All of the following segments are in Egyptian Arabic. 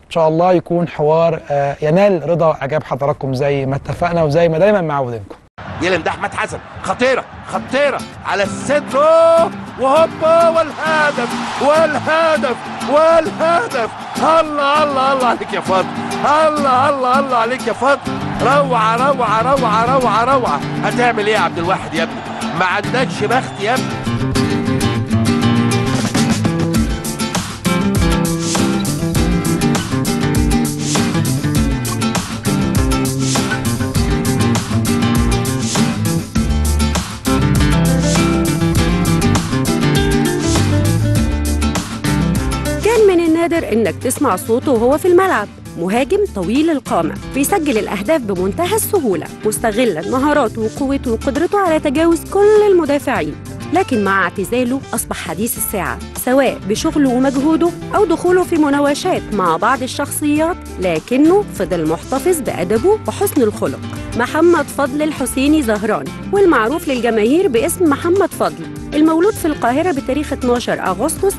ان شاء الله يكون حوار آه، ينال رضا واعجاب حضراتكم زي ما اتفقنا وزي ما دايما معودينكم يلم ده احمد حسن خطيره خطيره على الصدر وهوبا والهدف والهدف والهدف الله الله الله عليك يا فضل الله الله الله عليك يا فضل روعه روعه روعه روعه روعه هتعمل ايه يا عبد الواحد يا ابني ما عندكش بخت يا ابني كان من النادر انك تسمع صوته وهو في الملعب مهاجم طويل القامة بيسجل الأهداف بمنتهى السهولة مستغلا مهاراته وقوته وقدرته على تجاوز كل المدافعين لكن مع اعتزاله أصبح حديث الساعة سواء بشغله ومجهوده أو دخوله في مناوشات مع بعض الشخصيات لكنه فضل محتفظ بأدبه وحسن الخلق محمد فضل الحسيني زهران والمعروف للجماهير باسم محمد فضل المولود في القاهرة بتاريخ 12 أغسطس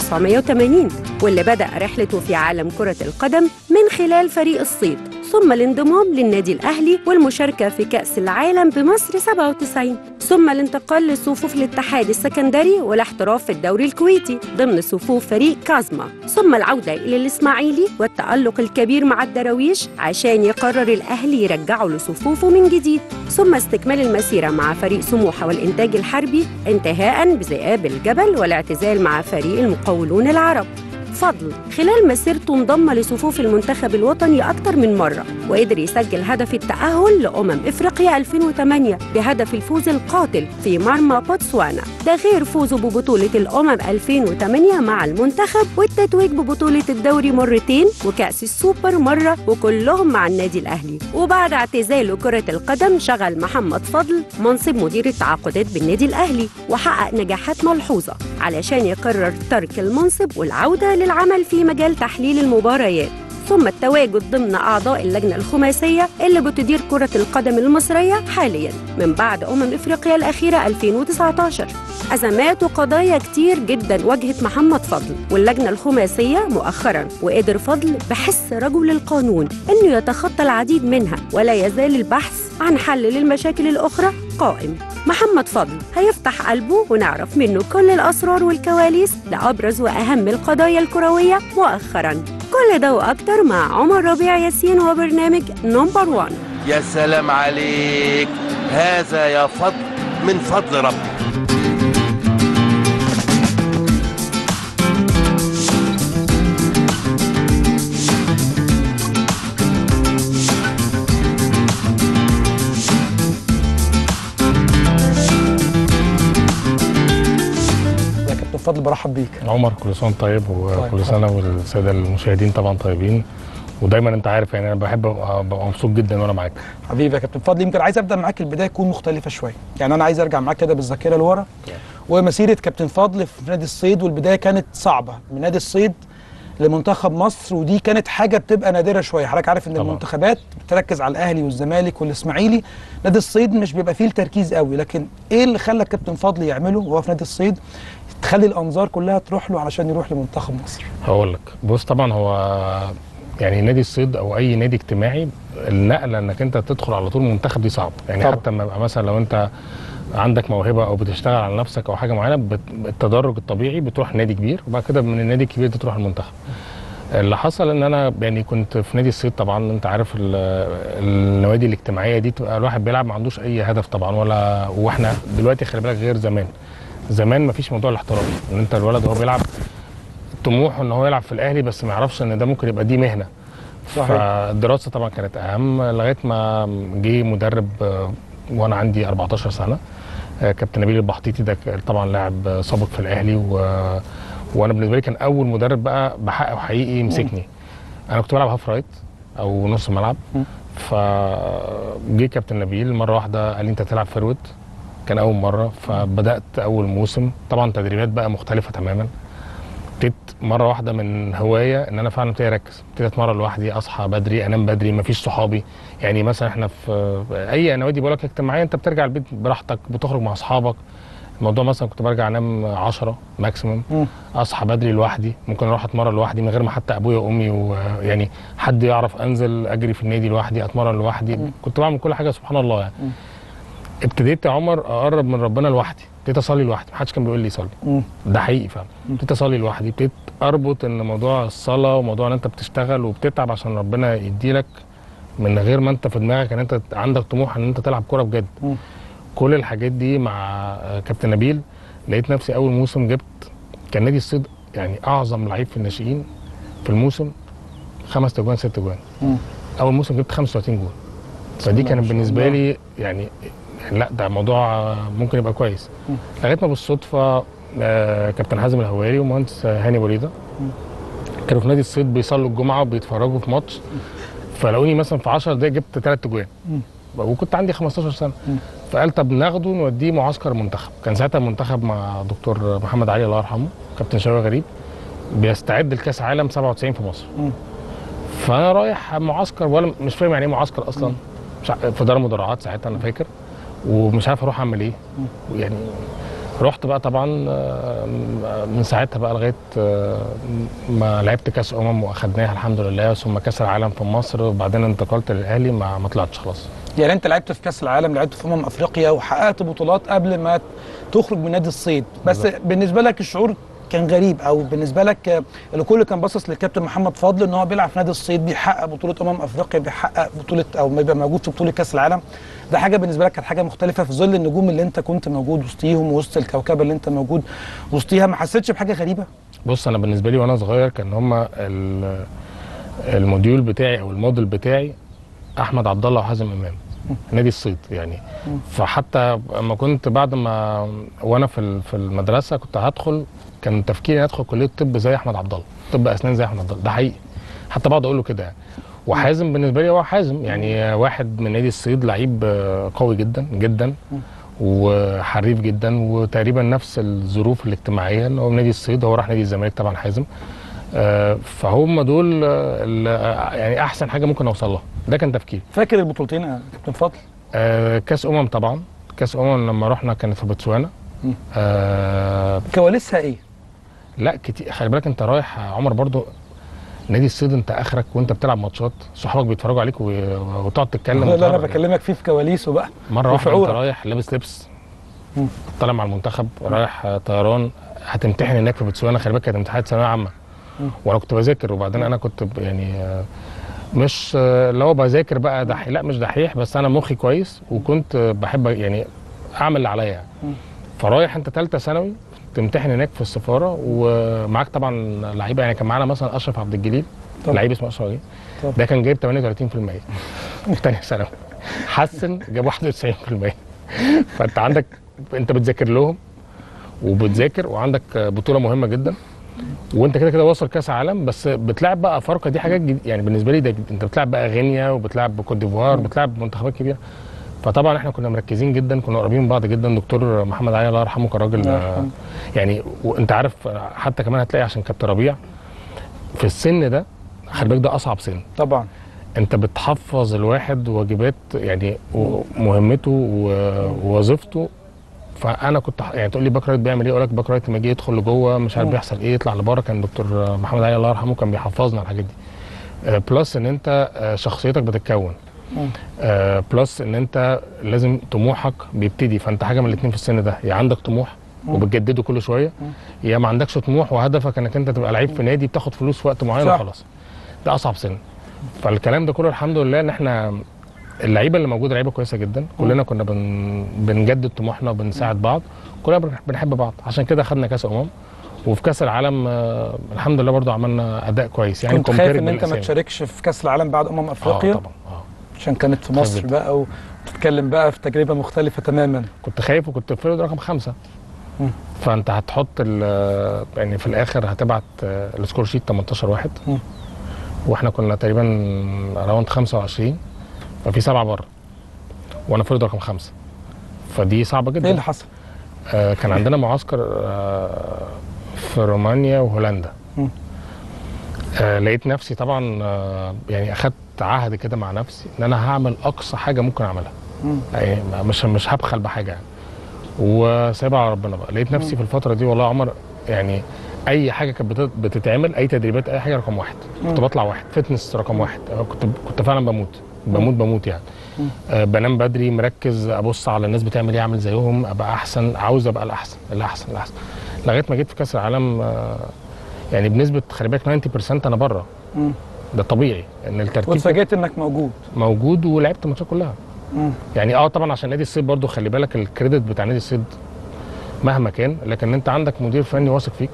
1980 واللي بدأ رحلته في عالم كرة القدم من خلال فريق الصيد ثم الانضمام للنادي الأهلي والمشاركة في كأس العالم بمصر 97 ثم الانتقال لصفوف الاتحاد السكندري والاحتراف في الدوري الكويتي ضمن صفوف فريق كازما ثم العودة إلى الإسماعيلي والتألق الكبير مع الدراويش عشان يقرر الأهلي يرجعه لصفوفه من جديد ثم استكمال المسيرة مع فريق سموحة والإنتاج الحربي انتهاء بذئاب الجبل والاعتزال مع فريق المقاولون العرب فضل خلال مسيرته انضم لصفوف المنتخب الوطني أكثر من مرة وقدر يسجل هدف التأهل لأمم إفريقيا 2008 بهدف الفوز القاتل في مرمى بوتسوانا ده غير فوزه ببطولة الأمم 2008 مع المنتخب والتتويج ببطولة الدوري مرتين وكأس السوبر مرة وكلهم مع النادي الأهلي وبعد اعتزاله كرة القدم شغل محمد فضل منصب مدير التعاقدات بالنادي الأهلي وحقق نجاحات ملحوظة علشان يقرر ترك المنصب والعودة للعمل في مجال تحليل المباريات ثم التواجد ضمن أعضاء اللجنة الخماسية اللي بتدير كرة القدم المصرية حالياً من بعد أمم إفريقيا الأخيرة 2019 أزمات وقضايا كتير جدا واجهت محمد فضل واللجنة الخماسية مؤخراً وقدر فضل بحس رجل القانون أنه يتخطى العديد منها ولا يزال البحث عن حل للمشاكل الأخرى قائم محمد فضل هيفتح قلبه ونعرف منه كل الأسرار والكواليس لأبرز وأهم القضايا الكروية مؤخراً كل ده وأكتر مع عمر ربيع ياسين وبرنامج نمبر 1 يا سلام عليك هذا يا فضل من فضل ربي يا كابتن فضل برحب بيك عمر كل سنه وأنت طيب طيب. وكل سنه والساده المشاهدين طبعا طيبين ودايما انت عارف يعني انا بحب ابقى أبقى مبسوط جدا وانا معاك حبيبي يا كابتن فضل يمكن عايز ابدا معاك البدايه تكون مختلفه شويه يعني انا عايز ارجع معاك كده بالذاكره لورا ومسيره كابتن فضل في نادي الصيد والبدايه كانت صعبه من نادي الصيد لمنتخب مصر ودي كانت حاجه بتبقى نادره شويه حضرتك عارف ان طبعا. المنتخبات بتركز على الاهلي والزمالك والاسماعيلي نادي الصيد مش بيبقى فيه التركيز قوي لكن ايه اللي خلى كابتن فضل يعمله وهو في نادي الصيد تخلي الانظار كلها تروح له علشان يروح لمنتخب مصر هقول لك بص طبعا هو يعني نادي الصيد او اي نادي اجتماعي النقله انك انت تدخل على طول منتخب دي صعب يعني طبعا. حتى لما يبقى مثلا لو انت عندك موهبه او بتشتغل على نفسك او حاجه معينه بت- التدرج الطبيعي بتروح نادي كبير وبعد كده من النادي الكبير ده تروح المنتخب اللي حصل ان انا يعني كنت في نادي الصيد طبعا انت عارف ال- النوادي الاجتماعيه دي تبقى الواحد بيلعب ما عندوش اي هدف طبعا ولا واحنا دلوقتي خلي بالك غير زمان زمان ما فيش موضوع الاحتراف ان انت الولد وهو بيلعب طموحه ان هو يلعب في الاهلي بس ما يعرفش ان ده ممكن يبقى دي مهنه صحيح. فالدراسه طبعا كانت اهم لغايه ما جه مدرب آه، وانا عندي 14 سنه آه، كابتن نبيل البحطيطي ده ك- طبعا لاعب آه، سابق في الاهلي و... وانا بالنسبه لي كان اول مدرب بقى بحقه حقيقي يمسكني انا كنت بلعب هاف رايت او نص ملعب فجه كابتن نبيل مره واحده قال لي انت تلعب فيرود كان اول مره فبدات اول موسم طبعا تدريبات بقى مختلفه تماما ابتديت مره واحده من هوايه ان انا فعلا ابتدي اركز ابتديت اتمرن لوحدي اصحى بدري انام بدري مفيش صحابي يعني مثلا احنا في اي نوادي بقول لك اجتماعيه انت بترجع البيت براحتك بتخرج مع اصحابك الموضوع مثلا كنت برجع انام 10 ماكسيموم مم. اصحى بدري لوحدي ممكن اروح اتمرن لوحدي من غير ما حتى ابويا وامي ويعني حد يعرف انزل اجري في النادي لوحدي اتمرن لوحدي كنت بعمل كل حاجه سبحان الله يعني ابتديت يا عمر اقرب من ربنا لوحدي ابتديت اصلي لوحدي محدش كان بيقول لي صلي مم. ده حقيقي فعلا ابتديت اصلي لوحدي ابتديت اربط ان موضوع الصلاه وموضوع ان انت بتشتغل وبتتعب عشان ربنا يديلك من غير ما انت في دماغك ان انت عندك طموح ان انت تلعب كوره بجد مم. كل الحاجات دي مع آه، كابتن نبيل لقيت نفسي اول موسم جبت كان نادي الصيد يعني اعظم لعيب في الناشئين في الموسم خمس تجوان ست تجوان مم. اول موسم جبت 35 جول فدي الله كانت ما شاء بالنسبه الله. لي يعني يعني لا ده موضوع آه، ممكن يبقى كويس مم. لغايه ما بالصدفه آه، كابتن حازم الهواري ومهندس آه، هاني بريده كانوا في نادي الصيد بيصلوا الجمعه وبيتفرجوا في ماتش فلاقوني مثلا في 10 دقايق جبت ثلاث تجوان مم. وكنت عندي 15 سنه مم. فقال طب ناخده نوديه معسكر منتخب كان ساعتها المنتخب مع دكتور محمد علي الله يرحمه كابتن شوقي غريب بيستعد لكاس عالم 97 في مصر مم. فانا رايح معسكر ولا مش فاهم يعني ايه معسكر اصلا مش ع- في دار مدرعات ساعتها انا فاكر ومش عارف اروح اعمل ايه يعني رحت بقى طبعا آه، من ساعتها بقى لغايه آه، ما لعبت كاس امم واخدناها الحمد لله ثم كاس العالم في مصر وبعدين انتقلت للاهلي ما ما طلعتش خلاص يعني انت لعبت في كاس العالم لعبت في امم افريقيا وحققت بطولات قبل ما تخرج من نادي الصيد بس بالظبط. بالنسبه لك الشعور كان غريب او بالنسبه لك آه، الكل كان باصص للكابتن محمد فضل ان هو بيلعب في نادي الصيد بيحقق بطوله امم افريقيا بيحقق بطوله او بيبقى موجود في بطوله كاس العالم ده حاجه بالنسبه لك كانت حاجه مختلفه في ظل النجوم اللي انت كنت موجود وسطيهم وسط الكوكبه اللي انت موجود وسطيها ما حسيتش بحاجه غريبه بص انا بالنسبه لي وانا صغير كان هما ال- الموديول بتاعي او الموديل بتاعي احمد عبد الله وحازم امام نادي الصيد يعني فحتى اما كنت بعد ما وانا في ال- في المدرسه كنت هدخل كان تفكيري ادخل كليه طب زي احمد عبد الله طب اسنان زي احمد عبد الله ده حقيقي حتى بقعد اقول له كده يعني وحازم بالنسبه لي هو حازم يعني واحد من نادي الصيد لعيب آه، قوي جدا جدا وحريف جدا وتقريبا نفس الظروف الاجتماعيه ان هو من نادي الصيد هو راح نادي الزمالك طبعا حازم آه، فهم دول آه، ال- آه، يعني احسن حاجه ممكن اوصل لها ده كان تفكيري فاكر البطولتين يا كابتن فضل آه، كاس امم طبعا كاس امم لما رحنا كانت في بوتسوانا مم. آه كواليسها ايه لا كتير خلي بالك انت رايح يا عمر برضو نادي الصيد انت اخرك وانت بتلعب ماتشات صحابك بيتفرجوا عليك و- وتقعد تتكلم لا لا انا وتهرج. بكلمك فيه في كواليسه بقى مره واحده انت وشعورك. رايح لابس لبس مم. طالع مع المنتخب رايح آه، طيران هتمتحن هناك في بوتسوانا خلي بالك كانت امتحانات ثانويه عامه مم. وانا كنت بذاكر وبعدين انا كنت ب- يعني آه، مش آه، اللي هو بذاكر بقى دحيح لا مش دحيح بس انا مخي كويس وكنت آه، بحب يعني اعمل اللي عليا يعني مم. فرايح انت ثالثه ثانوي تمتحن هناك في السفاره ومعاك طبعا لعيبه يعني كان معانا مثلا اشرف عبد الجليل طبعا. لعيب اسمه اشرف عبد طبعا. الجليل ده كان جايب 38% في ثانيه ثانوي حسن جاب 91% فانت عندك انت بتذاكر لهم وبتذاكر وعندك بطوله مهمه جدا وانت كده كده واصل كاس عالم بس بتلعب بقى افارقه دي حاجات جديد يعني بالنسبه لي ده جديد. انت بتلعب بقى غينيا وبتلعب كوت ديفوار بتلعب منتخبات كبيره فطبعا احنا كنا مركزين جدا كنا قريبين من بعض جدا دكتور محمد علي الله يرحمه كان راجل الله آه، يرحمه. يعني وانت عارف آه، حتى كمان هتلاقي عشان كابتن ربيع في السن ده خلي بالك ده اصعب سن طبعا انت بتحفظ الواحد واجبات يعني و- مهمته و- ووظيفته فانا كنت ح- يعني تقول لي باك رايت بيعمل ايه اقول لك باك رايت لما يجي يدخل لجوه مش عارف مم. بيحصل ايه يطلع لبره كان دكتور محمد علي الله يرحمه كان بيحفظنا على الحاجات دي آه، بلس ان انت آه، شخصيتك بتتكون مم. آه، بلس ان انت لازم طموحك بيبتدي فانت حاجه من الاثنين في السن ده يا عندك طموح مم. وبتجدده كل شويه مم. يا ما عندكش طموح وهدفك انك انت تبقى لعيب في نادي بتاخد فلوس في وقت معين صح. وخلاص ده اصعب سن فالكلام ده كله الحمد لله ان احنا اللعيبه اللي موجوده لعيبه كويسه جدا كلنا كنا بن... بنجدد طموحنا وبنساعد بعض كلنا بن- بنحب بعض عشان كده خدنا كاس امم وفي كاس العالم آه، الحمد لله برضو عملنا اداء كويس يعني كنت خايف compared ان انت ما بالأسامي. تشاركش في كاس العالم بعد امم اه افريقيا طبعا اه عشان كانت في خايف مصر جدا. بقى وتتكلم بقى في تجربه مختلفه تماما كنت خايف وكنت في فريق رقم خمسة مم. فانت هتحط ال- يعني في الاخر هتبعت آه، السكور شيت 18 واحد مم. واحنا كنا تقريبا راوند 25 ففي سبعه بره وانا فريق رقم خمسه فدي صعبه ايه جدا اللي حصل؟ آه كان عندنا معسكر آه في رومانيا وهولندا مم. آه لقيت نفسي طبعا آه يعني اخدت عهد كده مع نفسي ان انا هعمل اقصى حاجه ممكن اعملها مم. يعني مش مش هبخل بحاجه يعني وسايبها على ربنا بقى لقيت نفسي في الفتره دي والله يا عمر يعني اي حاجه كانت بت- بتتعمل اي تدريبات اي حاجه رقم واحد كنت بطلع واحد فتنس رقم واحد أه كنت كنت فعلا بموت بموت بموت يعني أه بنام بدري مركز ابص على الناس بتعمل ايه اعمل زيهم ابقى احسن عاوز ابقى الاحسن الاحسن الاحسن لغايه ما جيت في كاس العالم أه يعني بنسبه خلي بالك 90% انا بره مم. ده طبيعي ان التركيز واتفاجئت انك موجود موجود ولعبت الماتشات كلها مم. يعني اه طبعا عشان نادي الصيد برضو خلي بالك الكريدت بتاع نادي الصيد مهما كان لكن انت عندك مدير فني واثق فيك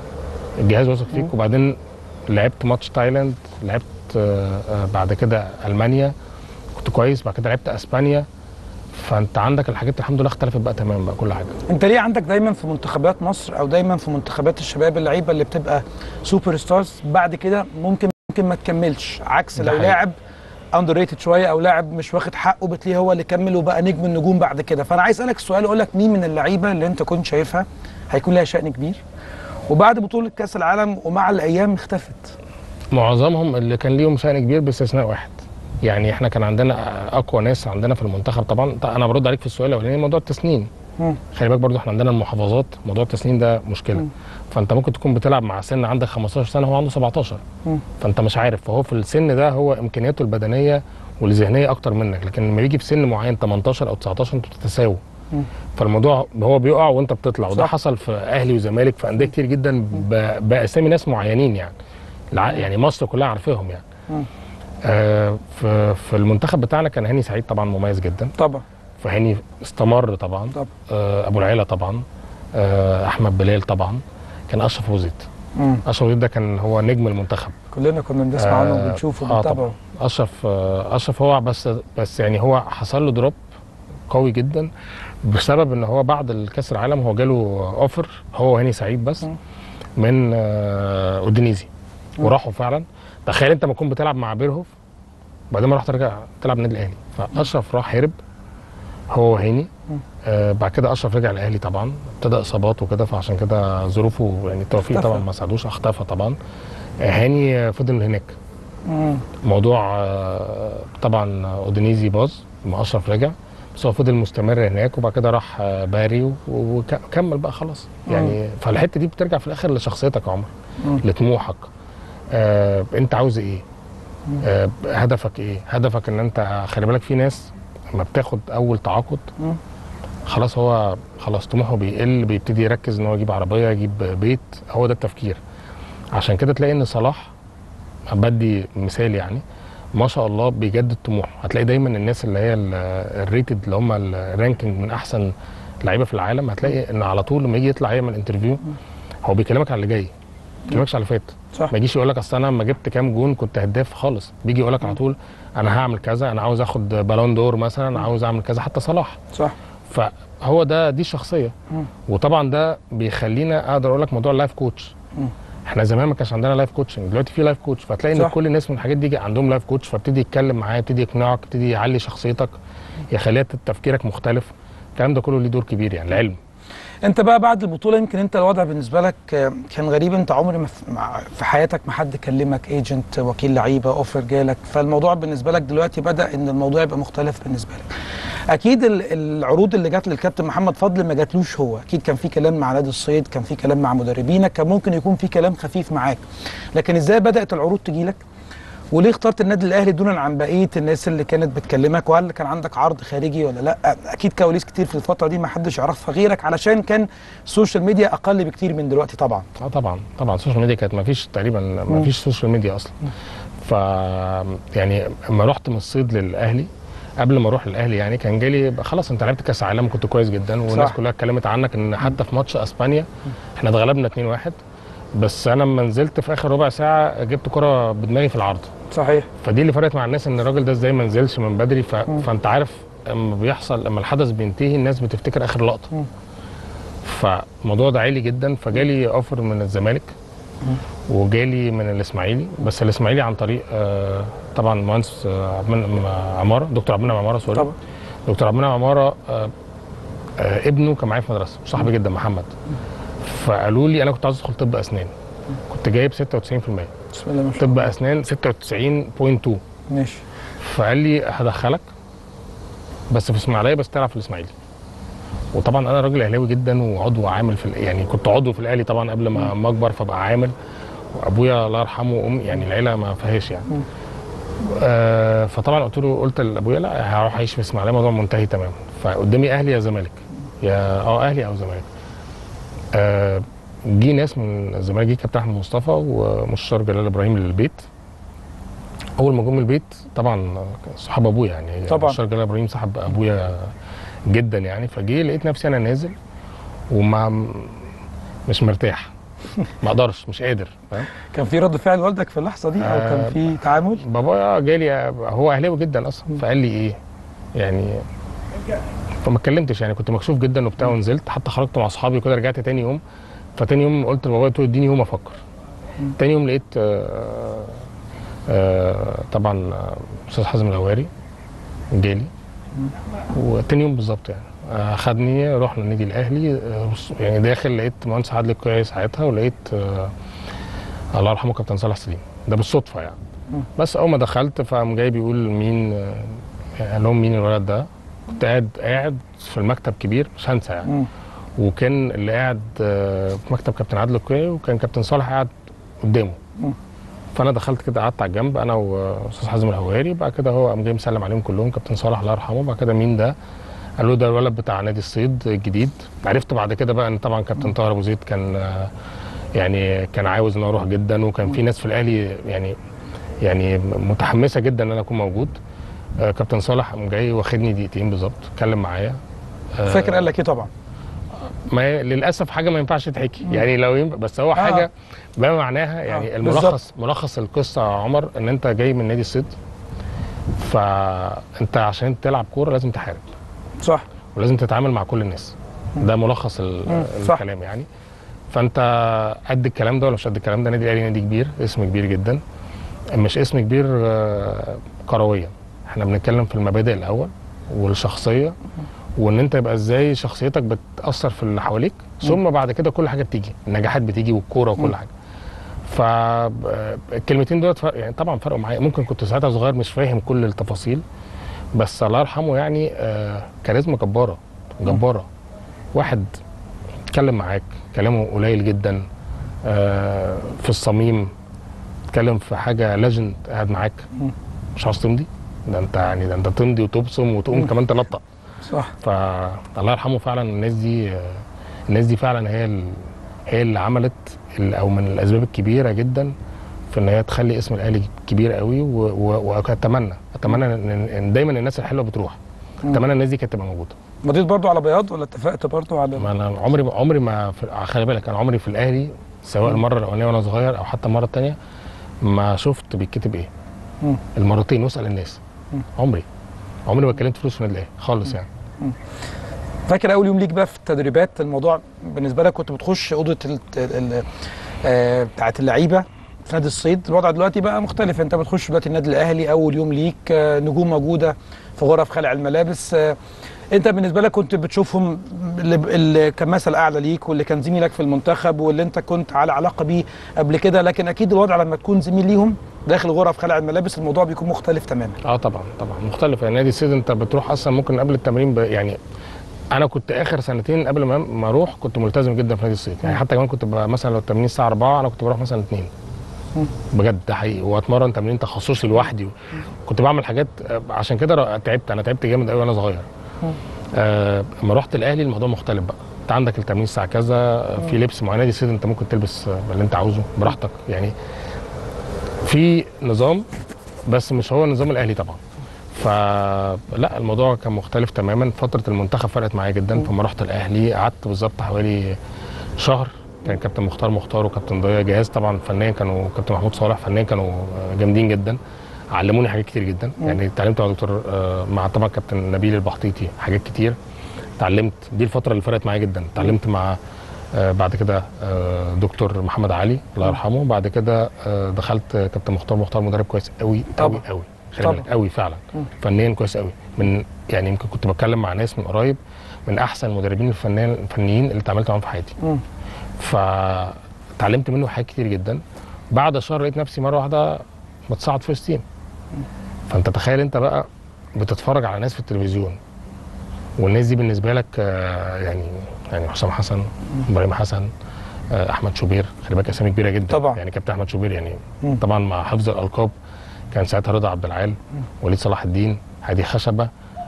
الجهاز واثق فيك وبعدين لعبت ماتش تايلاند لعبت آه آه بعد كده المانيا كنت كويس بعد كده لعبت اسبانيا فانت عندك الحاجات الحمد لله اختلفت بقى تماما بقى كل حاجه انت ليه عندك دايما في منتخبات مصر او دايما في منتخبات الشباب اللعيبه اللي بتبقى سوبر ستارز بعد كده ممكن ممكن ما تكملش عكس ده لو حقيقي. لاعب اندر ريتد شويه او لاعب مش واخد حقه بتلاقيه هو اللي كمل وبقى نجم النجوم بعد كده فانا عايز اسالك السؤال اقول لك مين من اللعيبه اللي انت كنت شايفها هيكون لها شأن كبير وبعد بطوله كاس العالم ومع الايام اختفت معظمهم اللي كان ليهم شأن كبير باستثناء واحد يعني احنا كان عندنا اقوى ناس عندنا في المنتخب طبعا طبعا انا برد عليك في السؤال الاولاني موضوع التسنين مم. خلي بالك برضو احنا عندنا المحافظات موضوع التسنين ده مشكله مم. فانت ممكن تكون بتلعب مع سن عندك 15 سنه هو عنده 17 مم. فانت مش عارف فهو في السن ده هو امكانياته البدنيه والذهنيه اكتر منك لكن لما بيجي في سن معين 18 او 19 انتوا بتتساووا مم. فالموضوع هو بيقع وانت بتطلع وده صح. حصل في اهلي وزمالك في انديه كتير جدا ب- باسامي ناس معينين يعني الع- يعني مصر كلها عارفاهم يعني مم. آه في في المنتخب بتاعنا كان هاني سعيد طبعا مميز جدا طبعا فهاني استمر طبعا طبعا. آه ابو العيله طبعا آه احمد بلال طبعا كان اشرف وزيد مم. اشرف وزيد ده كان هو نجم المنتخب كلنا كنا بنسمع عنه آه، وبنشوفه آه وبنتابعه طبعا اشرف آه اشرف هو بس بس يعني هو حصل له دروب قوي جدا بسبب ان هو بعد الكاس العالم هو جاله اوفر هو وهاني سعيد بس مم. من آه اودينيزي وراحوا فعلا تخيل انت ما تكون بتلعب مع بيرهوف بعدين ما رحت ترجع تلعب النادي الاهلي فاشرف راح هرب هو وهاني آه بعد كده اشرف رجع الاهلي طبعا ابتدى اصابات وكده فعشان كده ظروفه يعني التوفيق اختفى. طبعا ما ساعدوش اختفى طبعا آه هاني آه، فضل هناك مم. موضوع آه، طبعا اودينيزي باظ لما اشرف رجع بس هو فضل مستمر هناك وبعد كده راح آه، باري و- وكمل بقى خلاص يعني فالحته دي بترجع في الاخر لشخصيتك يا عمر مم. لطموحك آه انت عاوز ايه آه هدفك ايه هدفك ان انت خلي بالك في ناس لما بتاخد اول تعاقد مم. خلاص هو خلاص طموحه بيقل بيبتدي يركز ان هو يجيب عربيه يجيب بيت هو ده التفكير عشان كده تلاقي ان صلاح بدي مثال يعني ما شاء الله بيجدد طموحه هتلاقي دايما الناس اللي هي ال- الريتد اللي هم الرانكينج من احسن لعيبه في العالم هتلاقي ان على طول لما يجي يطلع يعمل انترفيو هو بيكلمك على اللي جاي ما بيكلمكش على اللي فات صح ما يجيش يقول لك اصل انا لما جبت كام جون كنت هداف خالص بيجي يقول لك على طول انا هعمل كذا انا عاوز اخد بالون دور مثلا انا عاوز اعمل كذا حتى صلاح صح فهو ده دي الشخصيه مم. وطبعا ده بيخلينا اقدر اقول لك موضوع اللايف كوتش مم. احنا زمان ما كانش عندنا لايف كوتشنج دلوقتي في لايف كوتش فتلاقي ان صح. كل الناس من الحاجات دي عندهم لايف كوتش فابتدي يتكلم معاه يبتدي يقنعك يبتدي يعلي شخصيتك يخليها تفكيرك مختلف الكلام ده كله ليه دور كبير يعني العلم انت بقى بعد البطوله يمكن انت الوضع بالنسبه لك آه، كان غريب انت عمري ما في- مع- في حياتك ما حد كلمك ايجنت وكيل لعيبه اوفر جالك فالموضوع بالنسبه لك دلوقتي بدا ان الموضوع يبقى مختلف بالنسبه لك اكيد ال- العروض اللي جات للكابتن محمد فضل ما جاتلوش هو اكيد كان في كلام مع نادي الصيد كان في كلام مع مدربينك كان ممكن يكون في كلام خفيف معاك لكن ازاي بدات العروض تجي لك وليه اخترت النادي الاهلي دونا عن بقيه الناس اللي كانت بتكلمك وهل كان عندك عرض خارجي ولا لا اكيد كواليس كتير في الفتره دي ما حدش يعرفها غيرك علشان كان السوشيال ميديا اقل بكتير من دلوقتي طبعا اه طبعا طبعا السوشيال ميديا كانت ما فيش تقريبا ما فيش سوشيال ميديا اصلا ف يعني لما رحت من الصيد للاهلي قبل ما اروح للاهلي يعني كان جالي خلاص انت لعبت كاس عالم كنت كويس جدا والناس صح. كلها اتكلمت عنك ان حتى في ماتش اسبانيا احنا اتغلبنا 2-1 بس انا لما نزلت في اخر ربع ساعه جبت كره بدماغي في العرض صحيح فدي اللي فرقت مع الناس ان الراجل ده ازاي ما نزلش من بدري ف... فانت عارف لما بيحصل لما الحدث بينتهي الناس بتفتكر اخر لقطه مم. فالموضوع ده عالي جدا فجالي اوفر من الزمالك وجالي من الاسماعيلي بس الاسماعيلي عن طريق آه، طبعا المهندس آه، عبد المنعم عماره دكتور عبد المنعم عماره سوري طبعا دكتور عبد المنعم عماره آه، آه، ابنه كان معايا في مدرسه صاحبي جدا محمد فقالوا لي انا كنت عايز ادخل طب اسنان كنت جايب 96% بسم الله ما شاء طب الله اسنان 96.2 ماشي فقال لي هدخلك بس في اسماعيليه بس تلعب في الاسماعيلي وطبعا انا راجل اهلاوي جدا وعضو عامل في ال- يعني كنت عضو في الاهلي طبعا قبل ما ما اكبر فبقى عامل وابويا الله يرحمه وامي يعني العيله ما فيهاش يعني آه فطبعا قلت له قلت لابويا لا هروح اعيش في اسماعيليه الموضوع منتهي تماما فقدامي اهلي يا زمالك يا اه اهلي او زمالك آه جه ناس من الزمالك جه كابتن احمد مصطفى ومستشار جلال ابراهيم للبيت اول ما جم البيت طبعا صحاب ابويا يعني طبعاً. مستشار جلال ابراهيم صاحب ابويا جدا يعني فجه لقيت نفسي انا نازل وما مش مرتاح ما اقدرش مش قادر فاهم كان في رد فعل والدك في اللحظه دي او كان آه، في تعامل بابايا جالي هو اهلاوي جدا اصلا فقال لي ايه يعني فما اتكلمتش يعني كنت مكسوف جدا وبتاع ونزلت حتى خرجت مع اصحابي وكده رجعت تاني يوم فتاني يوم قلت لبابايا قلت له اديني يوم افكر تاني يوم لقيت آه، آه، طبعا آه، استاذ حازم الغواري جالي وتاني يوم بالظبط يعني آه، خدني رحنا النادي الاهلي آه، بص- يعني داخل لقيت مهندس عادل القيعي ساعتها ولقيت آه، الله يرحمه كابتن صالح سليم ده بالصدفه يعني بس اول ما دخلت فقام جاي بيقول مين آه، قال لهم مين الولد ده كنت قاعد قاعد في المكتب كبير مش هنسى يعني مم. وكان اللي قاعد آه، في مكتب كابتن عادل القيعي وكان كابتن صالح قاعد قدامه مم. فانا دخلت كده قعدت على الجنب انا واستاذ حازم الهواري بعد كده هو قام جاي مسلم عليهم كلهم كابتن صالح الله يرحمه بعد كده مين ده قال له ده الولد بتاع نادي الصيد الجديد عرفت بعد كده بقى ان طبعا كابتن طاهر ابو زيد كان آه، يعني كان عاوز ان أنا اروح جدا وكان في ناس في الاهلي يعني يعني متحمسه جدا ان انا اكون موجود آه، كابتن صالح قام جاي واخدني دقيقتين بالظبط اتكلم معايا آه، فاكر قال لك ايه طبعا ما هي للاسف حاجه ما ينفعش تحكي يعني لو ينفع بس هو حاجه بما معناها يعني آه، الملخص ملخص القصه يا عمر ان انت جاي من نادي الصيد فانت عشان تلعب كوره لازم تحارب صح ولازم تتعامل مع كل الناس ده ملخص ال- مم، صح. الكلام يعني فانت قد الكلام ده ولا مش قد الكلام ده نادي الاهلي نادي كبير اسم كبير جدا مش اسم كبير آه، كرويا احنا بنتكلم في المبادئ الاول والشخصيه وان انت يبقى ازاي شخصيتك بتاثر في اللي حواليك ثم بعد كده كل حاجه بتيجي النجاحات بتيجي والكوره وكل حاجه فالكلمتين دول فرق يعني طبعا فرقوا معايا ممكن كنت ساعتها صغير مش فاهم كل التفاصيل بس الله يرحمه يعني آه، كاريزما جباره جباره واحد يتكلم معاك كلامه قليل جدا آه، في الصميم اتكلم في حاجه ليجند قاعد معاك مش عاوز تمضي ده انت يعني ده انت تمضي وتبصم وتقوم كمان تنطق صح فالله يرحمه فعلا الناس دي آه، الناس دي فعلا هي ال... هي اللي عملت ال- او من الاسباب الكبيره جدا في ان هي تخلي اسم الاهلي كبير قوي و- و- واتمنى اتمنى ان إن دايما الناس الحلوه بتروح اتمنى الناس دي كانت تبقى موجوده مضيت برضو على بياض ولا اتفقت برضو على ما انا عمري عمري ما في... خلي بالك انا عمري في الاهلي سواء المره الاولانيه وانا صغير او حتى المره الثانيه ما شفت بيتكتب ايه مم. المرتين واسال الناس عمري عمري ما اتكلمت فلوس في النادي الاهلي خالص يعني فاكر اول يوم ليك بقى في التدريبات الموضوع بالنسبه لك كنت بتخش اوضه ال- ال- آه، بتاعت اللعيبه في نادي الصيد الوضع دلوقتي بقى مختلف انت بتخش دلوقتي النادي الاهلي اول يوم ليك آه، نجوم موجوده في غرف خلع الملابس آه، انت بالنسبه لك كنت بتشوفهم اللي, اللي كان مثل اعلى ليك واللي كان زميلك في المنتخب واللي انت كنت على علاقه بيه قبل كده لكن اكيد الوضع لما تكون زميل ليهم داخل غرف خلع الملابس الموضوع بيكون مختلف تماما اه طبعا طبعا مختلف يعني نادي السيد انت بتروح اصلا ممكن قبل التمرين ب... يعني انا كنت اخر سنتين قبل ما ما اروح كنت ملتزم جدا في نادي الصيد يعني حتى كمان كنت بقى مثلا لو التمرين الساعه 4 انا كنت بروح مثلا 2 بجد ده حقيقي واتمرن تمرين تخصصي لوحدي كنت بعمل حاجات آه، عشان كده ر- تعبت انا تعبت جامد قوي وانا صغير آه، لما رحت الاهلي الموضوع مختلف بقى انت عندك التمرين الساعه كذا آه، في لبس معين نادي السيد انت ممكن تلبس آه، اللي انت عاوزه براحتك يعني في نظام بس مش هو النظام الاهلي طبعا فلا الموضوع كان مختلف تماما فتره المنتخب فرقت معايا جدا فما رحت الاهلي قعدت بالظبط حوالي شهر كان كابتن مختار مختار وكابتن ضياء جهاز طبعا فنيا كانوا كابتن محمود صالح فنيا كانوا جامدين جدا علموني حاجات كتير جدا يعني اتعلمت مع دكتور آه، مع طبعا كابتن نبيل البحطيطي حاجات كتير اتعلمت دي الفتره اللي فرقت معايا جدا اتعلمت مع آه، بعد كده آه، دكتور محمد علي الله يرحمه بعد كده آه، دخلت كابتن مختار مختار مدرب كويس قوي قوي طبعا. قوي خلي طبعا. بالك قوي فعلا فنيا كويس قوي من يعني يمكن كنت بتكلم مع ناس من قريب من احسن المدربين الفنيين الفنيين اللي اتعاملت معاهم في حياتي مم. فتعلمت منه حاجات كتير جدا بعد شهر لقيت نفسي مره واحده متصاعد فيرست تيم فانت تخيل انت بقى بتتفرج على ناس في التلفزيون والناس دي بالنسبه لك آه، يعني يعني حسام حسن ابراهيم حسن آه، احمد شوبير خلي بالك اسامي كبيره جدا طبعا. يعني كابتن احمد شوبير يعني مم. طبعا مع حفظ الالقاب كان ساعتها رضا عبد العال وليد صلاح الدين هادي خشبه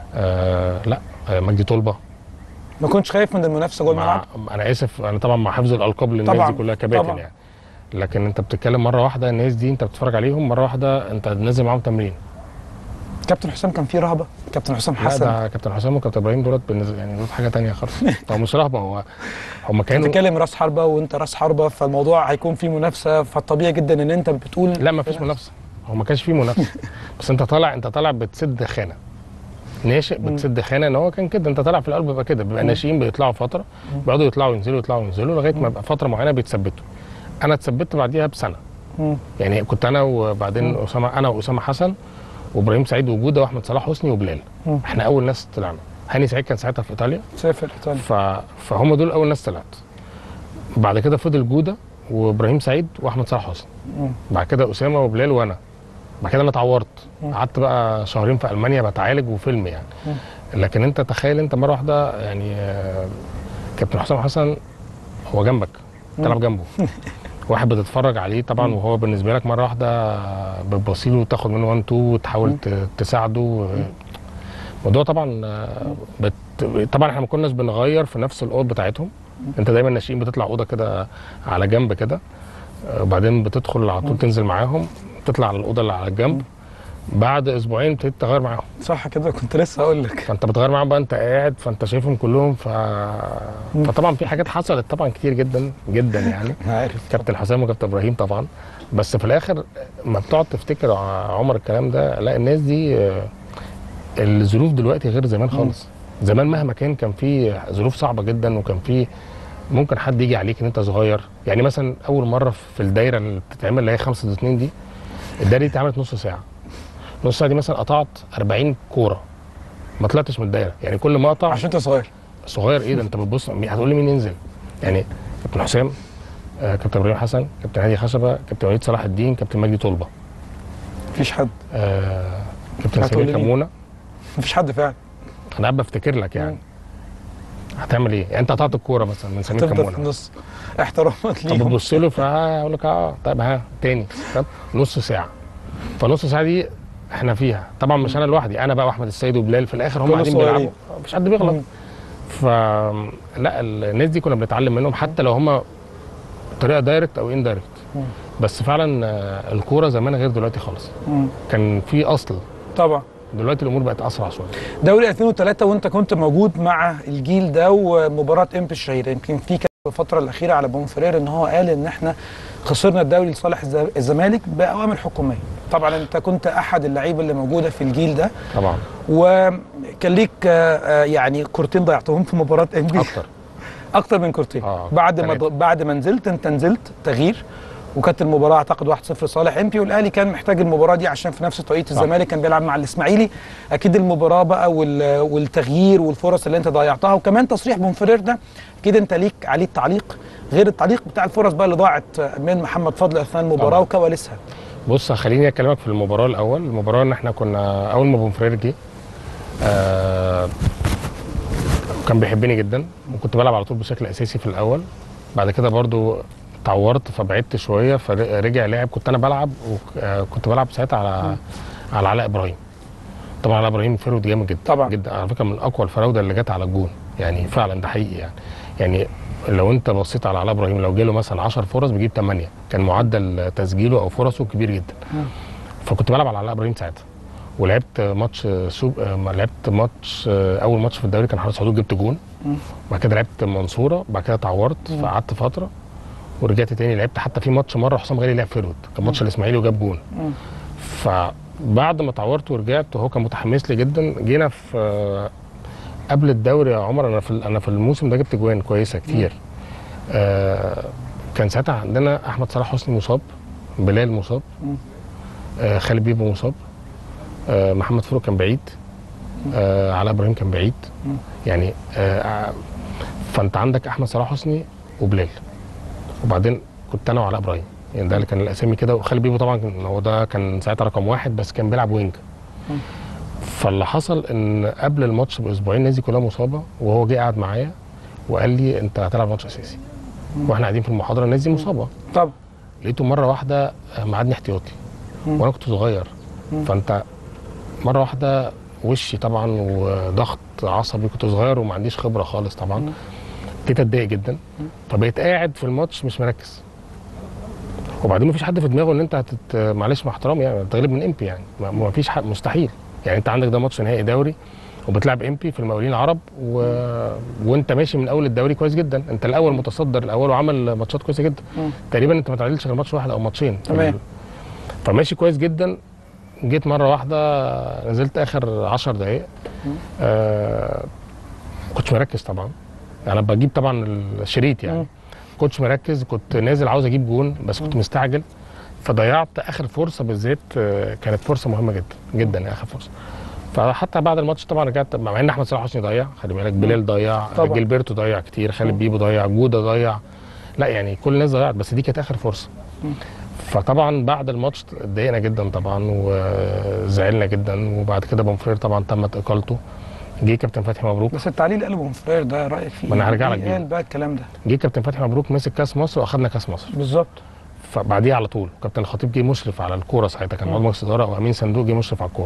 آه لا آه مجدي طلبه ما كنتش خايف من المنافسه جوه مع الملعب انا اسف انا طبعا مع حفظ الالقاب للناس طبعاً، دي كلها كباتن طبعاً. يعني لكن انت بتتكلم مره واحده الناس دي انت بتتفرج عليهم مره واحده انت نازل معاهم تمرين كابتن حسام كان فيه رهبه كابتن حسام لا حسن ده كابتن حسام وكابتن ابراهيم دولت بالنسبه يعني دول حاجه تانية خالص هو مش رهبه هو هم كانوا بتتكلم راس حربه وانت راس حربه فالموضوع هيكون فيه منافسه فالطبيعي جدا ان انت بتقول لا ما فيش منافسه هو ما كانش فيه منافسه بس انت طالع انت طالع بتسد خانه ناشئ بتسد خانه ان هو كان كده انت طالع في الاول بيبقى كده بيبقى ناشئين بيطلعوا فتره بيقعدوا يطلعوا ينزلوا يطلعوا ينزلوا لغايه ما يبقى فتره معينه بيتثبتوا انا اتثبت بعديها بسنه مم. يعني كنت انا وبعدين اسامه انا واسامه حسن وابراهيم سعيد وجوده واحمد صلاح حسني وبلال مم. احنا اول ناس طلعنا هاني سعيد كان ساعتها في ايطاليا سافر ايطاليا ف... فهم دول اول ناس طلعت بعد كده فضل جوده وابراهيم سعيد واحمد صلاح حسني مم. بعد كده اسامه وبلال وانا بعد كده انا اتعورت قعدت بقى شهرين في المانيا بتعالج وفيلم يعني لكن انت تخيل انت مره واحده يعني آه، كابتن حسام حسن هو جنبك تلعب جنبه واحد بتتفرج عليه طبعا وهو بالنسبه لك مره واحده بتبصي له وتاخد منه 1 2 وتحاول ت- تساعده الموضوع طبعا آه، بت... طبعا احنا ما كناش بنغير في نفس الاوض بتاعتهم انت دايما الناشئين بتطلع اوضه كده على جنب كده آه، وبعدين بتدخل على طول تنزل معاهم تطلع على الاوضه اللي على الجنب بعد اسبوعين ابتديت تغير معاهم صح كده كنت لسه هقول لك فانت بتغير معاهم بقى انت قاعد فانت شايفهم كلهم ف... فطبعا في حاجات حصلت طبعا كتير جدا جدا يعني عارف كابتن حسام وكابتن ابراهيم طبعا بس في الاخر ما بتقعد تفتكر يا عمر الكلام ده لا الناس دي آه، الظروف دلوقتي غير زمان خالص زمان مهما كان كان في ظروف صعبه جدا وكان في ممكن حد يجي عليك ان انت صغير يعني مثلا اول مره في الدايره اللي بتتعمل اللي هي 5 ضد 2 دي الدايره دي اتعملت نص ساعه نص ساعه دي مثلا قطعت 40 كوره ما طلعتش من الدايره يعني كل ما اقطع عشان انت صغير صغير ايه ده انت بتبص مين- هتقول لي مين ينزل يعني كابتن حسام آه، كابتن ابراهيم حسن كابتن هادي خشبه كابتن وليد صلاح الدين كابتن مجدي طلبه مفيش حد آه، كابتن هتقول سمير لي مين؟ كمونه مفيش حد فعلا انا قاعد بفتكر لك يعني هتعمل ايه؟ يعني انت قطعت الكوره مثلا من سمير تفضل في كمونه النص احتراما طب ليهم بتبص له فاقول لك اه طيب ها تاني طب نص ساعه فنص ساعه دي احنا فيها طبعا مش انا لوحدي انا بقى واحمد السيد وبلال في الاخر هم كلنا قاعدين صغيرين. بيلعبوا مفيش حد بيغلط مم. فلا الناس دي كنا بنتعلم منهم حتى لو هم طريقه دايركت او ان دايركت بس فعلا آه، الكوره زمان غير دلوقتي خالص مم. كان في اصل طبعا دلوقتي الامور بقت اسرع شويه دوري 2003 وانت كنت موجود مع الجيل ده ومباراه امبي الشهيره يمكن في كلام في الفتره الاخيره على بونفرير ان هو قال ان احنا خسرنا الدوري لصالح الز- الزمالك باوامر حكوميه طبعا انت كنت احد اللعيبه اللي موجوده في الجيل ده طبعا وكان ليك آه، آه، يعني كورتين ضيعتهم في مباراه امبي اكتر اكتر من كورتين آه، بعد ما تلاتة. بعد ما نزلت انت نزلت تغيير وكانت المباراه اعتقد 1-0 صالح امبي والاهلي كان محتاج المباراه دي عشان في نفس توقيت الزمالك كان بيلعب مع الاسماعيلي اكيد المباراه بقى وال- والتغيير والفرص اللي انت ضيعتها وكمان تصريح بونفرير ده اكيد انت ليك عليه التعليق غير التعليق بتاع الفرص بقى اللي ضاعت من محمد فضل اثناء المباراه طبعا. وكواليسها بص خليني اكلمك في المباراه الاول المباراه ان احنا كنا اول ما بونفرير جه آه كان بيحبني جدا وكنت بلعب على طول بشكل اساسي في الاول بعد كده برضو اتعورت فبعدت شويه فرجع لعب كنت انا بلعب وكنت بلعب ساعتها على على علاء ابراهيم طبعا علاء ابراهيم فرود جامد جدا طبعا. جدا على فكره من اقوى الفراوده اللي جت على الجون يعني فعلا ده حقيقي يعني يعني لو انت بصيت على علاء ابراهيم لو جاله مثلا 10 فرص بيجيب 8 كان معدل تسجيله او فرصه كبير جدا فكنت بلعب على علاء ابراهيم ساعتها ولعبت ماتش سوب آه، ما لعبت ماتش آه، اول ماتش في الدوري كان حرس حدود جبت جون بعد كده لعبت منصوره بعد كده اتعورت فقعدت فتره ورجعت تاني لعبت حتى في ماتش مره حسام غالي لعب فيرود كان ماتش الاسماعيلي وجاب جون فبعد ما اتعورت ورجعت وهو كان متحمس لي جدا جينا في آه، قبل الدوري يا عمر انا في انا في الموسم ده جبت جوان كويسه كتير آه كان ساعتها عندنا احمد صلاح حسني مصاب بلال مصاب آه خالد بيبو مصاب آه محمد فاروق كان بعيد آه علاء ابراهيم كان بعيد يعني آه فانت عندك احمد صلاح حسني وبلال وبعدين كنت انا وعلاء ابراهيم يعني ده اللي كان الاسامي كده وخالد بيبو طبعا كان- هو ده كان ساعتها رقم واحد بس كان بيلعب وينج فاللي حصل ان قبل الماتش باسبوعين الناس دي كلها مصابه وهو جه قعد معايا وقال لي انت هتلعب ماتش اساسي واحنا قاعدين في المحاضره الناس دي مصابه طب لقيته مره واحده معادني احتياطي وانا كنت صغير فانت مره واحده وشي طبعا وضغط عصبي كنت صغير وما عنديش خبره خالص طبعا ابتديت اتضايق جدا فبقيت قاعد في الماتش مش مركز وبعدين مفيش حد في دماغه ان انت هتت... معلش مع احترامي يعني تغلب من امبي يعني ما ما فيش حد مستحيل يعني انت عندك ده ماتش نهائي دوري وبتلعب امبي في المقاولين العرب و... وانت ماشي من اول الدوري كويس جدا انت الاول متصدر الاول وعمل ماتشات كويسه جدا تقريبا انت ما تعادلتش غير ماتش واحد او ماتشين في تمام. ال- فماشي كويس جدا جيت مره واحده نزلت اخر 10 دقائق آه كنتش مركز طبعا يعني انا بجيب طبعا الشريط يعني مم. كنتش مركز كنت نازل عاوز اجيب جون بس كنت مستعجل فضيعت اخر فرصه بالذات آه، كانت فرصه مهمه جدا جدا اخر فرصه فحتى بعد الماتش طبعا رجعت مع ان احمد صلاح حسني ضيع خلي بالك بلال ضيع طبعا. جilberto ضيع كتير خالد بيبو ضيع جوده ضيع لا يعني كل الناس ضيعت بس دي كانت اخر فرصه فطبعا بعد الماتش اتضايقنا جدا طبعا وزعلنا جدا وبعد كده بومفرير طبعا تمت اقالته جه كابتن فتحي مبروك بس التعليل قلب بونفرير ده رايك فيه ما أنا هرجع لك إيه بيه. قال بقى الكلام ده جه كابتن فتحي مبروك مسك كاس مصر واخدنا كاس مصر بالظبط فبعديها على طول كابتن الخطيب جه مشرف على الكوره ساعتها كان عضو مجلس اداره وامين صندوق جه مشرف على الكوره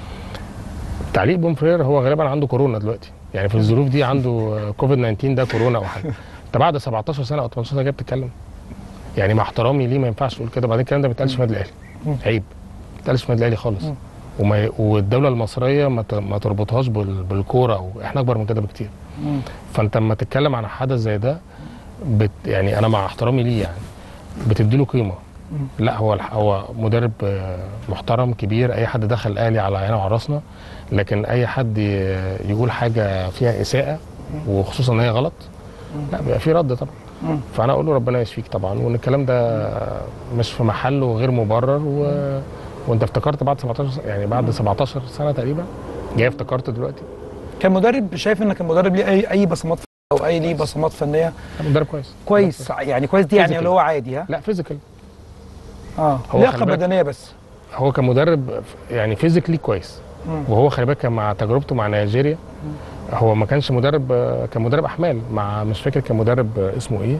تعليق بومفرير هو غالبا عنده كورونا دلوقتي يعني في الظروف دي عنده آه، كوفيد 19 ده كورونا او حاجه انت بعد 17 سنه او 18 سنه جاي بتتكلم يعني مع احترامي ليه ما ينفعش تقول كده بعدين الكلام ده ما بيتقالش في النادي الاهلي عيب ما بيتقالش في النادي الاهلي خالص وما ي- والدوله المصريه ما ت- ما تربطهاش بال- بالكوره واحنا اكبر من كده بكتير فانت لما تتكلم عن حدث زي ده بت يعني انا مع احترامي ليه يعني بتديله قيمه لا هو الح- هو مدرب آه، محترم كبير اي حد دخل الاهلي على عينه وعلى راسنا لكن اي حد ي- يقول حاجه فيها اساءه وخصوصا ان هي غلط لا بيبقى في رد طبعا فانا اقول له ربنا يشفيك طبعا وان الكلام ده مش في محله وغير مبرر و... وانت افتكرت بعد 17 سنة- يعني بعد 17 سنه تقريبا جاي افتكرت دلوقتي كمدرب شايف انك المدرب ليه اي اي بصمات او اي ليه بصمات فنيه مدرب كويس كويس يعني كويس دي يعني Physical. اللي هو عادي ها لا فيزيكال اه هو لياقه خلي بالك- بدنيه بس هو كمدرب يعني فيزيكلي كويس وهو خلي بالك مع تجربته مع نيجيريا هو ما كانش مدرب آه، كان مدرب احمال مع مش فاكر كان مدرب آه، اسمه ايه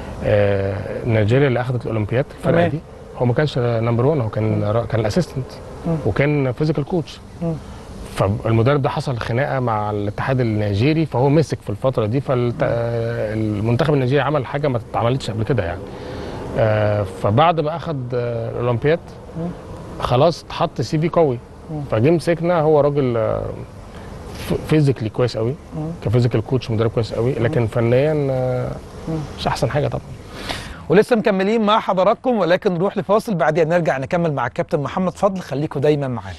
آه نيجيريا اللي اخذت الاولمبياد الفرقه تمام. دي هو ما كانش نمبر 1 هو كان را- كان الاسيستنت وكان فيزيكال كوتش فالمدرب ده حصل خناقه مع الاتحاد النيجيري فهو مسك في الفتره دي فالمنتخب النيجيري عمل حاجه ما اتعملتش قبل كده يعني آه فبعد ما اخذ آه الاولمبياد خلاص اتحط سي في قوي فجه مسكنا هو راجل آه، ف- فيزيكلي كويس قوي كفيزيكال كوتش مدرب كويس قوي لكن فنيا آه، مش احسن حاجه طبعا ولسه مكملين مع حضراتكم ولكن نروح لفاصل بعدين نرجع نكمل مع الكابتن محمد فضل خليكم دايما معانا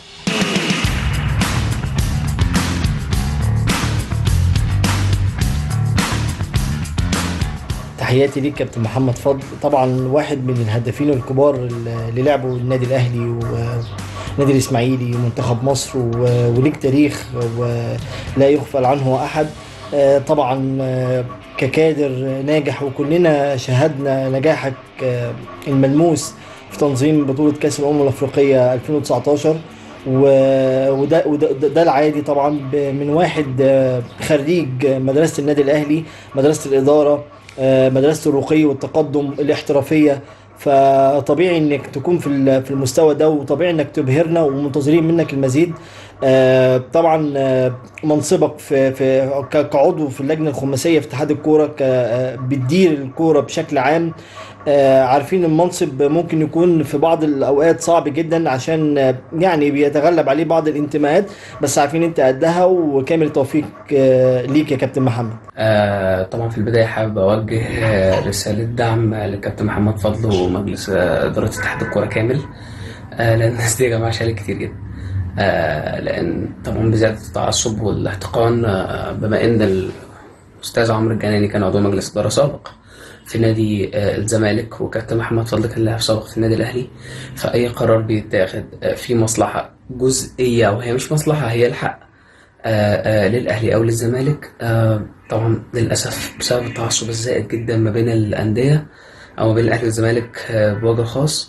تحياتي ليك كابتن محمد فضل طبعا واحد من الهدافين الكبار اللي لعبوا النادي الاهلي والنادي الاسماعيلي ومنتخب مصر و- وليك تاريخ ولا يغفل عنه احد آه، طبعا آه، ككادر ناجح وكلنا شاهدنا نجاحك آه، الملموس في تنظيم بطولة كأس الأمم الأفريقية 2019 و- وده وده ده- ده العادي طبعا ب- من واحد آه، خريج مدرسة النادي الأهلي مدرسة الإدارة آه، مدرسة الرقي والتقدم الاحترافية فطبيعي انك تكون في ال- في المستوى ده وطبيعي انك تبهرنا ومنتظرين منك المزيد آه، طبعا آه، منصبك في في ك- كعضو في اللجنه الخماسيه في اتحاد الكوره ك- آه، بتدير الكوره بشكل عام آه، عارفين المنصب ممكن يكون في بعض الاوقات صعب جدا عشان آه، يعني بيتغلب عليه بعض الانتماءات بس عارفين انت قدها وكامل التوفيق آه، ليك يا كابتن محمد آه، طبعا في البداية حابب أوجه آه، رسالة دعم آه، للكابتن محمد فضل ومجلس آه، إدارة اتحاد الكورة كامل آه، لأن الناس دي يا جماعة شالت كتير جدا آه، لأن طبعا بزيادة التعصب والاحتقان آه، بما إن الأستاذ عمرو الجناني كان عضو مجلس إدارة سابق في نادي آه، الزمالك وكابتن محمد فضل كان لاعب سابق في النادي الأهلي فأي قرار بيتاخد آه، في مصلحة جزئية وهي مش مصلحة هي الحق آه، آه، للأهلي أو للزمالك آه، طبعا للأسف بسبب التعصب الزائد جدا ما بين الأندية أو ما بين الأهلي والزمالك آه، بوجه خاص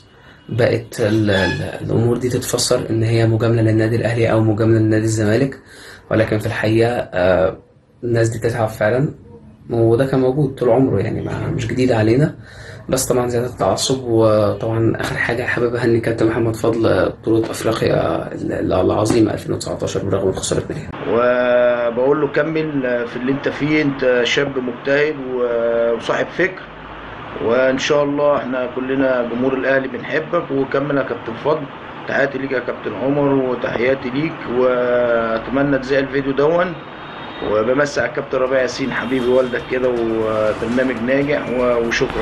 بقت ال- ال- الامور دي تتفسر ان هي مجامله للنادي الاهلي او مجامله لنادي الزمالك ولكن في الحقيقه آه، الناس دي تتعب فعلا وده كان موجود طول عمره يعني ما مش جديد علينا بس طبعا زيادة التعصب وطبعا آخر حاجة حابب أهني كابتن محمد فضل بطولة أفريقيا ال- العظيمة 2019 برغم الخسارة النهائية وبقول له كمل في اللي انت فيه انت شاب مجتهد و- وصاحب فكر وان شاء الله احنا كلنا جمهور الاهلي بنحبك وكمل يا كابتن فضل تحياتي ليك يا كابتن عمر وتحياتي ليك واتمنى تذيع الفيديو دون وبمسي على الكابتن ربيع ياسين حبيبي والدك كده وبرنامج ناجح و- وشكرا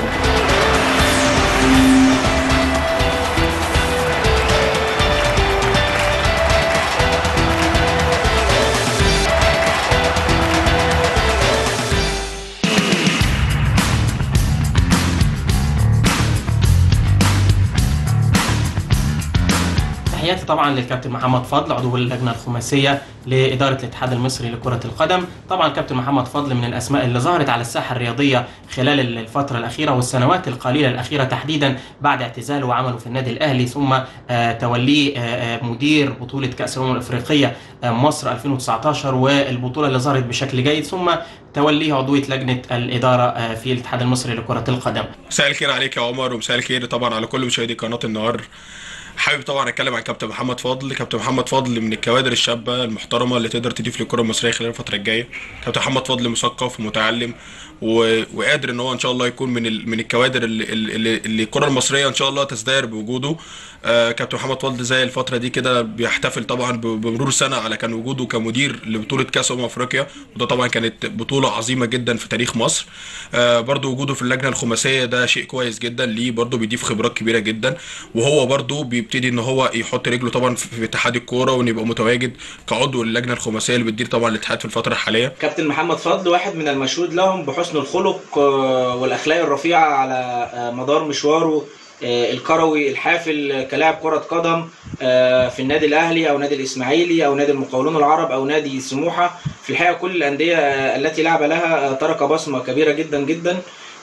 تحياتي طبعا للكابتن محمد فضل عضو اللجنه الخماسيه لاداره الاتحاد المصري لكره القدم طبعا كابتن محمد فضل من الاسماء اللي ظهرت على الساحه الرياضيه خلال الفتره الاخيره والسنوات القليله الاخيره تحديدا بعد اعتزاله وعمله في النادي الاهلي ثم آه، توليه آه، آه، مدير بطوله كاس الامم الافريقيه آه، مصر 2019 والبطوله اللي ظهرت بشكل جيد ثم توليه عضويه لجنه الاداره آه، في الاتحاد المصري لكره القدم مساء الخير عليك يا عمر ومساء الخير طبعا على كل مشاهدي قناه النهار حابب طبعا اتكلم عن كابتن محمد فضل كابتن محمد فضل من الكوادر الشابه المحترمه اللي تقدر تضيف للكره المصريه خلال الفتره الجايه كابتن محمد فضل مثقف ومتعلم و... وقادر ان هو ان شاء الله يكون من ال... من الكوادر اللي, اللي... اللي الكره المصريه ان شاء الله تزدهر بوجوده آه كابتن محمد فضل زي الفتره دي كده بيحتفل طبعا ب... بمرور سنه على كان وجوده كمدير لبطوله كاس امم افريقيا وده طبعا كانت بطوله عظيمه جدا في تاريخ مصر آه برضو وجوده في اللجنه الخماسيه ده شيء كويس جدا ليه برضو بيضيف خبرات كبيره جدا وهو برضو بيبتدي ان هو يحط رجله طبعا في في اتحاد الكوره وان يبقى متواجد كعضو اللجنه الخماسيه اللي بتدير طبعا الاتحاد في الفتره الحاليه كابتن محمد فضل واحد من المشهود لهم بحسن الخلق آه، والاخلاق الرفيعه على آه، مدار مشواره آه، الكروي الحافل آه، كلاعب كره قدم آه، في النادي الاهلي او نادي الاسماعيلي او نادي المقاولون العرب او نادي سموحه في الحقيقه كل الانديه آه، التي لعب لها آه، ترك بصمه كبيره جدا جدا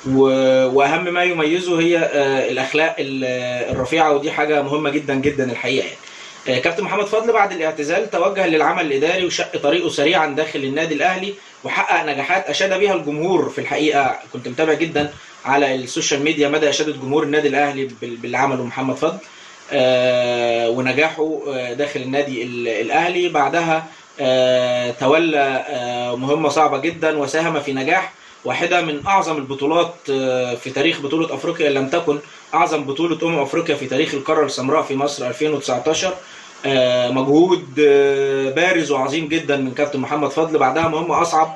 و- واهم ما يميزه هي آه، الاخلاق ال- آه، الرفيعه ودي حاجه مهمه جدا جدا الحقيقه يعني. آه، كابتن محمد فضل بعد الاعتزال توجه للعمل الاداري وشق طريقه سريعا داخل النادي الاهلي وحقق نجاحات اشاد بها الجمهور في الحقيقه كنت متابع جدا على السوشيال ميديا مدى اشاده جمهور النادي الاهلي بال- باللي عمله محمد فضل آه، ونجاحه آه، داخل النادي ال- الاهلي بعدها آه، تولى آه، مهمه صعبه جدا وساهم في نجاح واحده من اعظم البطولات آه، في تاريخ بطوله افريقيا إن لم تكن اعظم بطوله امم افريقيا في تاريخ القاره السمراء في مصر 2019 آه، مجهود آه، بارز وعظيم جدا من كابتن محمد فضل بعدها مهمه اصعب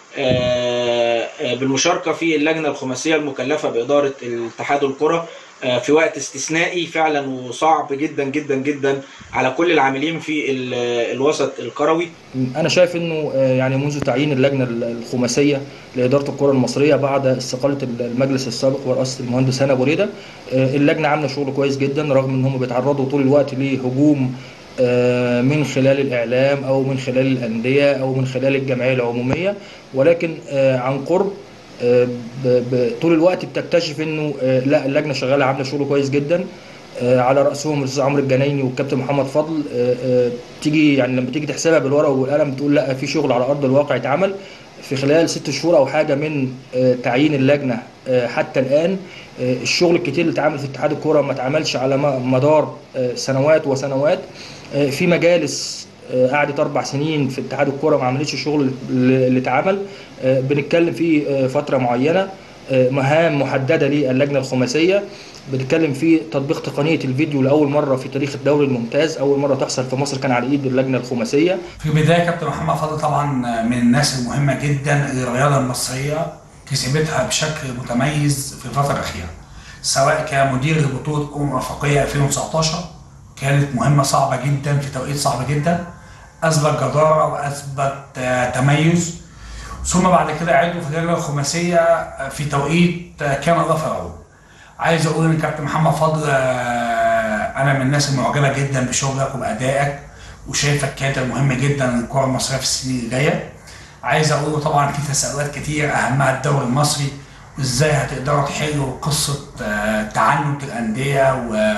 آه، آه، بالمشاركه في اللجنه الخماسيه المكلفه باداره الاتحاد الكره آه، في وقت استثنائي فعلا وصعب جدا جدا جدا على كل العاملين في ال- الوسط الكروي انا شايف انه آه، يعني منذ تعيين اللجنه الخماسيه لاداره الكره المصريه بعد استقاله المجلس السابق ورئاسه المهندس هاني ابو ريده آه، اللجنه عامله شغل كويس جدا رغم ان هم بيتعرضوا طول الوقت لهجوم آه، من خلال الاعلام او من خلال الانديه او من خلال الجمعيه العموميه ولكن آه، عن قرب آه، ب- ب- طول الوقت بتكتشف انه آه، لا اللجنه شغاله عامله شغل كويس جدا آه، على راسهم الاستاذ عمرو الجنايني والكابتن محمد فضل آه، آه، تيجي يعني لما تيجي تحسبها بالورقه والقلم تقول لا في شغل على ارض الواقع اتعمل في خلال ست شهور او حاجه من آه، تعيين اللجنه آه، حتى الان آه، الشغل الكتير اللي اتعمل في اتحاد الكوره ما اتعملش على م- مدار آه، سنوات وسنوات آه، في مجالس آه، قعدت اربع سنين في اتحاد الكوره ما عملتش الشغل اللي اللي اتعمل آه، بنتكلم في آه، فتره معينه آه، مهام محدده للجنه الخماسيه بنتكلم في تطبيق تقنيه الفيديو لاول مره في تاريخ الدوري الممتاز اول مره تحصل في مصر كان على ايد اللجنه الخماسيه في البداية كابتن محمد فضل طبعا من الناس المهمة جدا اللي الرياضة المصرية كسبتها بشكل متميز في الفترة الأخيرة سواء كمدير لبطولة أمم أفريقيا 2019 كانت مهمة صعبة جدا في توقيت صعب جدا أثبت جدارة وأثبت آه، تميز ثم بعد كده عضو في اللجنة الخماسية آه، في توقيت آه، كان إضافة له عايز أقول إن كابتن محمد فضل آه، أنا من الناس المعجبة جدا بشغلك وبأدائك وشايفك كادر مهم جدا للكرة المصرية في السنين الجاية عايز اقول طبعا في تساؤلات كتير اهمها الدوري المصري وازاي هتقدروا تحلوا قصه آه، تعنت الانديه و-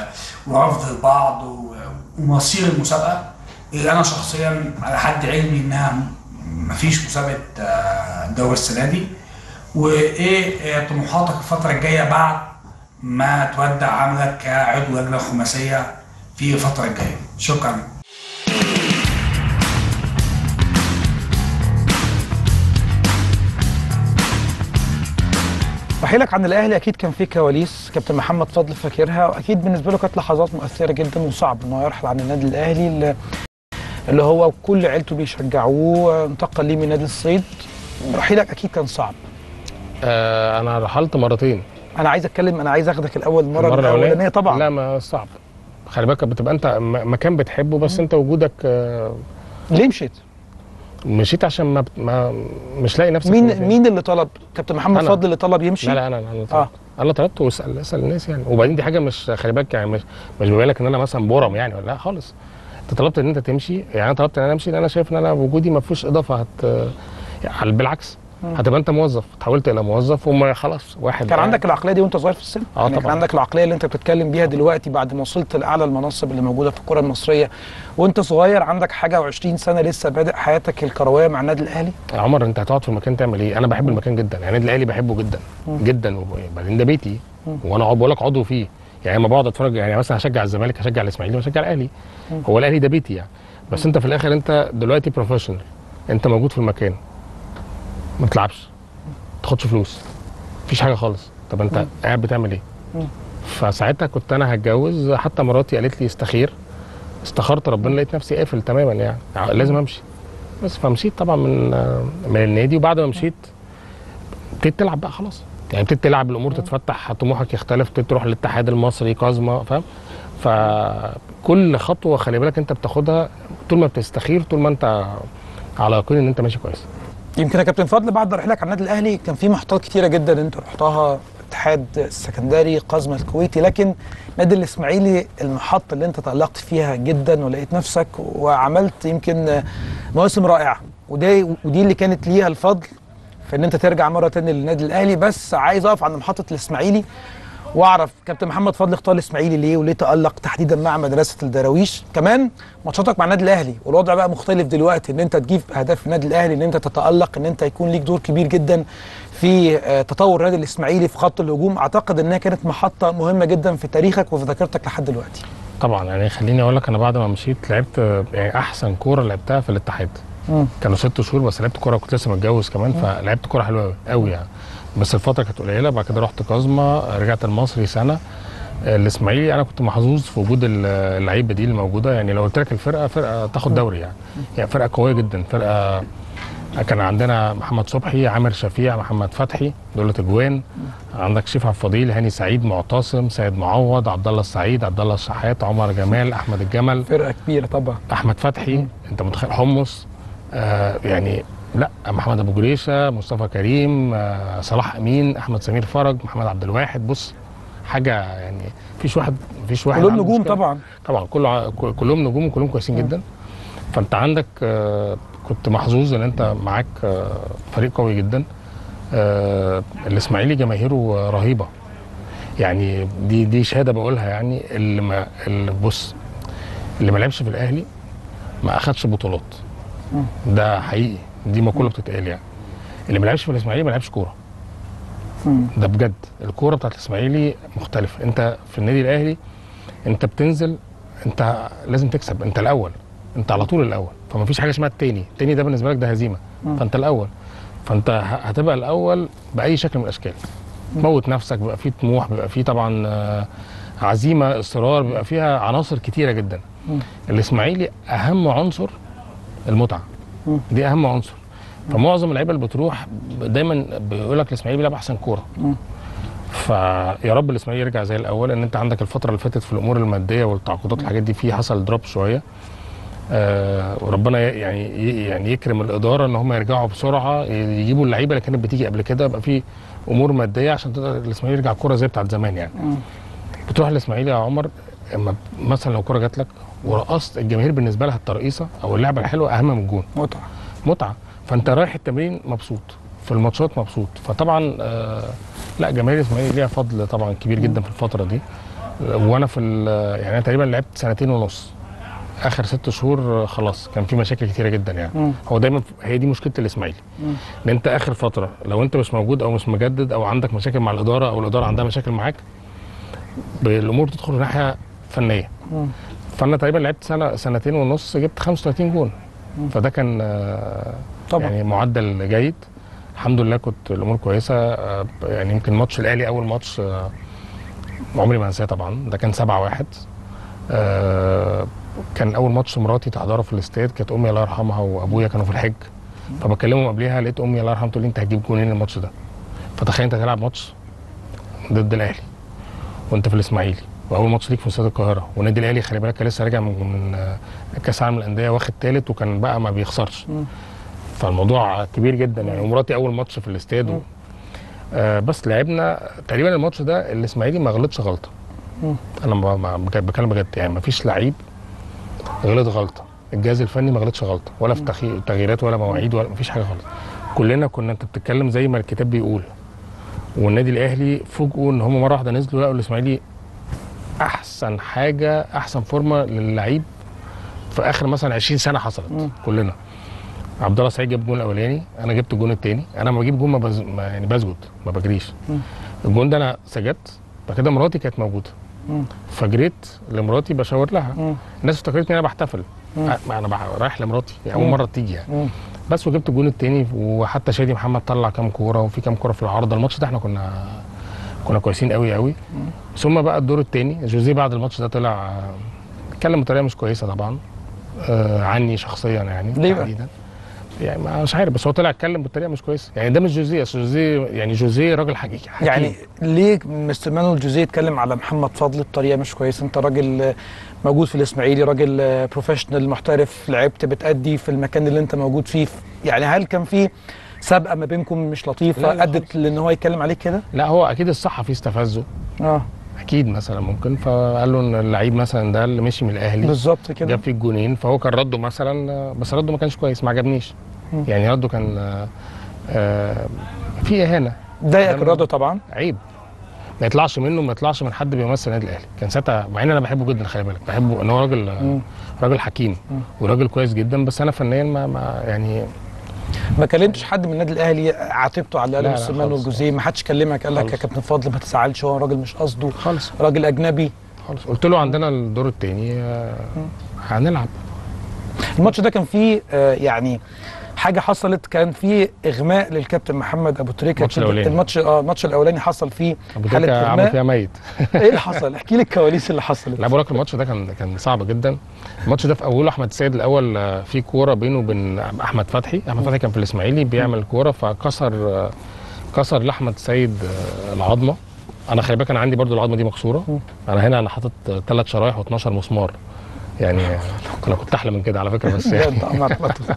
ورفض البعض و- ومصير المسابقه اللي انا شخصيا على حد علمي انها م- مفيش مسابقه آه، دوري السنه دي وايه آه، طموحاتك الفتره الجايه بعد ما تودع عملك كعضو لجنه خماسيه في الفتره الجايه شكرا رحيلك عن الاهلي اكيد كان فيه كواليس كابتن محمد فضل فاكرها واكيد بالنسبه له كانت لحظات مؤثره جدا وصعب ان هو يرحل عن النادي الاهلي اللي- اللي هو كل عيلته بيشجعوه انتقل ليه من نادي الصيد رحيلك اكيد كان صعب آه انا رحلت مرتين انا عايز اتكلم انا عايز اخدك الاول المره, المرة الاولانيه الأولانية طبعا لا ما صعب خلي بالك بتبقى انت م- مكان بتحبه بس انت وجودك آه، ليه مشيت؟ مشيت عشان ما, بت... ما مش لاقي نفسك مين مكان. مين اللي طلب كابتن محمد أنا. فضل اللي طلب يمشي لا لا انا انا اللي اه طلبت انا اللي طلبت واسال اسال الناس يعني وبعدين دي حاجه مش خلي بالك يعني مش مش بيبين لك ان انا مثلا بورم يعني ولا لا خالص انت طلبت ان انت تمشي يعني انا طلبت ان انا امشي لان انا شايف ان انا وجودي ما فيهوش اضافه هت يعني بالعكس مم. هتبقى انت موظف تحولت الى موظف وما خلاص واحد كان قاعد. عندك العقليه دي وانت صغير في السن اه يعني كان طبعا. عندك العقليه اللي انت بتتكلم بيها دلوقتي بعد ما وصلت لاعلى المناصب اللي موجوده في الكره المصريه وانت صغير عندك حاجه و20 سنه لسه بادئ حياتك الكرويه مع النادي الاهلي يا عمر انت هتقعد في المكان تعمل ايه؟ انا بحب المكان جدا يعني النادي الاهلي بحبه جدا مم. جدا وبعدين ده بيتي مم. وانا اقعد بقول لك عضو فيه يعني لما بقعد اتفرج يعني مثلا هشجع الزمالك هشجع الاسماعيلي وهشجع الاهلي مم. هو الاهلي ده بيتي يعني بس انت في الاخر انت دلوقتي بروفيشنال انت موجود في المكان ما بتلعبش ما تاخدش فلوس مفيش حاجه خالص طب انت مم. قاعد بتعمل ايه؟ مم. فساعتها كنت انا هتجوز حتى مراتي قالت لي استخير استخرت ربنا لقيت نفسي قافل تماما يعني لازم امشي بس فمشيت طبعا من من النادي وبعد ما مشيت ابتديت تلعب بقى خلاص يعني ابتديت تلعب الامور تتفتح طموحك يختلف ابتديت تروح للاتحاد المصري كازما فاهم فكل خطوه خلي بالك انت بتاخدها طول ما بتستخير طول ما انت على يقين ان انت ماشي كويس يمكن يا كابتن فضل بعد رحلك على النادي الاهلي كان في محطات كتيره جدا انت رحتها اتحاد السكندري قزمة الكويتي لكن نادي الاسماعيلي المحطه اللي انت تالقت فيها جدا ولقيت نفسك وعملت يمكن مواسم رائعه ودي ودي اللي كانت ليها الفضل في ان انت ترجع مره تاني للنادي الاهلي بس عايز اقف عند محطه الاسماعيلي واعرف كابتن محمد فضل اختار الاسماعيلي ليه وليه تالق تحديدا مع مدرسه الدراويش كمان ماتشاتك مع النادي الاهلي والوضع بقى مختلف دلوقتي ان انت تجيب اهداف النادي الاهلي ان انت تتالق ان انت يكون ليك دور كبير جدا في آه، تطور النادي الاسماعيلي في خط الهجوم اعتقد انها كانت محطه مهمه جدا في تاريخك وفي ذاكرتك لحد دلوقتي طبعا يعني خليني اقول لك انا بعد ما مشيت لعبت آه، يعني احسن كوره لعبتها في الاتحاد مم. كانوا ست شهور بس لعبت كوره كنت لسه متجوز كمان مم. فلعبت كوره حلوه قوي قوي يعني بس الفتره كانت قليله بعد كده رحت كازما رجعت المصري سنه آه، الاسماعيلي انا كنت محظوظ في وجود ال- اللعيبه دي اللي موجوده يعني لو قلت لك الفرقه فرقه تاخد دوري يعني يعني فرقه قويه جدا فرقه كان عندنا محمد صبحي عامر شفيع محمد فتحي دولة اجوان عندك شيف عبد الفضيل هاني سعيد معتصم سيد معوض عبد الله السعيد عبد الله الشحات عمر جمال احمد الجمل فرقه كبيره طبعا احمد فتحي انت متخيل حمص آه يعني لا محمد ابو جريشه مصطفى كريم آه صلاح امين احمد سمير فرج محمد عبد الواحد بص حاجه يعني مفيش واحد مفيش واحد كلهم عنده نجوم مشكلة. طبعا طبعا كله ع- كل- كلهم نجوم وكلهم كويسين جدا فانت عندك آه، كنت محظوظ ان انت معاك آه، فريق قوي جدا آه، الاسماعيلي جماهيره رهيبه يعني دي دي شهاده بقولها يعني اللي ما اللي بص اللي ما لعبش في الاهلي ما اخدش بطولات ده حقيقي دي مقوله بتتقال يعني اللي ما لعبش في الاسماعيلي ما لعبش كوره ده بجد الكوره بتاعت الاسماعيلي مختلفه انت في النادي الاهلي انت بتنزل انت لازم تكسب انت الاول انت على طول الاول فما فيش حاجه اسمها التاني التاني ده بالنسبه لك ده هزيمه مم. فانت الاول فانت ه- هتبقى الاول باي شكل من الاشكال موت نفسك بيبقى فيه طموح بيبقى فيه طبعا آه، عزيمه اصرار بيبقى فيها عناصر كتيره جدا مم. الاسماعيلي اهم عنصر المتعه مم. دي اهم عنصر فمعظم اللعيبه اللي بتروح دايما بيقول لك الاسماعيلي بيلعب احسن كوره مم. فيا رب الاسماعيلي يرجع زي الاول ان انت عندك الفتره اللي فاتت في الامور الماديه والتعاقدات الحاجات دي في حصل دروب شويه آه وربنا ي- يعني ي- يعني يكرم الاداره ان هم يرجعوا بسرعه يجيبوا اللعيبه اللي كانت بتيجي قبل كده يبقى في امور ماديه عشان تقدر الاسماعيلي يرجع كوره زي بتاعت زمان يعني مم. بتروح الاسماعيلي يا عمر اما مثلا لو كوره جات لك ورقصت الجماهير بالنسبه لها الترقيصه او اللعبه الحلوه اهم من الجون متعه متعه فانت رايح التمرين مبسوط في الماتشات مبسوط فطبعا آه لا جماهير الاسماعيلي ليها فضل طبعا كبير جدا في الفتره دي وانا في ال- يعني انا تقريبا لعبت سنتين ونص اخر ست شهور آه، خلاص كان في مشاكل كتيره جدا يعني مم. هو دايما هي دي مشكله الاسماعيلي مم. ان انت اخر فتره لو انت مش موجود او مش مجدد او عندك مشاكل مع الاداره او الاداره عندها مشاكل معاك ب- الامور بتدخل ناحيه فنيه مم. فانا تقريبا لعبت سنه سنتين ونص جبت 35 جون مم. فده كان آه، طبعا. يعني معدل جيد الحمد لله كنت الامور كويسه آه، يعني يمكن ماتش الاهلي اول ماتش آه، عمري ما انساه طبعا ده كان 7 1 آه، كان اول ماتش مراتي تحضره في الاستاد كانت امي الله يرحمها وابويا كانوا في الحج فبكلمهم قبليها لقيت امي الله يرحمها تقول لي انت هتجيب جونين الماتش ده فتخيل انت هتلعب ماتش ضد الاهلي وانت في الاسماعيلي واول ماتش ليك في استاد القاهره والنادي الاهلي خلي بالك كان لسه راجع من من آه، كاس العالم للانديه واخد ثالث وكان بقى ما بيخسرش مم. فالموضوع كبير جدا يعني ومراتي اول ماتش في الاستاد و... آه بس لعبنا تقريبا الماتش ده الاسماعيلي ما غلطش غلطه مم. انا ما- ما- بك- بتكلم بجد يعني ما فيش لعيب غلط غلطه الجهاز الفني ما غلطش غلطه ولا في تخي- تغييرات ولا مواعيد ولا ما فيش حاجه غلط كلنا كنا انت بتتكلم زي ما الكتاب بيقول والنادي الاهلي فوجئوا ان هم مره واحده نزلوا لقوا الاسماعيلي احسن حاجه احسن فورمه للعيب في اخر مثلا 20 سنه حصلت مم. كلنا عبد الله سعيد جاب الجون الاولاني انا جبت الجون الثاني انا لما بجيب جون ما, بز... ما يعني بسجد ما بجريش مم. الجون ده انا سجدت بعد كده مراتي كانت موجوده مم. فجريت لمراتي بشاور لها مم. الناس افتكرتني انا بحتفل مم. أ- ما انا بح- رايح لمراتي يعني اول مم. مره تيجي يعني مم. بس وجبت الجون التاني وحتى شادي محمد طلع كام كوره وفي كام كوره في العارضه الماتش ده احنا كنا كنا كويسين قوي قوي ثم بقى الدور التاني جوزيه بعد الماتش ده طلع آه، اتكلم بطريقه مش كويسه طبعا آه عني شخصيا يعني ليه بقى؟ تحديداً. يعني ما- مش عارف بس هو طلع اتكلم بطريقه مش كويسه يعني ده مش جوزيه اصل جوزيه يعني جوزيه راجل حقيقي حكيم. يعني ليه مستر مانويل جوزيه يتكلم على محمد فضل بطريقه مش كويسه انت راجل آه، موجود في الاسماعيلي راجل آه، بروفيشنال محترف لعبت بتأدي في المكان اللي انت موجود فيه يعني هل كان في سابقه ما بينكم مش لا، لطيفه لا ادت لان هو يتكلم عليك كده لا هو اكيد الصحفي استفزه اه اكيد مثلا ممكن فقال له ان اللعيب مثلا ده اللي مشي من الاهلي بالظبط كده جاب فيه الجونين فهو كان رده مثلا بس رده ما كانش كويس ما عجبنيش مم. يعني رده كان آه، آه، في اهانه ضايقك ده الرد طبعا عيب ما يطلعش منه ما يطلعش من حد بيمثل النادي الاهلي كان ساعتها مع ان انا بحبه جدا خلي بالك بحبه ان هو راجل مم. راجل حكيم مم. وراجل كويس جدا بس انا فنيا ما, ما يعني ما كلمتش حد من النادي الاهلي عاتبته على اللي قاله لا، لا، مستر مانويل خالص، جوزيه ما حدش كلمك قال لك يا خالص. كابتن فضل ما تزعلش هو راجل مش قصده خالص راجل اجنبي خالص قلت له عندنا الدور الثاني هنلعب الماتش ده كان فيه آه، يعني حاجه حصلت كان فيه اغماء للكابتن محمد ابو تريكه الماتش كده. الأولاني. الماتش اه الماتش الاولاني حصل فيه ابو حاله تريكه عمل اغماء فيها ميت ايه اللي حصل احكي لي الكواليس اللي حصلت لا بقول لك الماتش ده كان كان صعب جدا الماتش ده في اوله احمد السيد الاول آه، في كوره بينه وبين احمد فتحي احمد فتحي كان في الاسماعيلي بيعمل كوره فكسر آه، كسر لاحمد السيد آه، العظمه انا خلي بالك انا عندي برضو العظمه دي مكسوره انا هنا انا حاطط ثلاث شرايح و12 مسمار يعني آه، انا كنت احلى من كده على فكره بس يعني بجد ما- ما تفهم.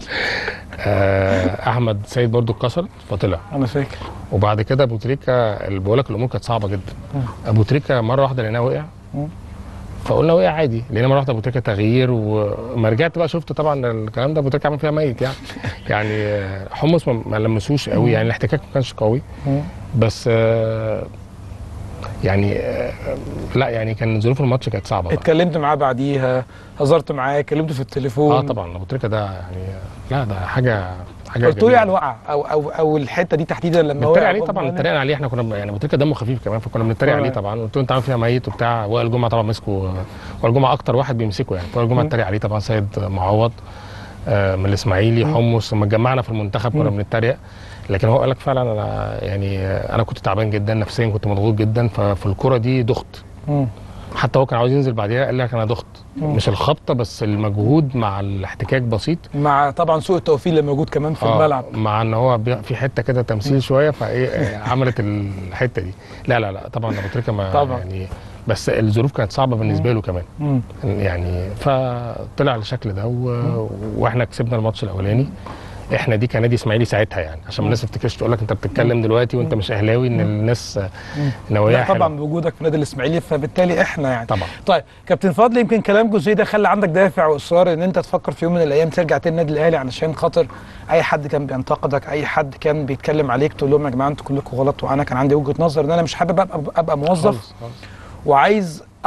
آه، احمد سيد برضو اتكسر فطلع انا فاكر وبعد كده ابو تريكه اللي بقول لك الامور كانت صعبه جدا ابو تريكه مره واحده لقيناه وقع مم. فقلنا وقع عادي لقينا مره واحده ابو تريكه تغيير وما رجعت بقى شفت طبعا الكلام ده ابو تريكه عمل فيها ميت يعني يعني آه، حمص ما- ما لمسوش قوي يعني الاحتكاك ما كانش قوي مم. بس آه، يعني آه، لا يعني كان ظروف الماتش كانت صعبه بقى. اتكلمت معاه بعديها هزرت معاه كلمته في التليفون اه طبعا ابو تريكه ده يعني لا ده حاجه حاجه قلت له جميلة. على الوقعه او او او الحته دي تحديدا لما بنتريق وقع عليه غصب طبعا عنك. اتريقنا عليه احنا كنا يعني ابو تريكه دمه خفيف كمان فكنا بنتريق آه. عليه طبعا قلت له انت عامل فيها ميت وبتاع وائل جمعه طبعا مسكه وائل جمعه اكتر واحد بيمسكه يعني وائل جمعه مم. اتريق عليه طبعا سيد معوض آه، من الاسماعيلي حمص لما اتجمعنا في المنتخب كنا مم. بنتريق لكن هو قال لك فعلا انا يعني آه، انا كنت تعبان جدا نفسيا كنت مضغوط جدا ففي الكوره دي دخت مم. حتى هو كان عاوز ينزل بعديها قال لك انا دخت مم. مش الخبطه بس المجهود مع الاحتكاك بسيط مع طبعا سوء التوفيق اللي موجود كمان في آه، الملعب مع ان هو بي- في حته كده تمثيل شويه فايه آه، عملت الحته دي لا لا لا طبعا ابو تريكه ما طبعا. يعني بس الظروف كانت صعبه بالنسبه له كمان مم. يعني فطلع بالشكل ده و... واحنا كسبنا الماتش الاولاني احنا دي كنادي اسماعيلي ساعتها يعني عشان الناس ما تفتكرش تقول لك انت بتتكلم دلوقتي وانت مش اهلاوي ان الناس آه، نواياها لا طبعا حلوة. بوجودك في نادي الاسماعيلي فبالتالي احنا يعني طبعا طيب كابتن فضل يمكن كلام جوزيه ده خلى عندك دافع واصرار ان انت تفكر في يوم من الايام ترجع تاني النادي الاهلي علشان خاطر اي حد كان بينتقدك اي حد كان بيتكلم عليك تقول لهم يا جماعه انتوا كلكم غلط وانا كان عندي وجهه نظر ان انا مش حابب ابقى ابقى موظف خالص خالص. وعايز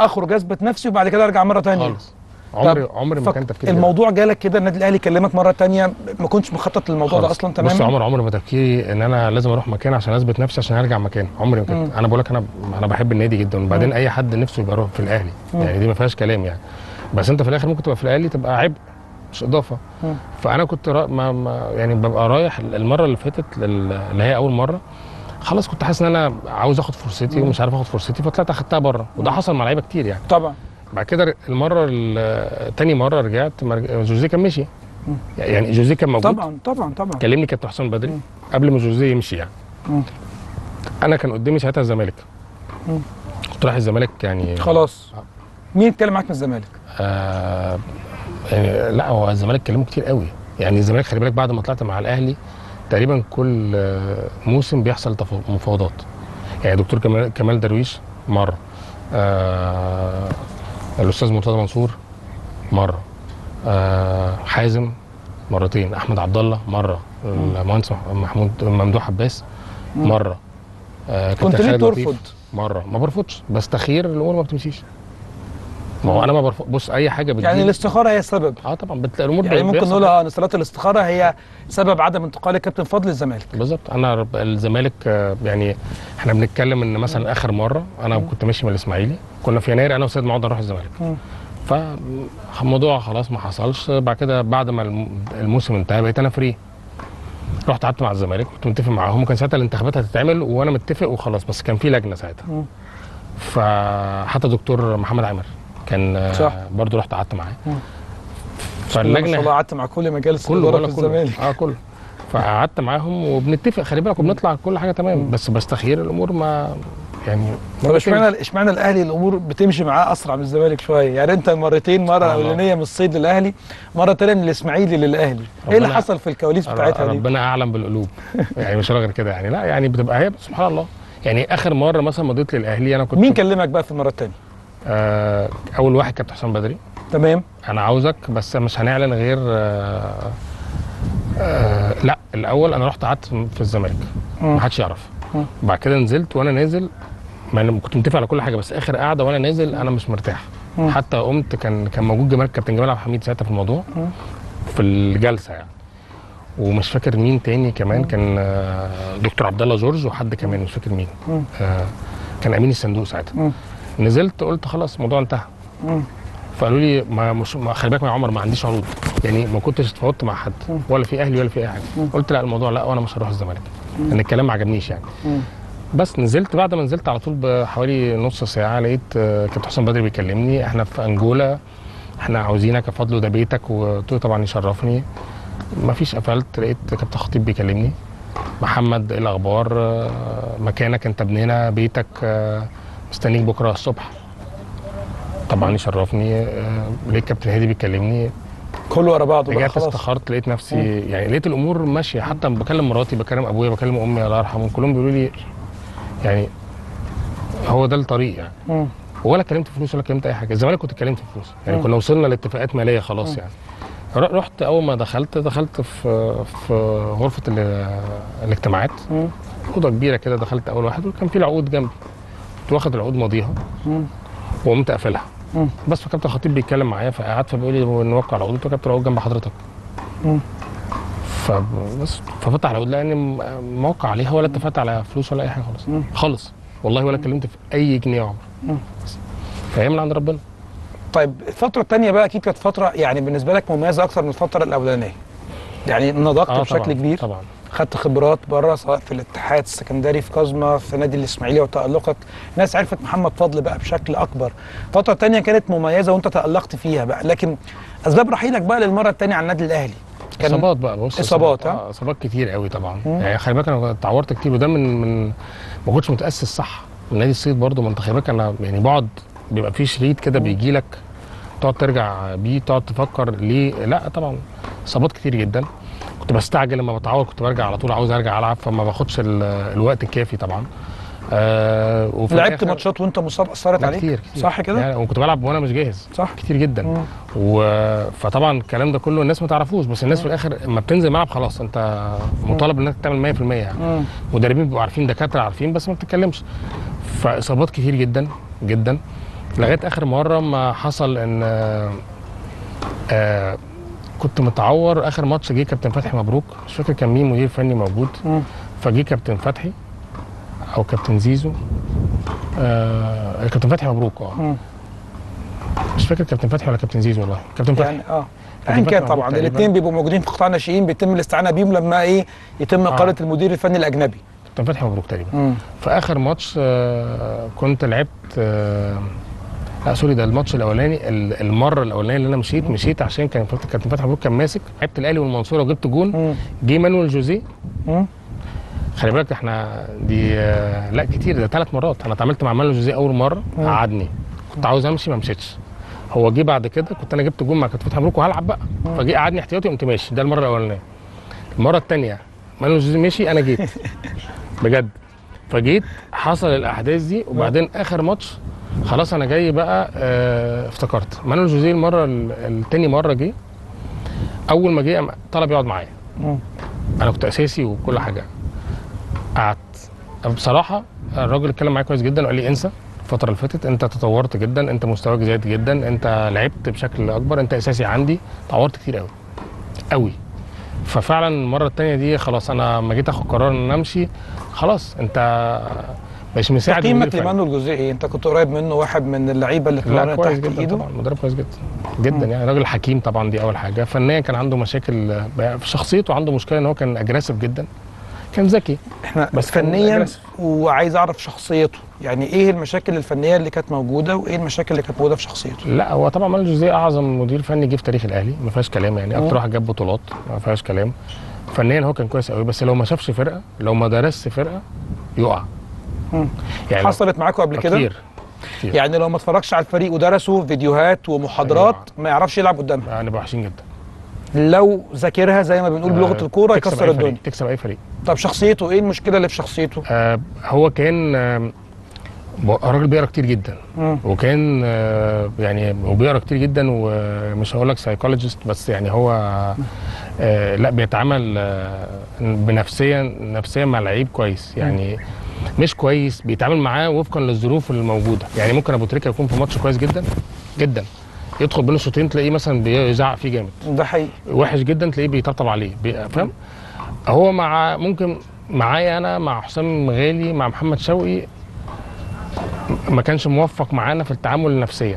اخرج اثبت نفسي وبعد كده ارجع مره ثانيه خالص عمري طب عمري ما فك- كان تفكيري كده. الموضوع جالك كده النادي الاهلي كلمك مره ثانيه ما كنتش مخطط للموضوع ده خالص. اصلا تماما بص يا عمر عمري ما تفكيري ان انا لازم اروح مكان عشان اثبت نفسي عشان ارجع مكان عمري ما مم. كنت انا بقول لك انا انا بحب النادي جدا وبعدين مم. اي حد نفسه يبقى يروح في الاهلي مم. يعني دي ما فيهاش كلام يعني بس انت في الاخر ممكن تبقى في الاهلي تبقى عبء مش اضافه مم. فانا كنت را... ما... ما يعني ببقى رايح المره اللي فاتت لل... اللي هي اول مره خلاص كنت حاسس ان انا عاوز اخد فرصتي مم. ومش عارف اخد فرصتي فطلعت اخدتها بره وده حصل مع لعيبه كتير يعني طبعا بعد كده المره ال- تاني مره رجعت مرج- جوزيه كان مشي مم. يعني جوزيه كان موجود طبعا طبعا طبعا كلمني كابتن حسام بدري قبل ما جوزيه يمشي يعني مم. انا كان قدامي ساعتها الزمالك مم. كنت رايح الزمالك يعني خلاص مين اتكلم معاك من الزمالك؟ آه يعني لا هو الزمالك كلمه كتير قوي يعني الزمالك خلي بالك بعد ما طلعت مع الاهلي تقريبا كل آه، موسم بيحصل تفا- مفاوضات يعني دكتور كمال, كمال درويش مره آه الاستاذ مرتضى منصور مره آه حازم مرتين احمد عبد الله مره المهندس مح- محمود ممدوح عباس مم. مره آه كنت كابتن ليه خالد لطيف ترفض؟ مره ما برفضش بستخير الامور ما بتمشيش ما هو انا ما برفض بص اي حاجه بتجيلي يعني الاستخاره هي السبب اه طبعا بتلاقي الامور يعني ممكن بيحصل نقول اه ان صلاه الاستخاره هي سبب عدم انتقال الكابتن فضل للزمالك بالظبط انا رب- الزمالك آه، يعني احنا بنتكلم ان مثلا اخر مره انا كنت ماشي من الاسماعيلي كنا في يناير انا وسيد معوض نروح الزمالك مم. فالموضوع خلاص ما حصلش بعد كده بعد ما الم- الموسم انتهى بقيت انا فري رحت قعدت مع الزمالك كنت متفق معاهم وكان ساعتها الانتخابات هتتعمل وانا متفق وخلاص بس كان في لجنه ساعتها مم. فحتى دكتور محمد عامر كان آه، صح. برضه رحت قعدت معاه مم. ما شاء الله فاللجنه قعدت مع كل مجالس كله الاداره بقول في لك كله. الزمالك اه كله فقعدت معاهم وبنتفق خلي بالك وبنطلع كل حاجه تمام بس بستخير الامور ما يعني ما طب بتمشي. اشمعنى اشمعنى الاهلي الامور بتمشي معاه اسرع من الزمالك شويه يعني انت مرتين مره آه. الاولانيه من الصيد للاهلي مره ثانيه من الاسماعيلي للاهلي ايه اللي ربنا- حصل في الكواليس بتاعتها دي ربنا اعلم بالقلوب يعني مش غير كده يعني لا يعني بتبقى هي سبحان الله يعني اخر مره مثلا مضيت للاهلي انا كنت مين كلمك بقى في المره الثانيه آه اول واحد كابتن حسام بدري تمام انا عاوزك بس مش هنعلن غير آه آه لا الاول انا رحت قعدت في الزمالك مم. ما حدش يعرف مم. بعد كده نزلت وانا نازل ما انا كنت متفق على كل حاجه بس اخر قعده وانا نازل انا مش مرتاح مم. حتى قمت كان كان موجود جمال كابتن جمال عبد الحميد ساعتها في الموضوع مم. في الجلسه يعني ومش فاكر مين تاني كمان كان آه، دكتور عبد الله جورج وحد كمان مش فاكر مين مم. آه، كان امين الصندوق ساعتها مم. نزلت قلت خلاص الموضوع انتهى مم. فقالوا لي ما مش ما خلي بالك يا عمر ما عنديش عروض يعني ما كنتش اتفاوضت مع حد مم. ولا في اهلي ولا في اي حاجه مم. قلت لا الموضوع لا وانا مش هروح الزمالك مم. لان الكلام ما عجبنيش يعني مم. بس نزلت بعد ما نزلت على طول بحوالي نص ساعه لقيت آه، كابتن حسام بدري بيكلمني احنا في انجولا احنا عاوزينك يا فضل وده بيتك وقلت له طبعا يشرفني ما فيش قفلت لقيت كابتن خطيب بيكلمني محمد ايه الاخبار آه، مكانك انت ابننا بيتك آه، مستنيك بكره الصبح طبعا يشرفني آه، لقيت كابتن هادي بيكلمني كله ورا بعضه بقى رجعت خلاص استخرت لقيت نفسي يعني لقيت الامور ماشيه حتى لما بكلم مراتي بكلم ابويا بكلم امي الله يرحمهم كلهم بيقولوا لي يعني هو ده الطريق يعني مم. ولا كلمت فلوس ولا كلمت اي حاجه الزمالك كنت كلمت فلوس يعني مم. كنا وصلنا لاتفاقات ماليه خلاص مم. يعني ر- رحت اول ما دخلت دخلت في في غرفه ال- الاجتماعات مم. اوضه كبيره كده دخلت اول واحد وكان في العقود جنبي كنت واخد العقود ماضيها مم. وقمت قافلها مم. بس فكابتن خطيب بيتكلم معايا فقعد فبيقول لي نوقع العقود قلت له كابتن العقود جنب حضرتك مم. فبس ففتح العقود لاني م- موقع عليها ولا اتفقت على فلوس ولا اي حاجه خالص مم. خالص والله ولا اتكلمت في اي جنيه يا عمر مم. فهي من عند ربنا طيب الفتره الثانيه بقى اكيد كانت فتره يعني بالنسبه لك مميزه اكثر من الفتره الاولانيه يعني نضجت آه بشكل طبعاً، كبير طبعا خدت خبرات بره سواء في الاتحاد السكندري في كازما في نادي الاسماعيلي وتالقك ناس عرفت محمد فضل بقى بشكل اكبر فتره تانية كانت مميزه وانت تالقت فيها بقى لكن اسباب رحيلك بقى للمره الثانيه عن النادي الاهلي كان اصابات بقى بص إصابات، ها؟ آه، اصابات كتير قوي طبعا مم. يعني خلي بالك انا اتعورت كتير وده من من ما كنتش متاسس صح من نادي الصيد برضه ما انت خلي بالك انا يعني بقعد بيبقى في شريط كده بيجي لك تقعد ترجع بيه تقعد تفكر ليه لا طبعا اصابات كتير جدا كنت بستعجل لما بتعور كنت برجع على طول عاوز ارجع العب فما باخدش ال- الوقت الكافي طبعا آه وفي لعبت الآخر- ماتشات وانت مصاب اثرت لا عليك كتير كتير صح كده يعني وكنت بلعب وانا مش جاهز صح كتير جدا مم. و... فطبعا الكلام ده كله الناس ما تعرفوش بس الناس في الاخر لما بتنزل الملعب خلاص انت مطالب انك تعمل 100% يعني مم. مدربين بيبقوا عارفين دكاتره عارفين بس ما بتتكلمش فاصابات كتير جدا جدا لغايه اخر مره ما حصل ان آه، آه كنت متعور اخر ماتش جه كابتن فتحي مبروك مش فاكر كان مين مدير فني موجود مم. فجه كابتن فتحي او كابتن زيزو آه كابتن فتحي مبروك اه مم. مش فاكر كابتن فتحي ولا كابتن زيزو والله كابتن فتحي يعني اه كابتن ايا فتحي كان مبروك طبعا تقريباً. الاثنين بيبقوا موجودين في قطاع الناشئين بيتم الاستعانه بيهم لما ايه يتم آه. اقاله المدير الفني الاجنبي كابتن فتحي مبروك تقريبا مم. في اخر ماتش آه، كنت لعبت آه، لا سوري ده الماتش الاولاني ال- المره الاولانيه اللي انا مشيت مشيت عشان كان فت- كابتن فتحي مبروك كان ماسك لعبت الاهلي والمنصوره وجبت جون جه مانويل جوزيه مم. خلي بالك احنا دي آه، لا كتير ده ثلاث مرات انا اتعاملت مع مانويل جوزيه اول مره مم. قعدني كنت عاوز امشي ما مشيتش هو جه بعد كده كنت انا جبت جون مع كابتن فتحي مبروك وهلعب بقى فجه قعدني احتياطي قمت ماشي ده المره الاولانيه المره الثانيه مانويل جوزيه مشي انا جيت بجد فجيت حصل الاحداث دي وبعدين اخر ماتش خلاص انا جاي بقى آه افتكرت مانويل جوزيه المره ال- التاني مره جه اول ما جه قام طلب يقعد معايا مم. انا كنت اساسي وكل حاجه قعدت بصراحه الراجل اتكلم معايا كويس جدا وقال لي انسى الفتره اللي فاتت انت تطورت جدا انت مستواك زايد جدا انت لعبت بشكل اكبر انت اساسي عندي اتطورت كتير قوي قوي ففعلا المره الثانيه دي خلاص انا لما جيت اخد قرار ان أنا امشي خلاص انت مش مساعد تقييمك المدير الفني. لمانويل جوزيه ايه؟ انت كنت قريب منه واحد من اللعيبه اللي لا كانوا كويس تحت جدا ايده طبعا مدرب كويس جدا جدا يعني راجل حكيم طبعا دي اول حاجه فنيا كان عنده مشاكل آه، في شخصيته عنده مشكله ان هو كان اجريسيف جدا كان ذكي احنا بس بس كان فنيا aggressive. وعايز اعرف شخصيته يعني ايه المشاكل الفنيه اللي كانت موجوده وايه المشاكل اللي كانت موجوده في شخصيته لا هو طبعا مانويل جوزيه اعظم مدير فني جه في تاريخ الاهلي ما فيهاش كلام يعني مم. اكتر واحد جاب بطولات ما فيهاش كلام فنيا هو كان كويس قوي بس لو ما شافش فرقه لو ما درسش فرقه يقع مم. يعني حصلت معاكم قبل كده كتير كتير. يعني لو ما اتفرجش على الفريق ودرسوا فيديوهات ومحاضرات ما يعرفش يلعب قدامها هنبقى وحشين جدا لو ذاكرها زي ما بنقول بلغه آه، الكوره تكسب يكسر أي فريق، الدنيا تكسب اي فريق طب شخصيته ايه المشكله اللي في شخصيته آه هو كان آه راجل بيقرا كتير جدا مم. وكان آه يعني وبيقرا كتير جدا ومش هقول لك سايكولوجيست بس يعني هو آه لا بيتعامل آه بنفسيا نفسيا مع لعيب كويس يعني مش كويس بيتعامل معاه وفقا للظروف اللي موجوده يعني ممكن ابو تريكه يكون في ماتش كويس جدا جدا يدخل بين الشوطين تلاقيه مثلا بيزعق فيه جامد ده حقيقي وحش جدا تلاقيه بيطبطب عليه بي- فاهم هو مع ممكن معايا انا مع حسام غالي مع محمد شوقي ما كانش موفق معانا في التعامل نفسيا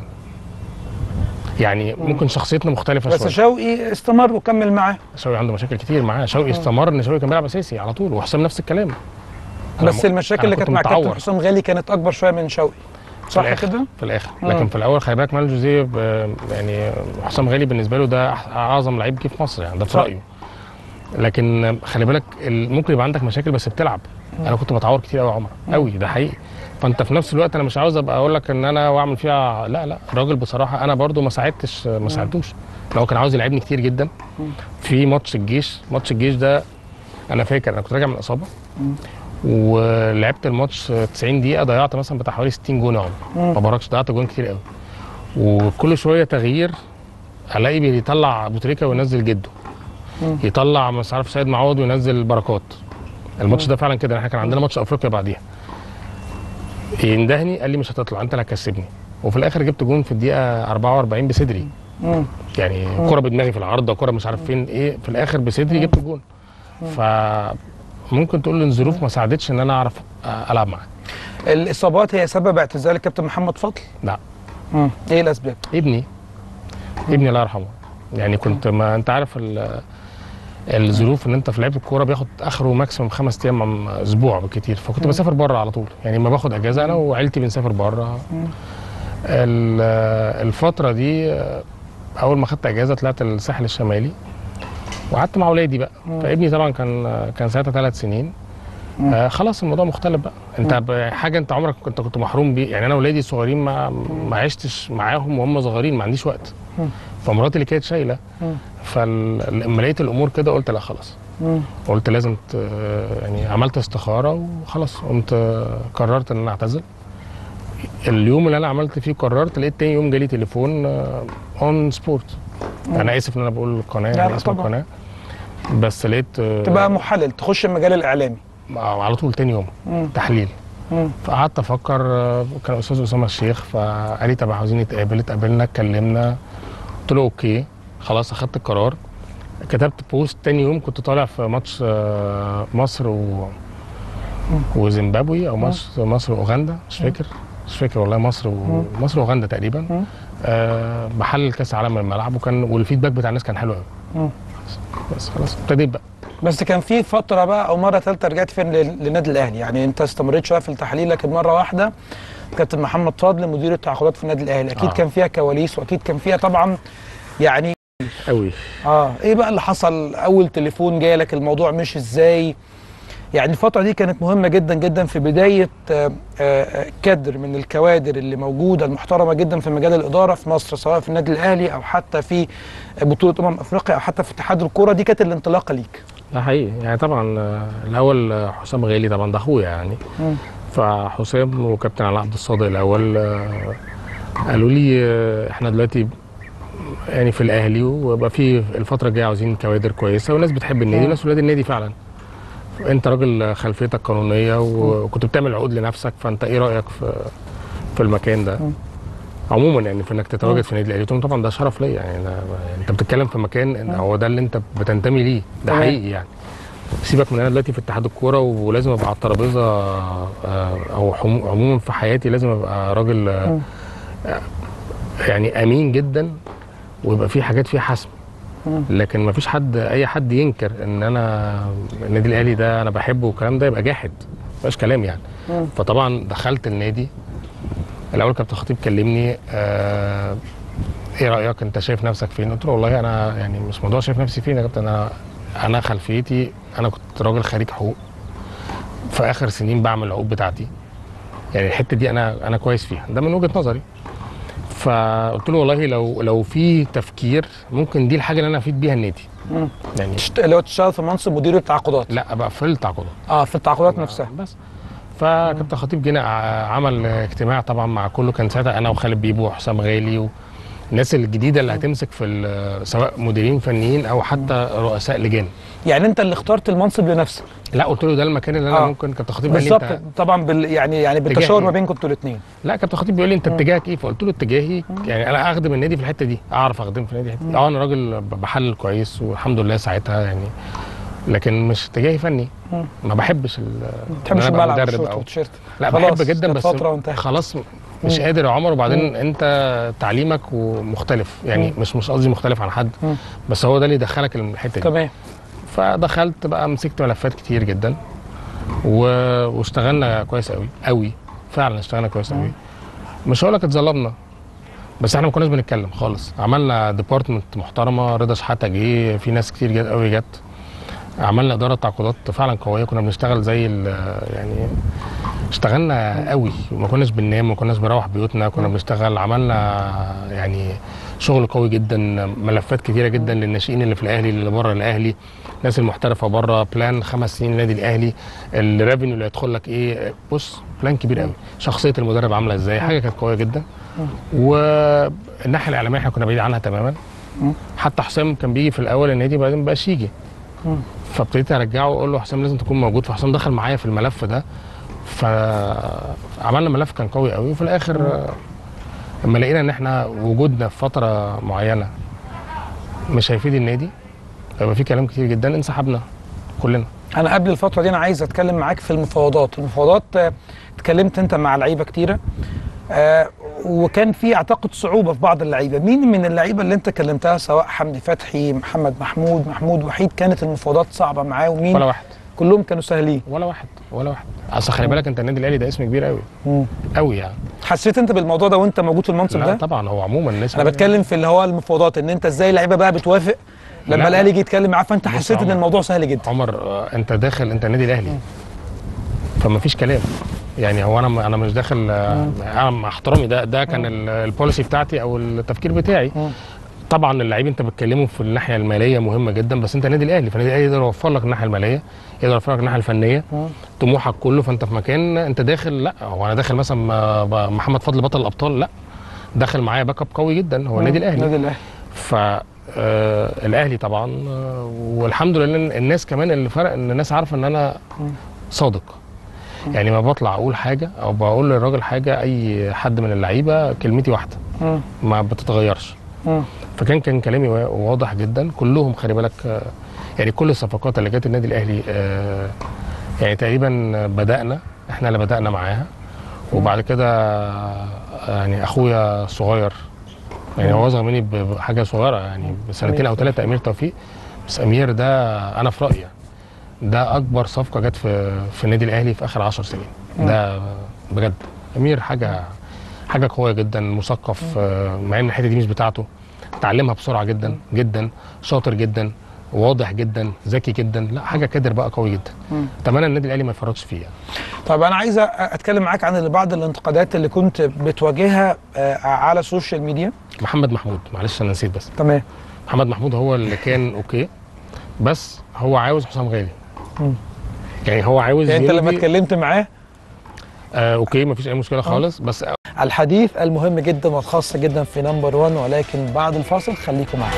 يعني ممكن شخصيتنا مختلفه بس شويه شوقي استمر وكمل معاه شوقي عنده مشاكل كتير معاه شوقي استمر ان شوقي كان بيلعب اساسي على طول وحسام نفس الكلام أنا بس م- المشاكل أنا اللي كنت كانت مع كابتن متعور. حسام غالي كانت اكبر شويه من شوقي في صح الآخر كده؟ في الاخر مم. لكن في الاول خلي بالك مانويل جوزيه ب- يعني حسام غالي بالنسبه له ده أح- اعظم لعيب جه في مصر يعني ده في صح. رايه لكن خلي بالك ال- ممكن يبقى عندك مشاكل بس بتلعب انا كنت بتعور كتير قوي يا عمر قوي ده حقيقي فانت في نفس الوقت انا مش عاوز ابقى اقول لك ان انا واعمل فيها لا لا الراجل بصراحه انا برضو ما ساعدتش ما ساعدتوش لو كان عاوز يلعبني كتير جدا في ماتش الجيش ماتش الجيش ده انا فاكر انا كنت راجع من اصابه ولعبت الماتش 90 دقيقه ضيعت مثلا بتاع حوالي 60 جون يا عمر مم. ما بركش ضيعت جون كتير قوي وكل شويه تغيير الاقي بيطلع ابو تريكه وينزل جده مم. يطلع مش عارف سيد معوض وينزل بركات الماتش ده فعلا كده احنا كان عندنا ماتش افريقيا بعديها يندهني قال لي مش هتطلع انت اللي هتكسبني وفي الاخر جبت جون في الدقيقه 44 بصدري مم. يعني كرة بدماغي في العارضه كرة مش عارف فين ايه في الاخر بصدري جبت الجون فممكن تقول ان الظروف ما ساعدتش ان انا اعرف العب معاه الاصابات هي سبب اعتزال الكابتن محمد فضل لا مم. ايه الاسباب؟ ابني ابني الله يرحمه يعني كنت ما انت عارف ال- الظروف ان انت في لعيبه الكوره بياخد اخره ماكسيموم خمس ايام م- اسبوع بالكتير فكنت بسافر بره على طول يعني ما باخد اجازه انا وعيلتي بنسافر بره ال- الفتره دي آه، اول ما خدت اجازه طلعت الساحل الشمالي وقعدت مع اولادي بقى فابني طبعا كان كان ساعتها ثلاث سنين آه خلاص الموضوع مختلف بقى انت ب- حاجه انت عمرك كنت كنت محروم بيه يعني انا اولادي الصغيرين ما ما عشتش معاهم وهم صغيرين ما عنديش وقت مم. فمراتي اللي كانت شايله مم. فلما لقيت الامور كده قلت لا خلاص مم. قلت لازم ت... يعني عملت استخاره وخلاص قمت آه، قررت ان انا اعتزل اليوم اللي انا عملت فيه قررت لقيت تاني يوم جالي تليفون اون سبورت انا اسف ان انا بقول القناه لا، يعني لا اسم طبعا. القناه بس لقيت آه، تبقى محلل تخش المجال الاعلامي على طول تاني يوم مم. تحليل مم. فقعدت افكر آه، كان استاذ اسامه الشيخ فقال لي طب عاوزين نتقابل اتقابلنا اتكلمنا قلت له اوكي خلاص اخدت القرار كتبت بوست تاني يوم كنت طالع في ماتش آه، مصر و وزيمبابوي او ماتش مصر واوغندا مش فاكر مش فاكر والله مصر و... مصر واوغندا تقريبا آه بحلل كاس عالم من الملعب وكان والفيدباك بتاع الناس كان حلو قوي مم. بس خلاص ابتديت بقى بس كان في فتره بقى او مره ثالثه رجعت فين لل- للنادي الاهلي يعني انت استمريت شويه في التحليل لكن مره واحده كابتن محمد فضل مدير التعاقدات في النادي الاهلي اكيد آه. كان فيها كواليس واكيد كان فيها طبعا يعني قوي اه ايه بقى اللي حصل اول تليفون جالك الموضوع مش ازاي يعني الفترة دي كانت مهمة جدا جدا في بداية آه، آه، كادر من الكوادر اللي موجودة المحترمة جدا في مجال الإدارة في مصر سواء في النادي الأهلي أو حتى في بطولة أمم أفريقيا أو حتى في اتحاد الكرة دي كانت الانطلاقة ليك. ده حقيقي يعني طبعا آه، الاول آه، حسام غالي طبعا ده اخويا يعني مم. فحسام وكابتن علاء عبد الصادق الاول آه، قالوا لي آه، احنا دلوقتي يعني في الاهلي ويبقى في الفتره الجايه عاوزين كوادر كويسه والناس بتحب النادي مم. وناس ولاد النادي فعلا انت راجل خلفيتك قانونيه وكنت بتعمل عقود لنفسك فانت ايه رايك في في المكان ده عموما يعني في انك تتواجد في النادي الاهلي قلت لهم طبعا ده شرف ليا يعني ده يعني انت بتتكلم في مكان إن هو ده اللي انت بتنتمي ليه ده تمام. حقيقي يعني سيبك من انا دلوقتي في اتحاد الكوره ولازم ابقى على الترابيزه آه، او حمو- عموما في حياتي لازم ابقى راجل آه، آه، يعني امين جدا ويبقى في حاجات فيها حسم لكن ما فيش حد اي حد ينكر ان انا النادي الاهلي ده انا بحبه والكلام ده يبقى جاحد مفيش كلام يعني مم. فطبعا دخلت النادي الاول كابتن خطيب كلمني آه ايه رايك انت شايف نفسك فين قلت له والله انا يعني مش موضوع شايف نفسي فين يا كابتن انا انا خلفيتي انا كنت راجل خريج حقوق في اخر سنين بعمل العقود بتاعتي يعني الحته دي انا انا كويس فيها ده من وجهه نظري فقلت له والله لو لو في تفكير ممكن دي الحاجه اللي انا افيد بيها النادي مم. يعني تشت- اللي هو تشتغل في منصب مدير التعاقدات. لا بقى في التعاقدات اه في التعاقدات نفسها. بس فكابتن خطيب جينا ع- عمل اجتماع طبعا مع كله كان ساعتها انا وخالد بيبو وحسام غالي والناس الجديده اللي هتمسك في ال- سواء مديرين فنيين او حتى رؤساء لجان يعني انت اللي اخترت المنصب لنفسك. لا قلت له ده المكان اللي انا آه. ممكن كابتن خطيب قال لي بالظبط انت طبعا بال يعني يعني اتجاه بالتشاور إيه؟ ما بينكم انتوا الاثنين. لا كابتن خطيب بيقول لي انت اتجاهك ايه فقلت له اتجاهي يعني انا اخدم النادي في الحته دي اعرف اخدم في النادي الحته دي اه انا راجل ب- بحلل كويس والحمد لله ساعتها يعني لكن مش اتجاهي فني مم. ما بحبش ال ما بتحبش إن أنا أبقى الملعب مدرب والشوط أو- والتيشيرت. لا خلاص، بحب جدا كانت بس فترة وانتهت. خلاص مش مم. قادر يا عمر وبعدين مم. انت تعليمك ومختلف يعني مم. مش مش قصدي مختلف عن حد مم. بس هو ده اللي يدخلك الحته دي تمام. فدخلت بقى مسكت ملفات كتير جدا و... واشتغلنا كويس قوي قوي فعلا اشتغلنا كويس قوي مش هقول لك اتظلمنا بس احنا ما كناش بنتكلم خالص عملنا ديبارتمنت محترمه رضا شحاته جه في ناس كتير جت قوي جت عملنا اداره تعاقدات فعلا قويه كنا بنشتغل زي ال- يعني اشتغلنا قوي وما كناش بننام ما كناش بنروح بيوتنا كنا بنشتغل عملنا يعني شغل قوي جدا ملفات كتيره جدا للناشئين اللي في الاهلي اللي بره الاهلي الناس المحترفه بره بلان خمس سنين النادي الاهلي الريفينيو اللي هيدخل لك ايه بص بلان كبير قوي شخصيه المدرب عامله ازاي حاجه كانت قويه جدا والناحيه الاعلاميه احنا كنا بعيد عنها تماما حتى حسام كان بيجي في الاول النادي بعدين ما بقاش يجي فابتديت ارجعه واقول له حسام لازم تكون موجود فحسام دخل معايا في الملف ده فعملنا ملف كان قوي قوي وفي الاخر آه، لما لقينا ان احنا وجودنا في فتره معينه مش هيفيد النادي هيبقى في كلام كتير جدا انسحبنا كلنا انا قبل الفتره دي انا عايز اتكلم معاك في المفاوضات المفاوضات آه، اتكلمت انت مع لعيبه كتيره آه وكان في اعتقد صعوبه في بعض اللعيبه مين من اللعيبه اللي انت كلمتها سواء حمدي فتحي محمد محمود محمود وحيد كانت المفاوضات صعبه معاه ومين ولا واحد كلهم كانوا سهلين ولا واحد ولا واحد اصل خلي بالك انت النادي الاهلي ده اسم كبير قوي قوي يعني حسيت انت بالموضوع ده وانت موجود في المنصب لا ده طبعا هو عموما الناس انا بتكلم في اللي هو المفاوضات ان انت ازاي اللعيبه بقى بتوافق لما لا. الاهلي يجي يتكلم معاه فانت بص يا حسيت ان عمر. الموضوع سهل جدا عمر آه، انت داخل انت النادي الاهلي فما فيش كلام يعني هو انا انا مش داخل آه، انا مع احترامي ده ده كان ال- البوليسي بتاعتي او التفكير بتاعي طبعا اللعيب انت بتكلمه في الناحيه الماليه مهمه جدا بس انت النادي الاهلي فالنادي الاهلي يقدر يوفر لك الناحيه الماليه يقدر يوفر لك الناحيه الفنيه طموحك كله فانت في مكان انت داخل لا هو انا داخل مثلا آه، محمد فضل بطل الابطال لا داخل معايا باك اب قوي جدا هو النادي الاهلي النادي الاهلي ف آه، الاهلي طبعا آه، والحمد لله إن الناس كمان اللي فرق ان الناس عارفه ان انا صادق يعني ما بطلع اقول حاجه او بقول للراجل حاجه اي حد من اللعيبه كلمتي واحده مم. ما بتتغيرش مم. فكان كان كلامي وا- واضح جدا كلهم خلي بالك آه، يعني كل الصفقات اللي جت النادي الاهلي آه، يعني تقريبا بدانا احنا اللي بدانا معاها وبعد كده آه، يعني اخويا الصغير يعني هو اصغر مني ب- بحاجه صغيره يعني بسنتين او ثلاثه امير توفيق بس امير ده انا في رايي يعني ده اكبر صفقه جت في في النادي الاهلي في اخر 10 سنين ده بجد امير حاجه حاجه قويه جدا مثقف آه، مع ان الحته دي مش بتاعته اتعلمها بسرعه جدا جدا شاطر جدا واضح جدا ذكي جدا لا حاجه كادر بقى قوي جدا مم. اتمنى النادي الاهلي ما يفرطش فيها طب انا عايز أ- اتكلم معاك عن بعض الانتقادات اللي كنت بتواجهها آه، على السوشيال ميديا محمد محمود معلش انا نسيت بس تمام محمد محمود هو اللي كان اوكي بس هو عاوز حسام غالي مم. يعني هو عاوز يعني انت لما يمضي- اتكلمت معاه آه اوكي مفيش اي مشكله خالص بس الحديث المهم جدا والخاص جدا في نمبر 1 ولكن بعد الفاصل خليكم معانا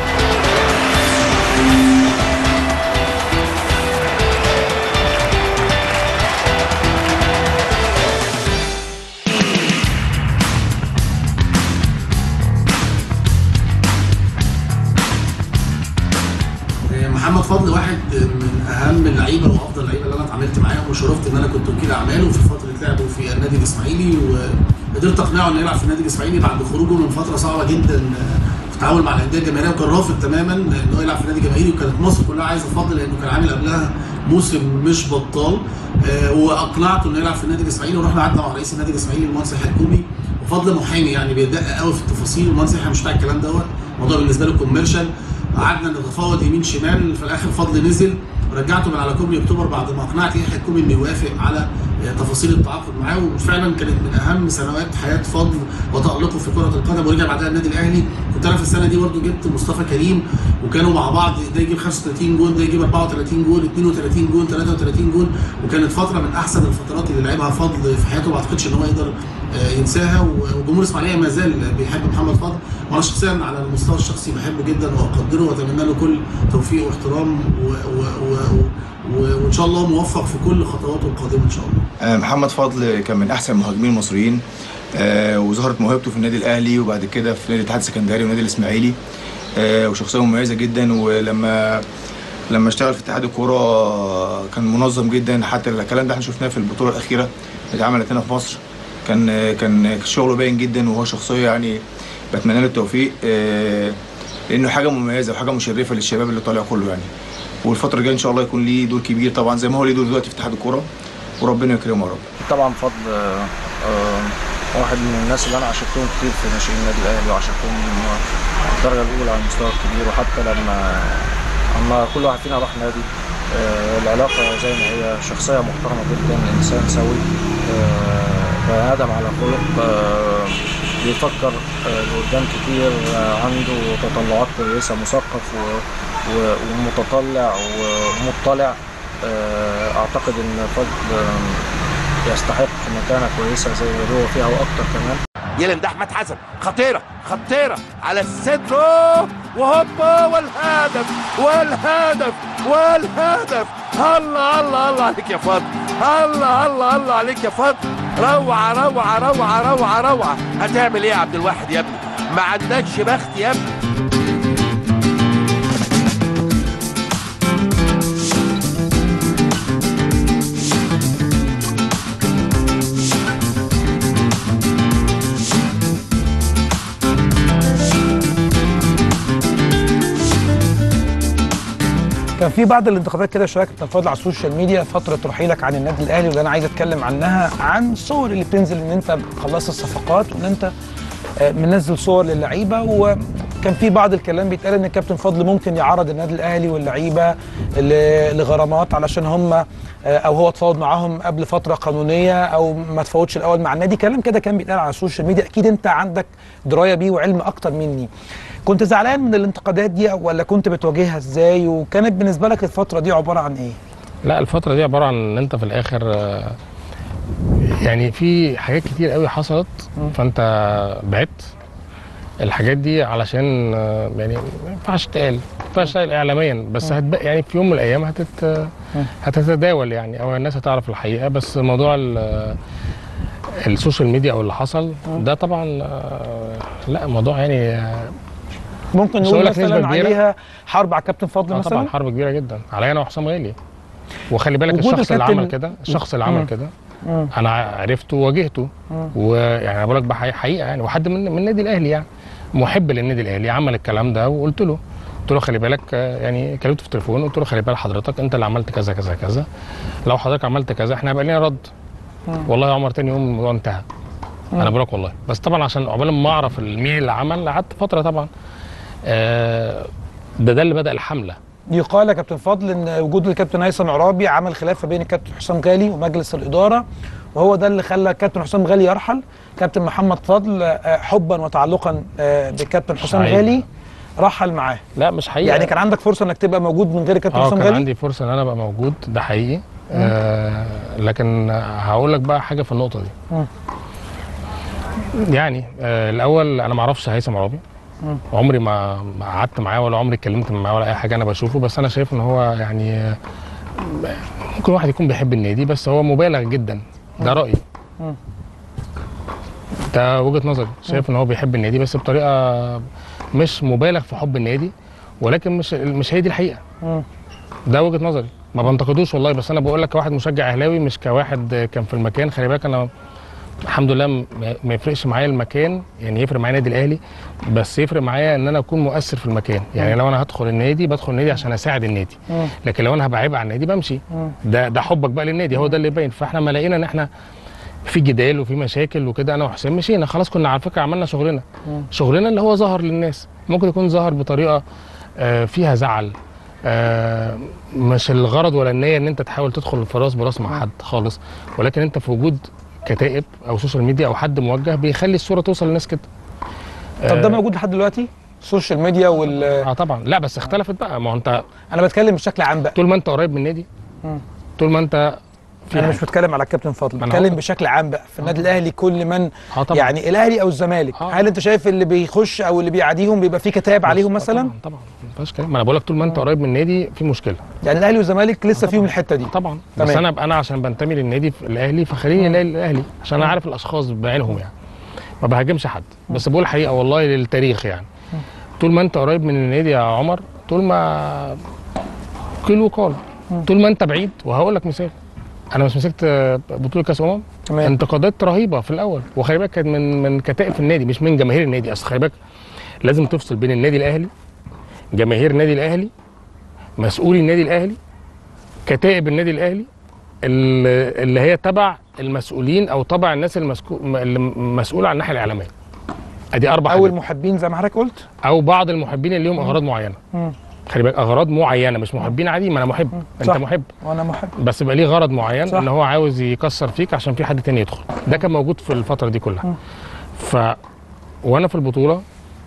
محمد فضل واحد من اهم اللعيبه وافضل اللعيبه اللي انا اتعاملت معاهم وشرفت ان انا كنت وكيل اعماله في فتره لعبه في النادي الاسماعيلي وقدرت اقنعه انه يلعب في النادي الاسماعيلي بعد خروجه من فتره صعبه جدا في التعامل مع الانديه الجماهيريه وكان رافض تماما ان هو يلعب في النادي الجماهيري وكانت مصر كلها عايزه فضل لانه كان عامل قبلها موسم مش بطال آه، واقنعته انه يلعب في النادي الاسماعيلي ورحنا قعدنا مع رئيس النادي الاسماعيلي المهندس الحكومي وفضل محامي يعني بيدقق قوي في التفاصيل المهندس يحيى مش بتاع الكلام دوت الموضوع بالنسبه له كوميرشال قعدنا نتفاوض يمين شمال في الاخر فضل نزل رجعته من على كوبري اكتوبر بعد ما اقنعت يحيى الكومي انه يوافق على تفاصيل التعاقد معاه وفعلا كانت من اهم سنوات حياه فضل وتالقه في كره القدم ورجع بعدها النادي الاهلي كنت انا في السنه دي برضو جبت مصطفى كريم وكانوا مع بعض ده يجيب 35 جول ده يجيب 34 جول 32 جول 33 جول وكانت فتره من احسن الفترات اللي لعبها فضل في حياته ما اعتقدش ان هو يقدر آه، ينساها وجمهور اسماعيليه ما زال بيحب محمد فضل وانا شخصيا على المستوى الشخصي بحبه جدا واقدره واتمنى له كل توفيق واحترام و و و و وان شاء الله موفق في كل خطواته القادمه ان شاء الله آه، محمد فضل كان من احسن المهاجمين المصريين آه، وظهرت موهبته في النادي الاهلي وبعد كده في نادي الاتحاد السكندري والنادي الاسماعيلي آه، وشخصيه مميزه جدا ولما لما اشتغل في اتحاد الكوره كان منظم جدا حتى الكلام ده احنا شفناه في البطوله الاخيره اللي اتعملت هنا في مصر كان كان شغله باين جدا وهو شخصيه يعني بتمنى له التوفيق آه، لانه حاجه مميزه وحاجه مشرفه للشباب اللي طالع كله يعني والفتره الجايه ان شاء الله يكون ليه دور كبير طبعا زي ما هو ليه دور دلوقتي في اتحاد الكوره وربنا يكرمه يا رب طبعا فضل آه، آه، واحد من الناس اللي انا عاشرتهم كتير في ناشئين النادي الاهلي وعاشرتهم الدرجه الاولى على المستوى الكبير وحتى لما اما كل واحد فينا راح نادي آه، العلاقه زي ما هي شخصيه محترمه جدا انسان سوي آه، بني ادم على خلق آه، بيفكر آه، لقدام كتير آه، عنده تطلعات كويسه مثقف و- و- ومتطلع ومطلع آه، اعتقد ان فضل آه، يستحق مكانه كويسه زي اللي هو فيها واكتر كمان يلم ده احمد حسن خطيره خطيره على الصدر أوه، وهوبا والهدف والهدف والهدف الله الله الله عليك يا فضل الله الله الله عليك يا فضل روعه روعه روعه روعه روعه هتعمل ايه يا عبد الواحد يا ابني ما عندكش بخت يا ابني كان في بعض الانتقادات كده شويه كابتن فاضل على السوشيال ميديا فتره رحيلك عن النادي الاهلي وده انا عايز اتكلم عنها عن صور اللي بتنزل ان انت خلصت الصفقات وان انت آه، منزل صور للعيبه وكان في بعض الكلام بيتقال ان الكابتن فضل ممكن يعرض النادي الاهلي واللعيبه ل- لغرامات علشان هم آه، او هو تفاوض معاهم قبل فتره قانونيه او ما تفاوضش الاول مع النادي كلام كده كان بيتقال على السوشيال ميديا اكيد انت عندك درايه بيه وعلم اكتر مني كنت زعلان من الانتقادات دي ولا كنت بتواجهها ازاي وكانت بالنسبه لك الفتره دي عباره عن ايه لا الفترة دي عبارة عن ان انت في الاخر آه، يعني في حاجات كتير قوي حصلت فانت بعدت الحاجات دي علشان آه، يعني ما ينفعش تقال تشتغل اعلاميا بس هتبقى يعني في يوم من الايام هتت هتتداول يعني او الناس هتعرف الحقيقه بس موضوع ال- السوشيال ميديا او اللي حصل ده طبعا آه، لا موضوع يعني آه، ممكن مش نقول هقول لك نسبة مثلا كبيرة. عليها حرب على الكابتن فضل آه مثلا طبعا حرب كبيره جدا عليا انا وحسام غالي وخلي بالك وجود الشخص اللي الكابتن- عمل كده الشخص اللي عمل مم. كده مم. انا عرفته وواجهته مم. ويعني انا بقول لك بحقيقة حقيقه يعني وحد من من النادي الاهلي يعني محب للنادي الاهلي عمل الكلام ده وقلت له قلت له خلي بالك آه، يعني كلمته في التليفون قلت له خلي بال حضرتك انت اللي عملت كذا كذا كذا لو حضرتك عملت كذا احنا هيبقى لنا رد والله يا عمر تاني يوم الموضوع انتهى مم. انا بقول لك والله بس طبعا عشان عقبال ما اعرف مين اللي عمل قعدت فتره طبعا آه، ده ده اللي بدا الحمله يقال يا كابتن فضل ان وجود الكابتن هيثم عرابي عمل خلاف ما بين الكابتن حسام غالي ومجلس الاداره وهو ده اللي خلى الكابتن حسام غالي يرحل كابتن محمد فضل آه، حبا وتعلقا آه، بالكابتن حسام حقيقي. غالي رحل معاه لا مش حقيقي يعني كان عندك فرصه انك تبقى موجود من غير الكابتن اه حسام كان غالي عندي فرصه ان انا ابقى موجود ده حقيقي آه لكن هقول لك بقى حاجه في النقطه دي مم. يعني آه الاول انا ما اعرفش هيثم عرابي مم. عمري ما ما قعدت معاه ولا عمري اتكلمت معاه ولا اي حاجه انا بشوفه بس انا شايف ان هو يعني آه، ممكن واحد يكون بيحب النادي بس هو مبالغ جدا ده رايي مم. ده وجهه نظري شايف ان هو بيحب النادي بس بطريقه مش مبالغ في حب النادي ولكن مش مش هي دي الحقيقه مم. ده وجهه نظري ما بنتقدوش والله بس انا بقول لك كواحد مشجع اهلاوي مش كواحد كان في المكان خلي بالك انا الحمد لله م- ما يفرقش معايا المكان يعني يفرق معايا النادي الاهلي بس يفرق معايا ان انا اكون مؤثر في المكان يعني مم. لو انا هدخل النادي بدخل النادي عشان اساعد النادي مم. لكن لو انا هبقى عيب على النادي بمشي مم. ده ده حبك بقى للنادي هو ده اللي باين فاحنا ما لقينا ان احنا في جدال وفي مشاكل وكده انا وحسام مشينا خلاص كنا على فكره عملنا شغلنا مم. شغلنا اللي هو ظهر للناس ممكن يكون ظهر بطريقه آه، فيها زعل آه، مش الغرض ولا النيه ان انت تحاول تدخل في راس براس مع حد خالص ولكن انت في وجود كتائب او سوشيال ميديا او حد موجه بيخلي الصوره توصل للناس كده طب ده آه، موجود لحد دلوقتي السوشيال ميديا وال اه طبعا لا بس اختلفت بقى ما هو انت انا بتكلم بشكل عام بقى طول ما انت قريب من النادي مم. طول ما انت في انا حاجة. مش بتكلم على الكابتن فضل ما أنا بتكلم هقول. بشكل عام بقى في النادي الاهلي كل من اه طبعا يعني الاهلي او الزمالك هل انت شايف اللي بيخش او اللي بيعاديهم بيبقى فيه كتاب عليهم مثلا طبعا طبعا ما فيهاش كلام ما انا بقول لك طول ما انت قريب من النادي في مشكله يعني الاهلي والزمالك لسه فيهم الحته دي طبعا بس تمام. انا انا عشان بنتمي للنادي في الاهلي فخليني الاهلي الاهلي عشان انا عارف الاشخاص بعينهم يعني ما بهاجمش حد بس بقول الحقيقه والله للتاريخ يعني طول ما انت قريب من النادي يا عمر طول ما قيل وقال طول ما انت بعيد وهقول لك مثال انا مش مسكت آه، بطوله كاس امم تمام. انتقادات رهيبه في الاول وخلي بالك كانت من من كتائب في النادي مش من جماهير النادي اصل خلي بالك لازم تفصل بين النادي الاهلي جماهير النادي الاهلي مسؤولي النادي الاهلي كتائب النادي الاهلي اللي اللي هي تبع المسؤولين او تبع الناس المسكو... اللي مسؤوله عن الناحيه الاعلاميه ادي اربع او حاجات. المحبين زي ما حضرتك قلت او بعض المحبين اللي لهم اغراض معينه مم. خلي بالك اغراض معينه مش محبين عادي ما انا محب انت صح. محب وانا محب بس يبقى ليه غرض معين صح. ان هو عاوز يكسر فيك عشان في حد تاني يدخل ده كان موجود في الفتره دي كلها ف وانا في البطوله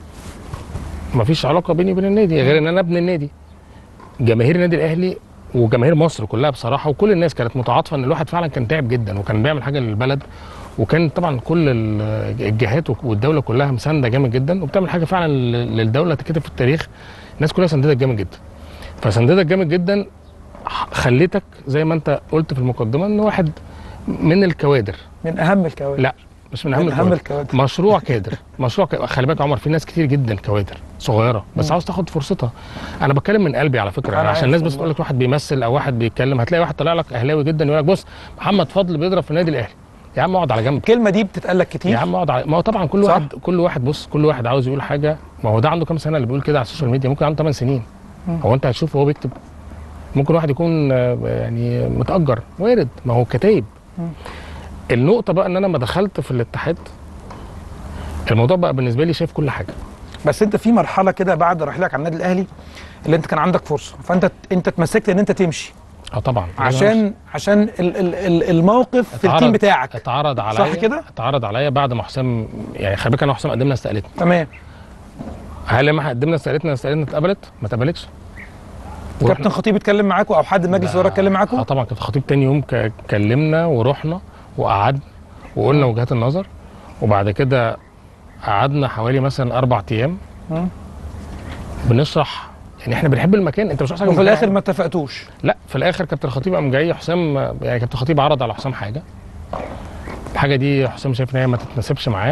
مفيش علاقه بيني وبين النادي غير ان انا ابن النادي جماهير النادي الاهلي وجماهير مصر كلها بصراحه وكل الناس كانت متعاطفه ان الواحد فعلا كان تعب جدا وكان بيعمل حاجه للبلد وكان طبعا كل ال- الجهات والدوله كلها مسانده جامد جدا وبتعمل حاجه فعلا لل- للدوله تكتب في التاريخ الناس كلها سندتك جامد جدا فسندتك جامد جدا ح- خليتك زي ما انت قلت في المقدمه ان واحد من الكوادر من اهم الكوادر لا مش من اهم من أهم الكوادر. الكوادر. مشروع كادر مشروع كادر. خلي بالك يا عمر في ناس كتير جدا كوادر صغيره بس مم. عاوز تاخد فرصتها انا بتكلم من قلبي على فكره أنا أنا عشان عارف الناس بس والله. تقول لك واحد بيمثل او واحد بيتكلم هتلاقي واحد طالع لك اهلاوي جدا يقول لك بص محمد فضل بيضرب في النادي الاهلي يا عم اقعد على جنب الكلمه دي بتتقال لك كتير يا عم اقعد على ما هو طبعا كل صح. واحد كل واحد بص كل واحد عاوز يقول حاجه ما هو ده عنده كام سنه اللي بيقول كده على السوشيال ميديا ممكن عنده 8 سنين مم. هو انت هتشوفه وهو بيكتب ممكن واحد يكون آه، يعني متاجر وارد ما هو كتايب مم. النقطه بقى ان انا لما دخلت في الاتحاد الموضوع بقى بالنسبه لي شايف كل حاجه بس انت في مرحله كده بعد رحيلك عن النادي الاهلي اللي انت كان عندك فرصه فانت انت اتمسكت ان انت تمشي اه طبعا عشان عشان ال ال ال الموقف في التيم بتاعك اتعرض عليا صح كده؟ اتعرض عليا بعد ما حسام يعني خلي بالك انا وحسام قدمنا استقالتنا تمام هل لما إحنا قدمنا استقالتنا استقالتنا اتقبلت؟ ما اتقبلتش كابتن خطيب اتكلم معاكم او حد من مجلس الاداره اتكلم معاكم اه طبعا كابتن خطيب تاني يوم ك- كلمنا ورحنا وقعدنا وقلنا وجهات النظر وبعد كده قعدنا حوالي مثلا اربع ايام مم. بنشرح يعني احنا بنحب المكان انت مش عايز حاجه وفي من الاخر المكان. ما اتفقتوش لا في الاخر كابتن الخطيب قام جاي حسام يعني كابتن الخطيب عرض على حسام حاجه الحاجه دي حسام شايف ان هي ما تتناسبش معاه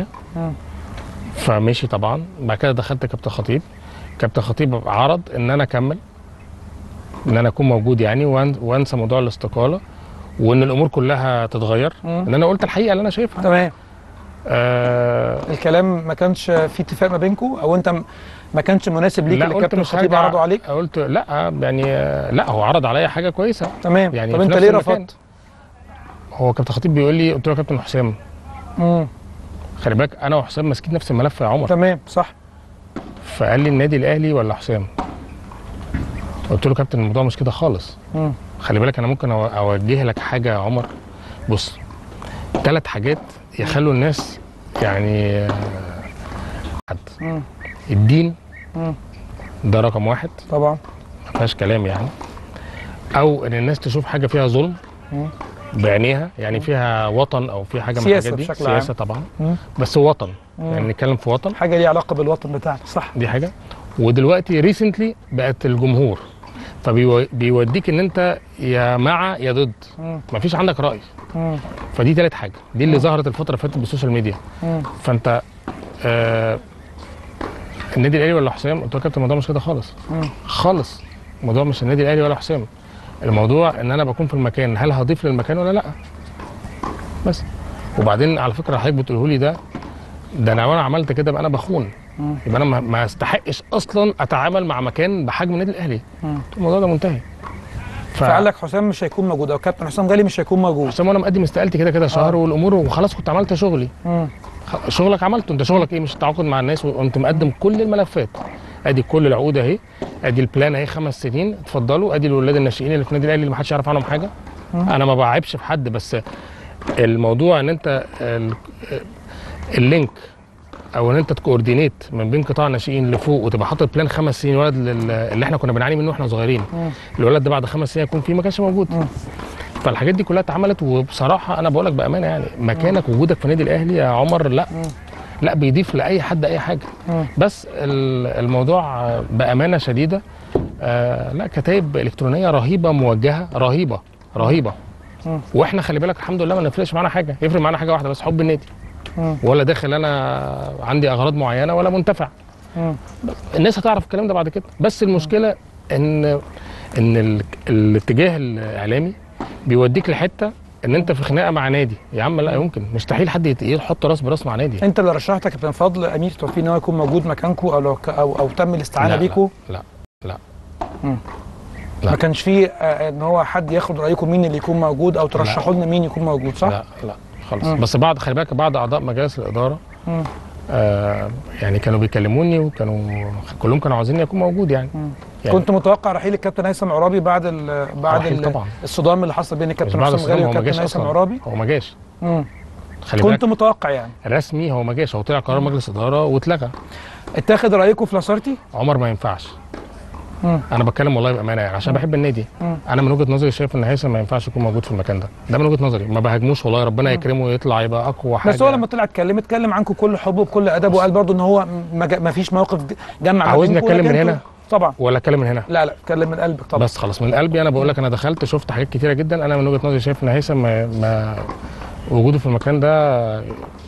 فمشي طبعا بعد كده دخلت كابتن خطيب كابتن خطيب عرض ان انا اكمل ان انا اكون موجود يعني وأن- وانسى موضوع الاستقاله وان الامور كلها تتغير مم. ان انا قلت الحقيقه اللي انا شايفها تمام آه الكلام ما كانش في اتفاق ما بينكم او انت م- ما كانش مناسب ليك لا اللي قلت الكابتن مش الخطيب هرجع عرضه عليك قلت لا يعني آه، لا هو عرض عليا حاجه كويسه تمام يعني طب في انت نفس ليه المكان. رفضت؟ هو كابتن خطيب بيقول لي قلت له يا كابتن حسام مم. خلي بالك انا وحسام ماسكين نفس الملف يا عمر تمام صح فقال لي النادي الاهلي ولا حسام قلت له كابتن الموضوع مش كده خالص مم. خلي بالك انا ممكن أو- اوجه لك حاجه يا عمر بص ثلاث حاجات يخلوا الناس يعني آه، حد مم. الدين مم. ده رقم واحد طبعا ما فيهاش كلام يعني او ان الناس تشوف حاجه فيها ظلم مم. بعينيها يعني فيها وطن او فيها حاجه من سياسة الحاجات دي بشكل عام. سياسه طبعا مم. بس وطن مم. يعني نتكلم في وطن حاجه ليها علاقه بالوطن بتاعنا صح دي حاجه ودلوقتي ريسنتلي بقت الجمهور فبيوديك ان انت يا مع يا ضد مم. مفيش عندك راي مم. فدي تالت حاجه دي اللي ظهرت الفتره اللي فاتت بالسوشيال ميديا مم. فانت آه النادي الاهلي ولا حسام قلت له يا كابتن الموضوع مش كده خالص مم. خالص الموضوع مش النادي الاهلي ولا حسام الموضوع ان انا بكون في المكان هل هضيف للمكان ولا لا بس وبعدين على فكره حضرتك بتقوله لي ده ده انا وانا عملت كده يبقى انا بخون مم. يبقى انا ما- ما استحقش اصلا اتعامل مع مكان بحجم النادي الاهلي مم. الموضوع ده منتهي ف- فقال لك حسام مش هيكون موجود او كابتن حسام غالي مش هيكون موجود حسام وانا مقدم استقالتي كده كده شهر والامور وخلاص كنت عملت شغلي مم. خ- شغلك عملته انت شغلك ايه مش التعاقد مع الناس وانت مقدم كل الملفات ادي كل العقود اهي ادي البلان اهي خمس سنين اتفضلوا ادي الولاد الناشئين اللي في النادي الاهلي اللي ما حدش يعرف عنهم حاجه مم. انا ما بعيبش في حد بس الموضوع ان انت ال- اللينك او ان انت تكوردينيت من بين قطاع الناشئين لفوق وتبقى حاطط بلان خمس سنين ولد لل- اللي احنا كنا بنعاني منه واحنا صغيرين مم. الولد ده بعد خمس سنين يكون فيه ما كانش موجود فالحاجات دي كلها اتعملت وبصراحه انا بقول لك بامانه يعني مكانك وجودك في النادي الاهلي يا عمر لا لا بيضيف لاي حد اي حاجه مم. بس ال- الموضوع آه، بامانه شديده آه لا كتائب الكترونيه رهيبه موجهه رهيبه رهيبه مم. واحنا خلي بالك الحمد لله ما نفرقش معانا حاجه يفرق معانا حاجه واحده بس حب النادي مم. ولا داخل انا عندي اغراض معينه ولا منتفع مم. الناس هتعرف الكلام ده بعد كده بس المشكله ان ان ال- الاتجاه الاعلامي بيوديك لحته ان انت في خناقه مع نادي يا عم لا يمكن مستحيل حد يت- يحط راس براس مع نادي انت اللي رشحت يا كابتن فضل امير توفيق ان هو يكون موجود مكانكم او لو ك- او او تم الاستعانه لا، بيكم لا لا مم. لا. ما كانش فيه آه، ان هو حد ياخد رايكم مين اللي يكون موجود او ترشحوا لنا مين يكون موجود صح؟ لا لا خالص مم. بس بعد خلي بالك بعد اعضاء مجالس الاداره مم. آه يعني كانوا بيكلموني وكانوا كلهم كانوا عاوزين يكون موجود يعني, يعني كنت متوقع رحيل الكابتن هيثم عرابي بعد ال بعد رحيل ال طبعا. الصدام اللي حصل بين مش الكابتن بعد حسام الصدام غالي هو ما والكابتن جاش هيثم اصلا عرابي هو ما جاش مم. خلي كنت بالك متوقع يعني رسمي هو ما جاش هو طلع قرار مجلس اداره واتلغى اتاخد رايكم في لاسارتي؟ عمر ما ينفعش مم. انا بتكلم والله بامانه يعني عشان بحب النادي مم. انا من وجهه نظري شايف ان هيثم ما ينفعش يكون موجود في المكان ده ده من وجهه نظري ما بهاجموش والله ربنا يكرمه ويطلع يبقى اقوى حاجه بس هو لما طلع اتكلم اتكلم عنكم بكل حب وبكل ادب وقال برضه ان هو ما جا- ما فيش موقف جمع ما عاوزني بينكم، اتكلم من لكن هنا انتوا- طبعا ولا اتكلم من هنا لا لا اتكلم من قلبك طبعا بس خلاص من قلبي انا بقول لك انا دخلت شفت حاجات كتيره جدا انا من وجهه نظري شايف ان هيثم ما, ما وجوده في المكان ده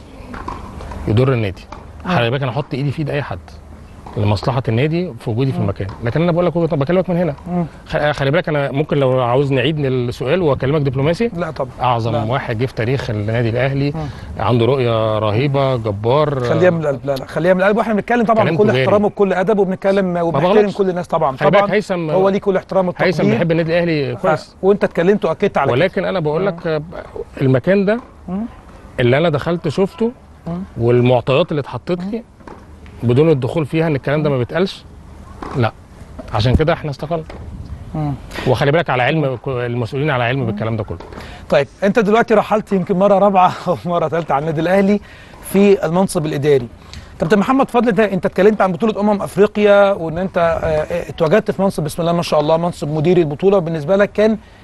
يضر النادي خلي بالك انا احط ايدي في ايد اي حد لمصلحه النادي في وجودي في المكان لكن انا بقول لك وجهة- بكلمك من هنا مم. خ- خلي بالك انا ممكن لو عاوز نعيد السؤال واكلمك دبلوماسي لا طبعا اعظم لا. واحد جه في تاريخ النادي الاهلي عنده رؤيه رهيبه جبار خليها من القلب لا لا خليها من القلب واحنا بنتكلم طبعا كلام بكل تجاري. احترام وبكل ادب وبنتكلم وبنحترم بغلطش. كل الناس طبعا خلي بالك طبعا هيثم هو ليه كل احترام والتقدير هيثم بيحب النادي الاهلي كويس وانت اتكلمت واكدت على كده. ولكن انا بقول لك آه، المكان ده مم. اللي انا دخلت شفته مم. والمعطيات اللي اتحطت لي بدون الدخول فيها ان الكلام ده ما بيتقالش لا عشان كده احنا استقلنا مم. وخلي بالك على علم المسؤولين على علم بالكلام ده كله طيب انت دلوقتي رحلت يمكن مره رابعه او مره ثالثه على النادي الاهلي في المنصب الاداري كابتن محمد فضل ده انت اتكلمت عن بطوله امم افريقيا وان انت اه، اه، اتواجدت في منصب بسم الله ما شاء الله منصب مدير البطوله وبالنسبه لك كان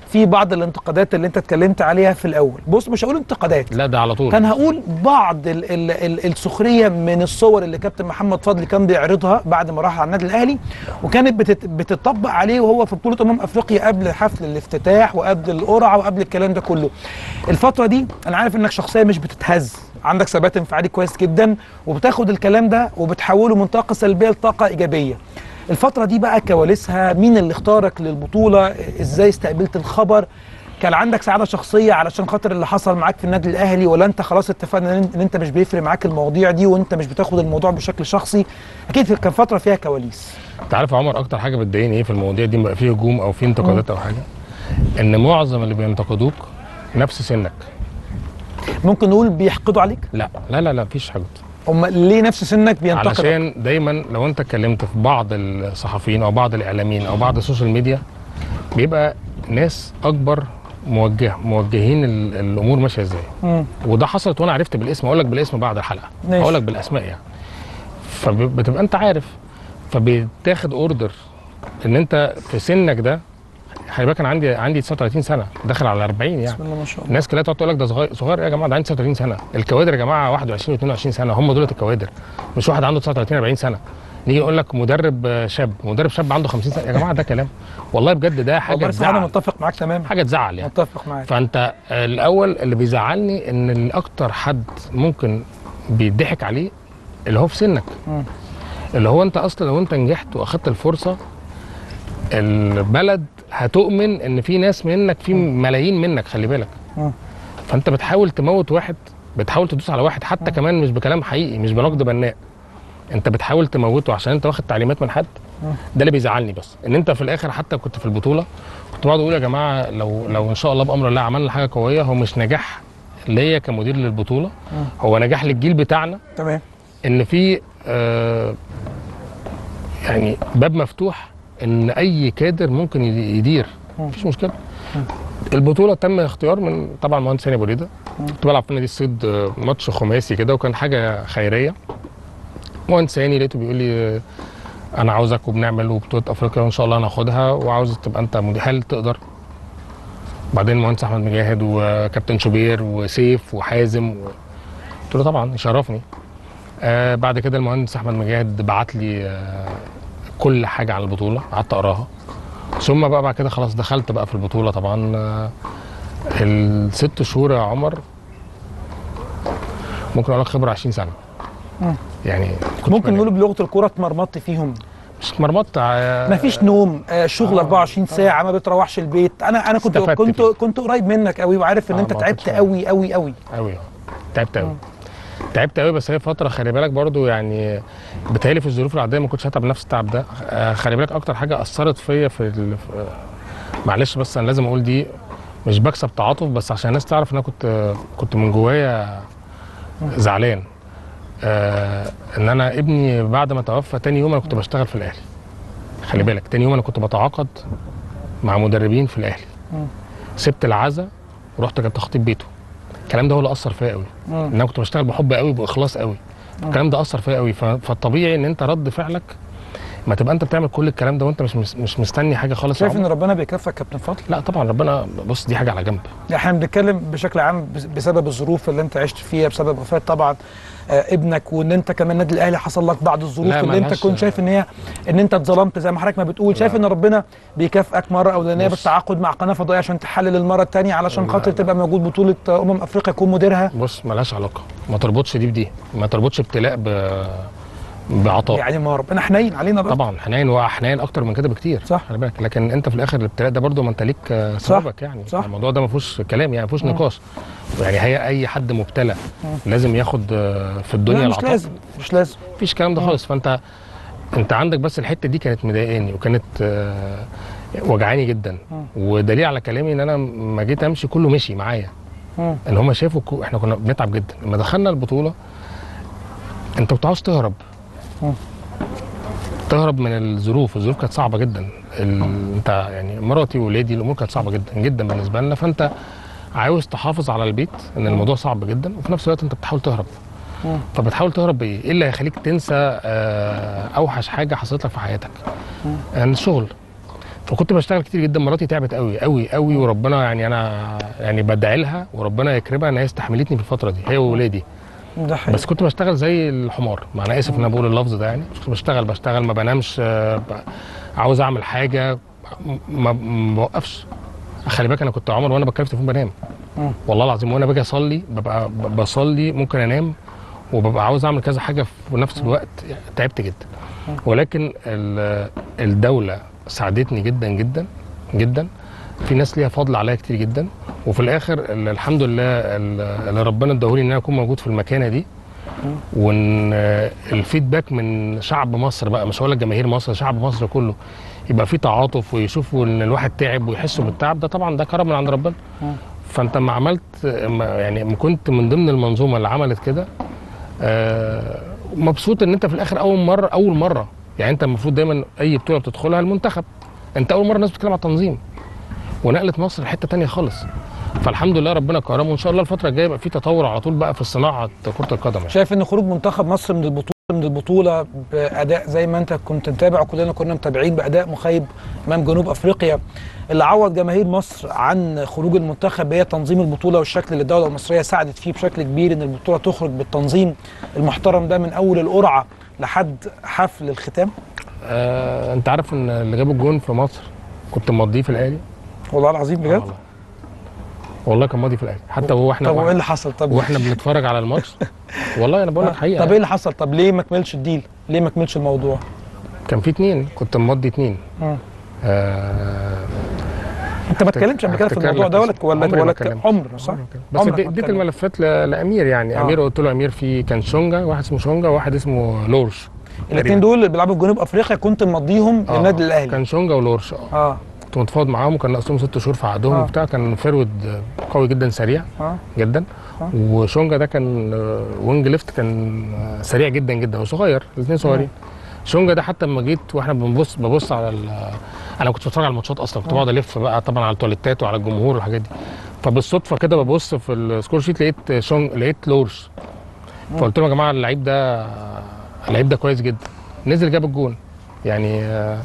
في بعض الانتقادات اللي انت اتكلمت عليها في الاول بص مش هقول انتقادات لا ده على طول كان هقول بعض ال ال ال السخريه من الصور اللي كابتن محمد فضل كان بيعرضها بعد ما راح على النادي الاهلي وكانت بتت بتطبق عليه وهو في بطوله امم افريقيا قبل حفل الافتتاح وقبل القرعه وقبل الكلام ده كله الفتره دي انا عارف انك شخصيه مش بتتهز عندك ثبات انفعالي كويس جدا وبتاخد الكلام ده وبتحوله من طاقه سلبيه لطاقه ايجابيه الفترة دي بقى كواليسها مين اللي اختارك للبطولة ازاي استقبلت الخبر كان عندك سعادة شخصية علشان خاطر اللي حصل معاك في النادي الأهلي ولا أنت خلاص اتفقنا إن إن أنت مش بيفرق معاك المواضيع دي وأنت مش بتاخد الموضوع بشكل شخصي أكيد كان فترة فيها كواليس انت عارف يا عمر اكتر حاجه بتضايقني ايه في المواضيع دي بقى فيه هجوم او فيه انتقادات او حاجه ان معظم اللي بينتقدوك نفس سنك ممكن نقول بيحقدوا عليك لا لا لا لا مفيش حاجه هم ليه نفس سنك بينتقدوا علشان دايما لو انت اتكلمت في بعض الصحفيين او بعض الاعلاميين او بعض السوشيال ميديا بيبقى ناس اكبر موجه موجهين ال- الامور ماشيه ازاي مم. وده حصلت وانا عرفت بالاسم اقول لك بالاسم بعد الحلقه ماشي. اقول لك بالاسماء يعني فبتبقى انت عارف فبتاخد اوردر ان انت في سنك ده خلي بالك انا عندي عندي 39 سنه داخل على 40 يعني بسم الله ما شاء الله الناس كلها تقعد تقول لك ده صغير صغير إيه يا جماعه ده عندي 39 سنه الكوادر يا جماعه 21 و22 سنه هم دول الكوادر مش واحد عنده 39 40 سنه نيجي يقول لك مدرب آه، شاب مدرب شاب عنده 50 سنه يا جماعه ده كلام والله بجد ده حاجه والله صراحة أنا تزعل متفق معاك تماما حاجه تزعل يعني متفق معاك فانت آه، الاول اللي بيزعلني ان ال- اكتر حد ممكن بيضحك عليه اللي هو في سنك مم. اللي هو انت اصلا لو انت نجحت واخدت الفرصه البلد هتؤمن ان في ناس منك في ملايين منك خلي بالك مم. فانت بتحاول تموت واحد بتحاول تدوس على واحد حتى كمان مش بكلام حقيقي مش بنقد بناء انت بتحاول تموته عشان انت واخد تعليمات من حد مم. ده اللي بيزعلني بس ان انت في الاخر حتى كنت في البطوله كنت بقعد اقول يا جماعه لو لو ان شاء الله بامر الله عملنا حاجه قويه هو مش نجاح ليا كمدير للبطوله مم. هو نجاح للجيل بتاعنا تمام ان في آه يعني باب مفتوح ان اي كادر ممكن يدي- يدير مم. مفيش مشكله البطوله تم اختيار من طبعا مهندس هاني ابو ريده كنت بلعب في نادي الصيد آه، ماتش خماسي كده وكان حاجه خيريه مهندس هاني لقيته بيقول لي آه، انا عاوزك وبنعمل وبطوله افريقيا وان شاء الله هناخدها وعاوز تبقى انت مدير هل تقدر بعدين المهندس احمد مجاهد وكابتن شوبير وسيف وحازم و... قلت له طبعا يشرفني آه بعد كده المهندس احمد مجاهد بعت لي آه كل حاجه عن البطوله قعدت اقراها ثم بقى بعد كده خلاص دخلت بقى في البطوله طبعا آه الست شهور يا عمر ممكن اقول لك خبره 20 سنه مم. يعني ممكن نقول بلغة الكورة اتمرمطت فيهم مش اتمرمطت آه مفيش نوم آه شغل 24 ساعة ما بتروحش البيت انا انا كنت استفدت كنت فيه. كنت قريب منك قوي وعارف ان آه، انت ما تعبت كنتش قوي قوي قوي قوي تعبت قوي تعبت قوي بس هي فتره خلي بالك برضو يعني بتهيألي في الظروف العاديه ما كنتش هتعب نفس التعب ده آه، خلي بالك اكتر حاجه اثرت فيا في ال- في- آه، معلش بس انا لازم اقول دي مش بكسب تعاطف بس عشان الناس تعرف ان انا كنت كنت من جوايا زعلان آه ان انا ابني بعد ما توفى تاني يوم انا كنت بشتغل في الاهلي خلي بالك تاني يوم انا كنت بتعاقد مع مدربين في الاهلي سبت العزا ورحت كنت تخطيب بيته الكلام ده هو اللي اثر فيا قوي مم. ان انا كنت بشتغل بحب قوي باخلاص قوي مم. الكلام ده اثر فيا قوي ف- فالطبيعي ان انت رد فعلك ما تبقى انت بتعمل كل الكلام ده وانت مش مش, مش مستني حاجه خالص يا شايف ان عمر. ربنا بيكافئك كابتن فضل لا طبعا ربنا بص دي حاجه على جنب احنا بنتكلم بشكل عام بس- بسبب الظروف اللي انت عشت فيها بسبب وفاه طبعا آه، ابنك وان انت كمان النادي الاهلي حصل لك بعض الظروف لا، اللي انت ملهاش- كنت شايف ان هي ان انت اتظلمت زي ما حضرتك ما بتقول شايف ان ربنا بيكافئك مره اولانيه بص. بالتعاقد مع قناه فضائيه عشان تحلل المره الثانيه علشان لا، خاطر لا. تبقى موجود بطوله آه، امم افريقيا يكون مديرها بص ملهاش علاقه ما تربطش دي بدي ما تربطش ابتلاء ب... بعطاء يعني ما ربنا حنين علينا برضه طبعا حنين وحنين اكتر من كده بكتير صح خلي بالك لكن انت في الاخر الابتلاء ده برضو ما انت ليك آه، صح. ثوابك يعني صح. الموضوع ده ما فيهوش كلام يعني ما فيهوش مم. نقاش يعني هي اي حد مبتلى مم. لازم ياخد آه، في الدنيا لا مش العطاء لازم مش لازم مفيش الكلام ده خالص فانت انت عندك بس الحته دي كانت مضايقاني وكانت آه، وجعاني جدا مم. ودليل على كلامي ان انا ما جيت امشي كله مشي معايا مم. ان هم شافوا كو... احنا كنا بنتعب جدا لما دخلنا البطوله انت كنت عاوز تهرب مم. تهرب من الظروف الظروف كانت صعبه جدا ال... انت يعني مراتي وولادي الامور كانت صعبه جدا جدا بالنسبه لنا فانت عاوز تحافظ على البيت ان الموضوع صعب جدا وفي نفس الوقت انت بتحاول تهرب مم. فبتحاول تهرب بايه؟ ايه اللي هيخليك تنسى آه، اوحش حاجه حصلت لك في حياتك؟ يعني الشغل فكنت بشتغل كتير جدا مراتي تعبت قوي قوي قوي وربنا يعني انا يعني بدعي لها وربنا يكرمها ان هي استحملتني في الفتره دي هي وولادي ده حقيقي بس كنت بشتغل زي الحمار ما انا اسف ان انا بقول اللفظ ده يعني كنت بشتغل بشتغل ما بنامش آه، ب- عاوز اعمل حاجه ما ما بوقفش خلي بالك انا كنت عمر وانا بتكلم في التليفون بنام مم. والله العظيم وانا باجي اصلي ببقى ب- بصلي ممكن انام وببقى عاوز اعمل كذا حاجه في نفس الوقت يعني تعبت جدا ولكن ال- الدوله ساعدتني جدا جدا جدا في ناس ليها فضل عليا كتير جدا وفي الاخر ال- الحمد لله ال- اللي ربنا اداهولي ان انا اكون موجود في المكانه دي وان آه، الفيدباك من شعب مصر بقى مش هقول لك جماهير مصر شعب مصر كله يبقى في تعاطف ويشوفوا ان الواحد تعب ويحسوا بالتعب ده طبعا ده كرم من عند ربنا فانت ما عملت ما يعني ما كنت من ضمن المنظومه اللي عملت كده آه، مبسوط ان انت في الاخر اول مره اول مره يعني انت المفروض دايما اي بطوله بتدخلها المنتخب انت اول مره الناس بتتكلم على التنظيم ونقلت مصر لحته تانية خالص فالحمد لله ربنا كرمه وان شاء الله الفتره الجايه يبقى في تطور على طول بقى في صناعه كره القدم يعني. شايف ان خروج منتخب مصر من البطوله من البطوله باداء زي ما انت كنت متابع وكلنا كنا متابعين باداء مخيب امام جنوب افريقيا اللي عوض جماهير مصر عن خروج المنتخب هي تنظيم البطوله والشكل اللي الدوله المصريه ساعدت فيه بشكل كبير ان البطوله تخرج بالتنظيم المحترم ده من اول القرعه لحد حفل الختام آه، انت عارف ان اللي جاب الجون في مصر كنت مضيه في الاهلي والله العظيم بجد والله كان ماضي في الاهلي حتى هو احنا طب وايه اللي حصل طب واحنا بنتفرج على الماتش والله انا بقول لك حقيقه طب ايه اللي حصل طب ليه ما كملش الديل ليه ما كملش الموضوع كان في اتنين كنت مضي اتنين مم. آه انت ما اتكلمتش قبل كده في أفتكر الموضوع لك ده ولا اسمه. ولا عمري ما ولا اتكلمت. عمر صح بس عمرك ادي- ما اديت اتكلمت. الملفات ل- لامير يعني آه. امير قلت له امير في كان شونجا واحد اسمه شونجا وواحد اسمه لورش الاثنين دول اللي بيلعبوا في جنوب افريقيا كنت مضيهم آه. للنادي الاهلي كان شونجا ولورش اه اه كنت متفاوض معاهم وكان ناقصهم ست شهور في عقدهم آه. وبتاع كان فيرود قوي جدا سريع اه جدا آه. وشونجا ده كان آه، وينج ليفت كان آه، سريع جدا جدا وصغير الاثنين صغيرين شونجا ده حتى لما جيت واحنا بنبص ببص على ال- انا ما كنتش بتفرج على الماتشات اصلا كنت آه. بقعد الف بقى طبعا على التواليتات وعلى الجمهور والحاجات دي فبالصدفه كده ببص في السكور شيت لقيت شونج لقيت لورش فقلت لهم يا جماعه اللعيب ده اللعيب ده كويس جدا نزل جاب الجون يعني آه،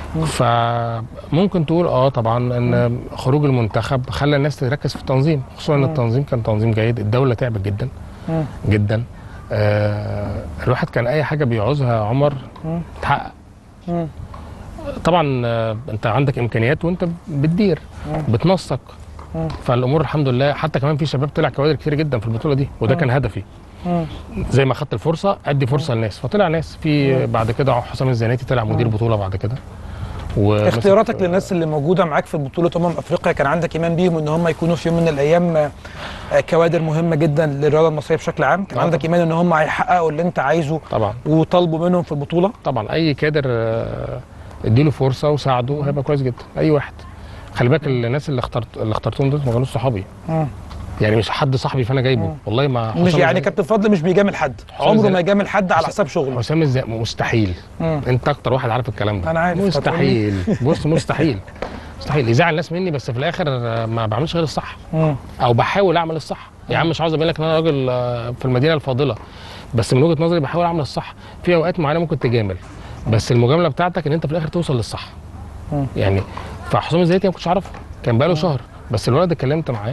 فممكن تقول اه طبعا ان خروج المنتخب خلى الناس تركز في التنظيم خصوصا ان مم. التنظيم كان تنظيم جيد الدوله تعبت جدا مم. جدا آه الواحد كان اي حاجه بيعوزها يا عمر مم. تحقق مم. طبعا آه انت عندك امكانيات وانت بتدير مم. بتنسق مم. فالامور الحمد لله حتى كمان في شباب طلع كوادر كتير جدا في البطوله دي وده مم. كان هدفي مم. زي ما خدت الفرصه ادي فرصه للناس فطلع ناس في بعد كده حسام الزناتي طلع مدير بطوله بعد كده ومسك- اختياراتك للناس اللي موجوده معاك في بطوله امم افريقيا كان عندك ايمان بيهم ان هم يكونوا في يوم من الايام آه، كوادر مهمه جدا للرياضه المصريه بشكل عام كان آه عندك ايمان ان هم هيحققوا اللي انت عايزه طبعا وطالبوا منهم في البطوله طبعا اي كادر آه، اديله فرصه وساعده هيبقى كويس جدا اي واحد خلي بالك الناس اللي اخترت اللي اخترتهم دول ما كانوش صحابي مم. يعني مش حد صاحبي فانا جايبه والله ما مش حسام يعني الزناتي- كابتن فضل مش بيجامل حد حسام عمره الزناتي- ما يجامل حد على حساب شغله حسام الز... مستحيل مم. انت اكتر واحد عارف الكلام ده أنا عارف. مستحيل بص مستحيل مستحيل يزعل الناس مني بس في الاخر آه، ما بعملش غير الصح مم. او بحاول اعمل الصح يا عم مش عاوز ابين لك ان انا راجل آه، في المدينه الفاضله بس من وجهه نظري بحاول اعمل الصح في اوقات معينه ممكن تجامل بس المجامله بتاعتك ان انت في الاخر توصل للصح مم. يعني فحسام الزيتي ما كنتش اعرفه كان بقاله شهر بس الولد اتكلمت معاه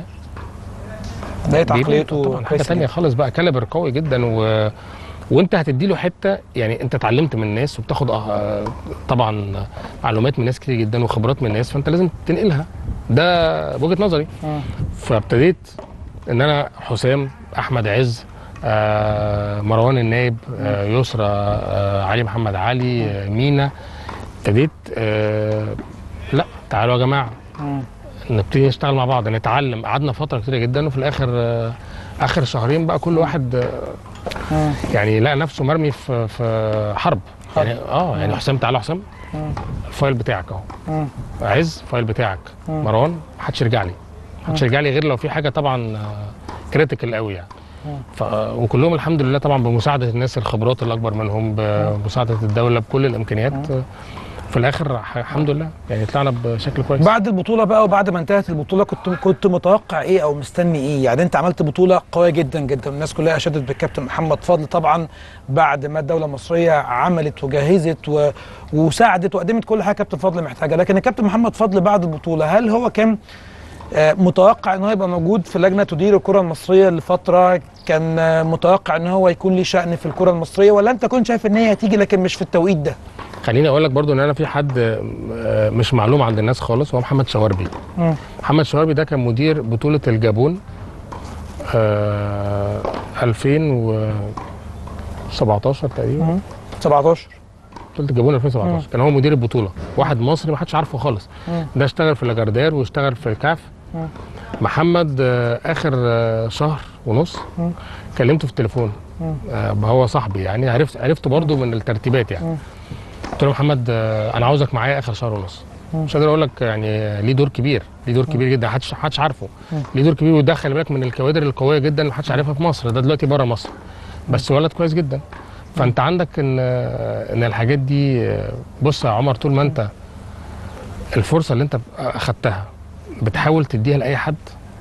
لقيت بيبقى عقليته طبعا حاجه كويسة تانية جدا. خالص بقى كاليبر قوي جدا و... وانت هتدي له حته يعني انت اتعلمت من الناس وبتاخد آه، طبعا معلومات من ناس كتير جدا وخبرات من الناس فانت لازم تنقلها ده وجهه نظري مم. فابتديت ان انا حسام احمد عز آه مروان النايب آه يسرى آه علي محمد علي آه مينا ابتديت آه لا تعالوا يا جماعه مم. نبتدي نشتغل مع بعض نتعلم قعدنا فتره كتيره جدا وفي الاخر آه اخر شهرين بقى كل واحد آه مم. يعني لقى نفسه مرمي في في حرب يعني اه يعني حسام تعالى يا حسام مم. الفايل بتاعك اهو مم. عز فايل بتاعك مم. مروان محدش يرجع لي محدش مم. يرجع لي غير لو في حاجه طبعا كريتيكال قوي يعني مم. ف... وكلهم الحمد لله طبعا بمساعده الناس الخبرات اللي اكبر منهم بمساعده الدوله بكل الامكانيات آه، في الاخر ح- الحمد لله يعني طلعنا بشكل كويس بعد البطوله بقى وبعد ما انتهت البطوله كنت كنت متوقع ايه او مستني ايه يعني انت عملت بطوله قويه جدا جدا الناس كلها اشادت بالكابتن محمد فضل طبعا بعد ما الدوله المصريه عملت وجهزت و... وساعدت وقدمت كل حاجه كابتن فضل محتاجها لكن الكابتن محمد فضل بعد البطوله هل هو كان آه، متوقع ان هو يبقى موجود في لجنه تدير الكره المصريه لفتره كان آه، متوقع ان هو يكون ليه شأن في الكره المصريه ولا انت كنت شايف ان هي هتيجي لكن مش في التوقيت ده خليني اقول لك برضو ان انا في حد آه، مش معلوم عند الناس خالص هو محمد شواربي مم. محمد شواربي ده كان مدير بطوله الجابون آه 2017 تقريبا مم. 17 بطوله الجابون 2017 كان هو مدير البطوله واحد مصري ما حدش عارفه خالص مم. ده اشتغل في لاجاردير واشتغل في الكاف مم. محمد آه، اخر آه، شهر ونص مم. كلمته في التليفون مم. آه، هو صاحبي يعني عرفت عرفته برضه من الترتيبات يعني مم. قلت له محمد آه، انا عاوزك معايا اخر شهر ونص مم. مش قادر اقول لك يعني ليه دور كبير ليه دور كبير جدا محدش محدش عارفه مم. ليه دور كبير وده خلي بالك من الكوادر القويه جدا اللي محدش عارفها في مصر ده دلوقتي بره مصر بس ولد كويس جدا فانت عندك ان ان الحاجات دي بص يا عمر طول ما انت الفرصه اللي انت اخدتها بتحاول تديها لاي حد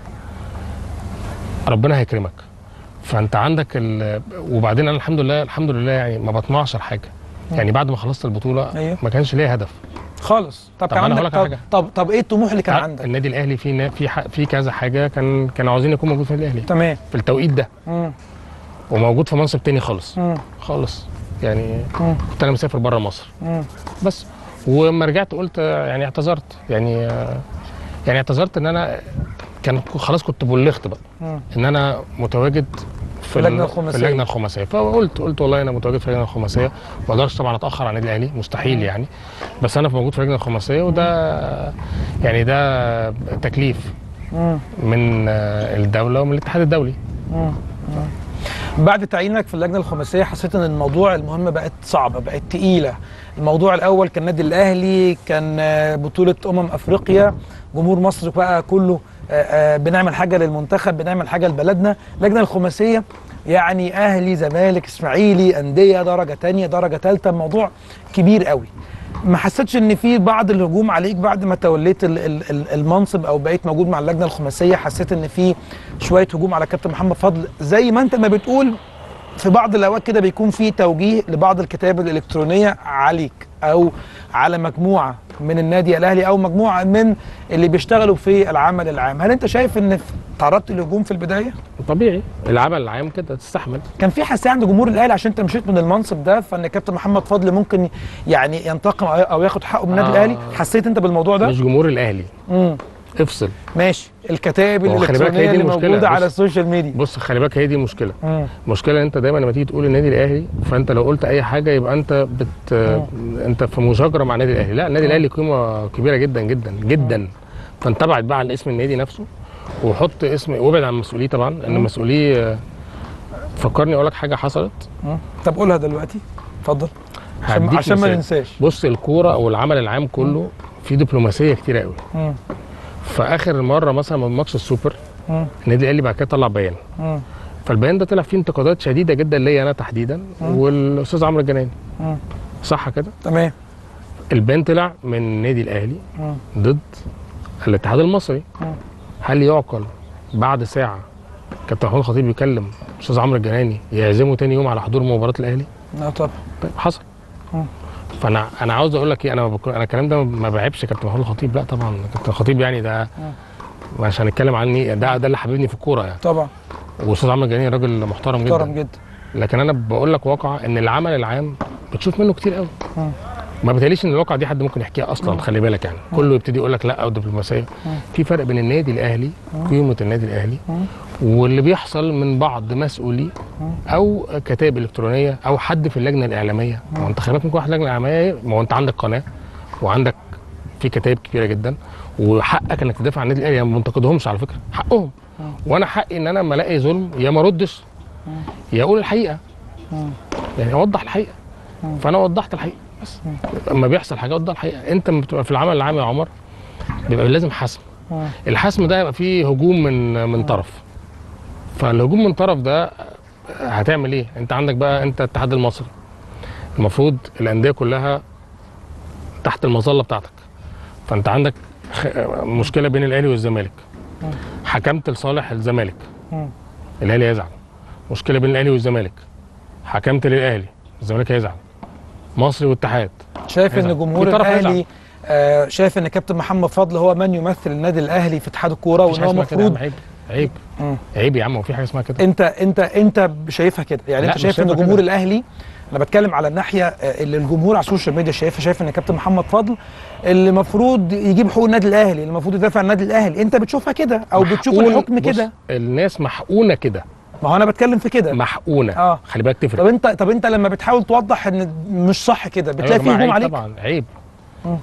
ربنا هيكرمك فانت عندك ال... وبعدين انا الحمد لله الحمد لله يعني ما بطمعش الحاجه يعني بعد ما خلصت البطوله أيوه. ما كانش ليا هدف خالص طب, طب كان أنا عندك هقول لك على طب, حاجة. طب طب ايه الطموح اللي كان لا، عندك النادي الاهلي في نا- في ح- في كذا حاجه كان كانوا عاوزين يكون موجود في النادي الاهلي تمام في التوقيت ده مم. وموجود في منصب تاني خالص مم. خالص يعني مم. كنت انا مسافر بره مصر مم. بس وما رجعت قلت آه، يعني اعتذرت يعني آه، يعني اعتذرت ان انا كان خلاص كنت بلغت بقى مم. ان انا متواجد في اللجنة ال- الخماسية. في اللجنه الخماسيه فقلت قلت والله انا متواجد في اللجنه الخماسيه ما اقدرش طبعا اتاخر عن النادي الاهلي مستحيل يعني بس انا موجود في اللجنه الخماسيه وده يعني ده تكليف مم. من آه، الدوله ومن الاتحاد الدولي مم. مم. بعد تعيينك في اللجنه الخماسيه حسيت ان الموضوع المهمه بقت صعبه بقت تقيله الموضوع الاول كان النادي الاهلي كان آه، بطوله امم افريقيا جمهور مصر بقى كله آه، آه، بنعمل حاجه للمنتخب بنعمل حاجه لبلدنا اللجنه الخماسيه يعني اهلي زمالك اسماعيلي انديه درجه تانية درجه ثالثه الموضوع كبير قوي ما حسيتش ان في بعض الهجوم عليك بعد ما توليت ال- ال- ال- المنصب او بقيت موجود مع اللجنه الخماسيه حسيت ان في شويه هجوم على كابتن محمد فضل زي ما انت ما بتقول في بعض الاوقات كده بيكون في توجيه لبعض الكتاب الالكترونيه عليك او على مجموعه من النادي الاهلي او مجموعه من اللي بيشتغلوا في العمل العام هل انت شايف ان تعرضت للهجوم في البدايه طبيعي العمل العام كده تستحمل كان في حساسيه عند جمهور الاهلي عشان انت مشيت من المنصب ده فان كابتن محمد فضل ممكن يعني ينتقم أو- او ياخد حقه من النادي آه. الاهلي حسيت انت بالموضوع ده مش جمهور الاهلي امم افصل ماشي الكتائب هو خلي بالك الالكترونيه هي دي اللي المشكلة. موجوده بص- على السوشيال ميديا بص خلي بالك هي دي مشكله مم. مشكله انت دايما لما تيجي تقول النادي الاهلي فانت لو قلت اي حاجه يبقى انت بت انت في مشاجره مع النادي الاهلي لا النادي الاهلي قيمه كبيره جدا جدا جدا فانت ابعد بقى عن اسم النادي نفسه وحط اسم وابعد عن مسؤوليه طبعا لان مم. مسؤوليه آه، فكرني اقول لك حاجه حصلت مم. طب قولها دلوقتي اتفضل عشان, هديك عشان ما مثال. ننساش بص الكوره او العمل العام كله في دبلوماسيه كتيره قوي مم. فاخر مره مثلا من ماتش السوبر مم. النادي الاهلي بعد كده طلع بيان مم. فالبيان ده طلع فيه انتقادات شديده جدا ليا انا تحديدا مم. والاستاذ عمرو الجناني مم. صح كده تمام البيان طلع من النادي الاهلي مم. ضد الاتحاد المصري مم. هل يعقل بعد ساعه كابتن محمود الخطيب يكلم الاستاذ عمرو الجناني يعزمه تاني يوم على حضور مباراه الاهلي لا طبعا طيب حصل مم. فانا انا عاوز اقول لك ايه انا ما بكون انا الكلام ده ما بعيبش كابتن محمود الخطيب لا طبعا كابتن الخطيب يعني ده مش هنتكلم عني ده ده اللي حببني في الكوره يعني طبعا واستاذ عمرو الجناني راجل محترم جدا محترم جدا لكن انا بقول لك واقع ان العمل العام بتشوف منه كتير قوي مم. ما بتهيأليش ان الواقع دي حد ممكن يحكيها اصلا مم. خلي بالك يعني مم. كله يبتدي يقول لك لا او دبلوماسيه مم. في فرق بين النادي الاهلي مم. قيمه النادي الاهلي مم. واللي بيحصل من بعض مسؤولي مم. او كتائب الكترونيه او حد في اللجنه الاعلاميه ما هو انت خلي بالك ممكن واحد لجنه اعلاميه ما هو انت عندك قناه وعندك في كتائب كبيره جدا وحقك انك تدافع عن النادي الاهلي أنا ما بنتقدهمش على فكره حقهم مم. وانا حقي ان انا لما الاقي ظلم يا ما اردش مم. يا اقول الحقيقه مم. يعني اوضح الحقيقه مم. فانا وضحت الحقيقه بس اما بيحصل حاجه وضح الحقيقه انت لما بتبقى في العمل العام يا عمر بيبقى لازم حسم مم. الحسم ده يبقى فيه هجوم من من طرف فالهجوم من طرف ده هتعمل ايه انت عندك بقى انت الاتحاد المصري المفروض الانديه كلها تحت المظله بتاعتك فانت عندك خ... مشكله بين الاهلي والزمالك حكمت لصالح الزمالك مم. الاهلي يزعل مشكله بين الاهلي والزمالك حكمت للاهلي الزمالك هيزعل مصري واتحاد شايف هيزعل. ان جمهور في طرف الاهلي هيزعل. آه شايف ان كابتن محمد فضل هو من يمثل النادي الاهلي في اتحاد الكوره مفيش وان حاجه هو اسمها كده يا عم، المفروض عيب عيب مم. عيب يا عم هو في حاجه اسمها كده انت انت انت شايفها كده يعني لا، انت مش شايف ان شايفها جمهور كده. الاهلي انا بتكلم على الناحيه آه، اللي الجمهور على السوشيال ميديا شايفها شايف ان كابتن محمد فضل اللي المفروض يجيب حقوق النادي الاهلي اللي المفروض يدافع عن النادي الاهلي انت بتشوفها كده او بتشوف محقون- الحكم بص، كده الناس محقونه كده ما هو انا بتكلم في كده محقونه اه خلي بالك تفرق طب انت طب انت لما بتحاول توضح ان مش صح كده أيوة يا بتلاقي فيه جماعة هجوم عيب عليك طبعا عيب مم.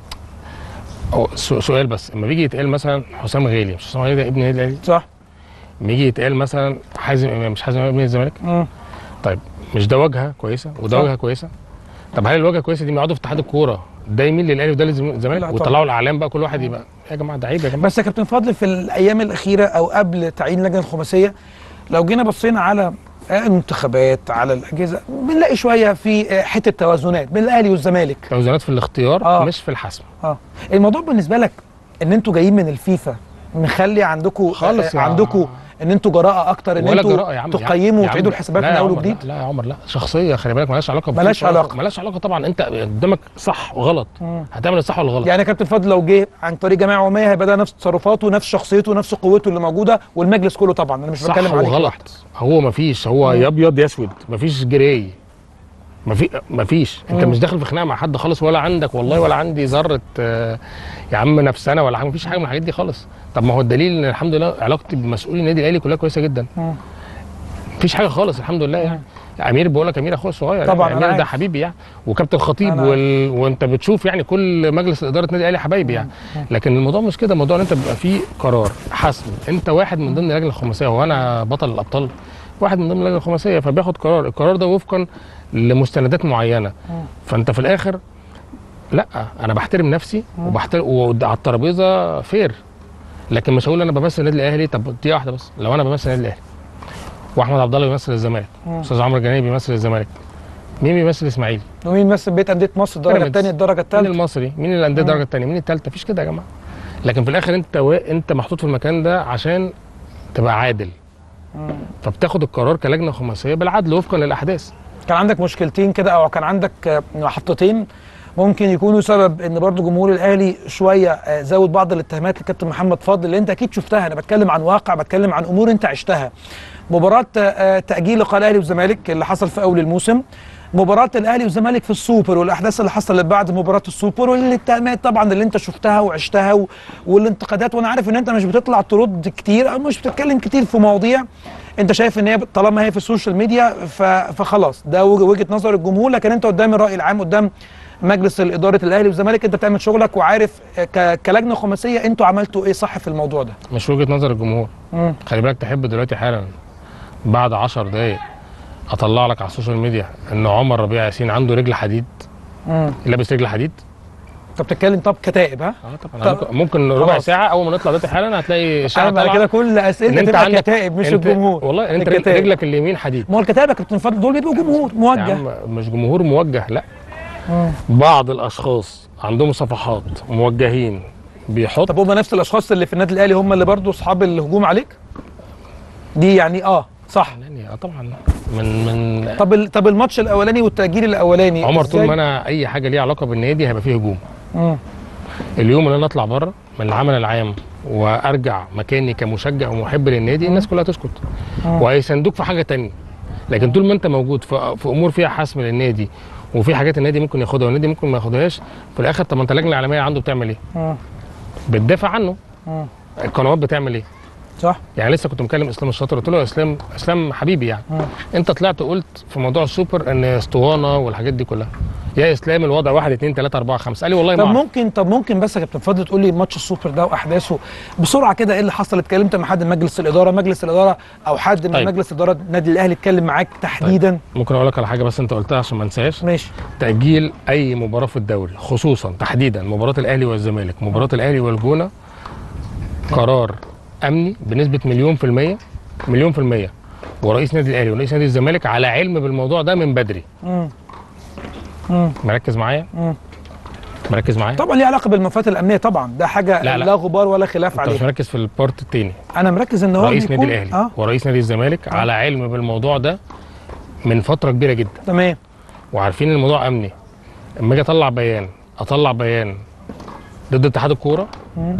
هو سو- سؤال بس لما بيجي يتقال مثلا حسام غالي مش حسام غالي ده ابن النادي الاهلي صح بيجي يتقال مثلا حازم امام مش حازم امام ابن الزمالك مم. طيب مش ده واجهه كويسه وده صح. واجهه كويسه طب هل الواجهه كويسه دي ما يقعدوا في اتحاد الكوره ده يميل للاهلي وده لا للزمالك طبعا. ويطلعوا الاعلام بقى كل واحد يبقى يا جماعه ده عيب يا جماعه بس يا كابتن فضل في الايام الاخيره او قبل تعيين اللجنه الخماسيه لو جينا بصينا على آه، المنتخبات على الاجهزه بنلاقي شويه في آه، حته توازنات بين الاهلي والزمالك توازنات في الاختيار آه. مش في الحسم اه الموضوع بالنسبه لك ان انتوا جايين من الفيفا مخلي عندكم خالص يا- عندكم ان انتوا جراءه اكتر ان ولا انتوا جراءة يا عم تقيموا يا عم. وتعيدوا الحسابات لا من يا اول عمر، وجديد لا, لا يا عمر لا شخصيه خلي بالك مالهاش علاقه ملهاش بفيفا. علاقة. مالهاش علاقه طبعا انت قدامك صح وغلط مم. هتعمل الصح ولا الغلط يعني يا كابتن فضل لو جه عن طريق جمعيه عموميه هيبقى ده نفس تصرفاته نفس شخصيته نفس قوته اللي موجوده والمجلس كله طبعا انا مش صح بتكلم عليك لوحدك. وغلط هو مفيش هو يا ابيض يا اسود مفيش جراي مفي مفيش انت مم. مش داخل في خناقه مع حد خالص ولا عندك والله ولا عندي ذره آه، يا عم نفسنا ولا حاجه مفيش حاجه من الحاجات دي خالص طب ما هو الدليل ان الحمد لله علاقتي بمسؤولي النادي الاهلي كلها كويسه جدا مم. مفيش حاجه خالص الحمد لله يعني امير بقول لك امير اخويا الصغير طبعاً، يعني أنا امير ده عارف. حبيبي يعني وكابتن خطيب أنا وال... وانت بتشوف يعني كل مجلس اداره النادي الاهلي حبايبي يعني لكن الموضوع مش كده الموضوع ان انت بيبقى فيه قرار حسم انت واحد من ضمن اللجنه الخماسيه هو انا بطل الابطال واحد من ضمن اللجنه الخماسيه فبياخد قرار القرار ده وفقا لمستندات معينه فانت في الاخر لا انا بحترم نفسي وبحترم وعلى الترابيزه فير لكن مش هقول انا بمثل النادي الاهلي طب دي واحده بس لو انا بمثل النادي الاهلي واحمد عبد الله بيمثل الزمالك مم. استاذ عمرو الجنايبي بيمثل الزمالك مين بيمثل الاسماعيلي ومين مثل بيت انديه مصر الدرجه بيراميدز. الثانيه الدرجه مين الثالثه المصري مين الانديه مم. الدرجه الثانيه مين الثالثه مفيش كده يا جماعه لكن في الاخر انت و... انت محطوط في المكان ده عشان تبقى عادل فبتاخد القرار كلجنه خماسيه بالعدل وفقا للاحداث كان عندك مشكلتين كده او كان عندك آه، محطتين ممكن يكونوا سبب ان برضو جمهور الاهلي شويه آه، زود بعض الاتهامات للكابتن محمد فضل اللي انت اكيد شفتها انا بتكلم عن واقع بتكلم عن امور انت عشتها مباراه آه، تاجيل لقاء الاهلي والزمالك اللي حصل في اول الموسم مباراة الأهلي والزمالك في السوبر والأحداث اللي حصلت بعد مباراة السوبر والاتهامات طبعا اللي أنت شفتها وعشتها و... والانتقادات وأنا عارف إن أنت مش بتطلع ترد كتير أو مش بتتكلم كتير في مواضيع أنت شايف إن هي طالما هي في السوشيال ميديا ف... فخلاص ده وجه- وجهة نظر الجمهور لكن أنت قدام الرأي العام قدام مجلس الإدارة الأهلي والزمالك أنت بتعمل شغلك وعارف ك... كلجنة خماسية أنتوا عملتوا إيه صح في الموضوع ده مش وجهه نظر الجمهور مم. خلي بالك تحب دلوقتي حالا بعد 10 دقايق اطلع لك على السوشيال ميديا ان عمر ربيع ياسين عنده رجل حديد مم. لابس رجل حديد أنت بتتكلم طب كتائب ها؟ اه طبعا ممكن, ممكن ربع خلاص. ساعه اول ما نطلع دلوقتي حالا هتلاقي اشاعه أنا بعد طالعة كده كل إن أسئلة أنت تبقى عندك- كتائب مش أنت- الجمهور والله انت رجل- الكتائب. رجلك اليمين حديد ما هو الكتائب يا كابتن فضل دول بيبقوا جمهور يا موجه عم مش جمهور موجه لا مم. بعض الاشخاص عندهم صفحات موجهين بيحط طب هم نفس الاشخاص اللي في النادي الاهلي هم اللي برضه اصحاب الهجوم عليك دي يعني اه صح يعني اه طبعا من من طب ال- طب الماتش الاولاني والتاجيل الاولاني عمر طول إزاي؟ ما انا اي حاجه ليها علاقه بالنادي هيبقى فيه هجوم مم. اليوم اللي انا اطلع بره من العمل العام وارجع مكاني كمشجع ومحب للنادي الناس كلها تسكت مم. وهيساندوك في حاجه تانية لكن طول ما انت موجود في, في امور فيها حسم للنادي وفي حاجات النادي ممكن ياخدها والنادي ممكن ما ياخدهاش في الاخر طب ما انت اللجنه العالميه عنده بتعمل ايه؟ مم. بتدافع عنه مم. القنوات بتعمل ايه؟ صح يعني لسه كنت مكلم اسلام الشاطر قلت له يا اسلام اسلام حبيبي يعني مم. انت طلعت قلت في موضوع السوبر ان اسطوانه والحاجات دي كلها يا اسلام الوضع 1 2 3 4 5 قال لي والله طب ما أعرف. ممكن طب ممكن بس يا كابتن فضل تقول لي ماتش السوبر ده واحداثه بسرعه كده ايه اللي حصل اتكلمت مع حد من مجلس الاداره مجلس الاداره او حد من طيب. مجلس اداره النادي الاهلي اتكلم معاك تحديدا ممكن اقول لك على حاجه بس انت قلتها عشان ما انساش ماشي تاجيل اي مباراه في الدوري خصوصا تحديدا مباراه الاهلي والزمالك مباراه الاهلي والجونه قرار امني بنسبه مليون في الميه مليون في الميه ورئيس نادي الاهلي ورئيس نادي الزمالك على علم بالموضوع ده من بدري مم. مم. مركز معايا مم. مركز معايا طبعا ليه علاقه بالملفات الامنيه طبعا ده حاجه لا، لا, لا. لا غبار ولا خلاف انت مش عليها مركز في البارت التاني انا مركز ان هو رئيس بيكون- نادي الاهلي اه ورئيس نادي الزمالك على علم بالموضوع ده من فتره كبيره جدا تمام وعارفين ان الموضوع امني اما اجي اطلع بيان اطلع بيان ضد اتحاد الكوره مم.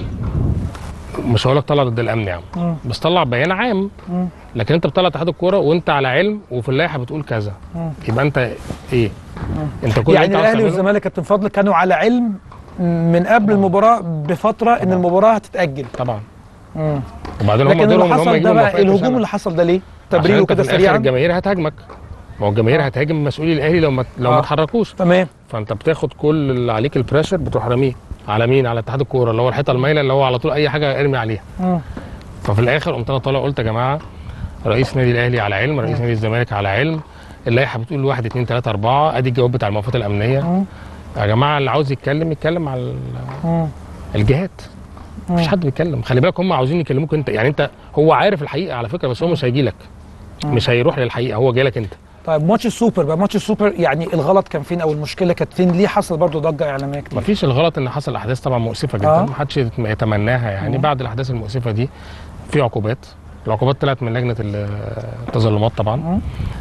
مش هقول لك طلع ضد الامن يا عم مم. بس طلع بيان عام مم. لكن انت بتطلع اتحاد الكوره وانت على علم وفي اللائحه بتقول كذا مم. يبقى انت ايه انت كل اللي يعني انت عاوز الاهلي تعمله- والزمالك كابتن فضل كانوا على علم من قبل المباراه بفتره ان المباراه هتتاجل طبعا مم. وبعدين هم لكن دورهم اللي ان هم حصل ده يجيبوا بقى موافقة الهجوم سنة. اللي حصل ده ليه؟ عشان تبريره انت كده في الآخر سريعا الجماهير هتهاجمك ما هو الجماهير هتهاجم مسؤولي الاهلي لو ما لو آه. ما اتحركوش تمام فانت بتاخد كل اللي عليك البريشر بتروح راميه على مين على اتحاد الكوره اللي هو الحيطه المايله اللي هو على طول اي حاجه ارمي عليها مم. ففي الاخر قمت انا طالع قلت يا جماعه رئيس نادي الاهلي على علم رئيس نادي الزمالك على علم اللائحه بتقول 1 2 3 4 ادي الجواب بتاع الموافقات الامنيه مم. يا جماعه اللي عاوز يتكلم يتكلم على ال- مم. الجهات مم. مفيش حد بيتكلم خلي بالك هم عاوزين يكلموك انت يعني انت هو عارف الحقيقه على فكره بس هو مش هيجي لك مم. مش هيروح للحقيقه هو جاي لك انت طيب ماتش السوبر بقى ماتش السوبر يعني الغلط كان فين او المشكله كانت فين ليه حصل برضو ضجه اعلاميه كتير مفيش الغلط ان حصل احداث طبعا مؤسفه جدا آه. ما حدش يتمناها يعني مم. بعد الاحداث المؤسفه دي في عقوبات العقوبات طلعت من لجنه التظلمات طبعا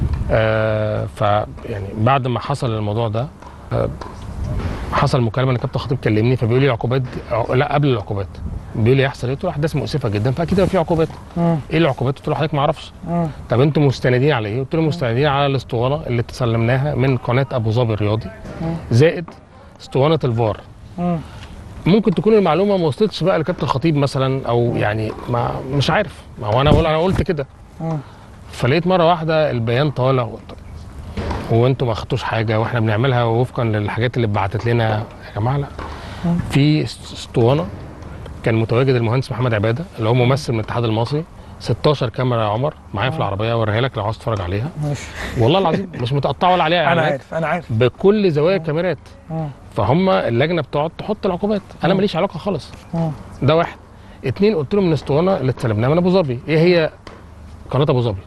آه ف يعني بعد ما حصل الموضوع ده آه حصل مكالمه ان كابتن خطيب كلمني فبيقول لي العقوبات دي ع- لا قبل العقوبات بيقول لي يحصل ايه قلت له احداث مؤسفه جدا فاكيد هيبقى في عقوبات مم. ايه العقوبات قلت له حضرتك ما اعرفش مم. طب انتوا مستندين على ايه قلت له مستندين على الاسطوانه اللي تسلمناها من قناه ابو ظبي الرياضي مم. زائد اسطوانه الفار مم. ممكن تكون المعلومه ما وصلتش بقى لكابتن الخطيب مثلا او يعني ما مش عارف ما هو انا بقول انا قلت كده مم. فلقيت مره واحده البيان طالع هو انتوا ما خدتوش حاجه واحنا بنعملها وفقا للحاجات اللي اتبعتت لنا يا جماعه لا مم. في است- اسطوانه كان متواجد المهندس محمد عباده اللي هو ممثل من الاتحاد المصري 16 كاميرا يا عمر معايا في العربيه اوريها لك لو عاوز تتفرج عليها ماشي والله العظيم مش متقطعه ولا عليها انا اعلانات عارف انا عارف بكل زوايا الكاميرات مم. فهم اللجنه بتقعد تحط العقوبات انا مم. ماليش علاقه خالص مم. ده واحد اتنين قلت لهم الاسطوانه اللي اتسلمناها من ابو ظبي ايه هي قناه ابو ظبي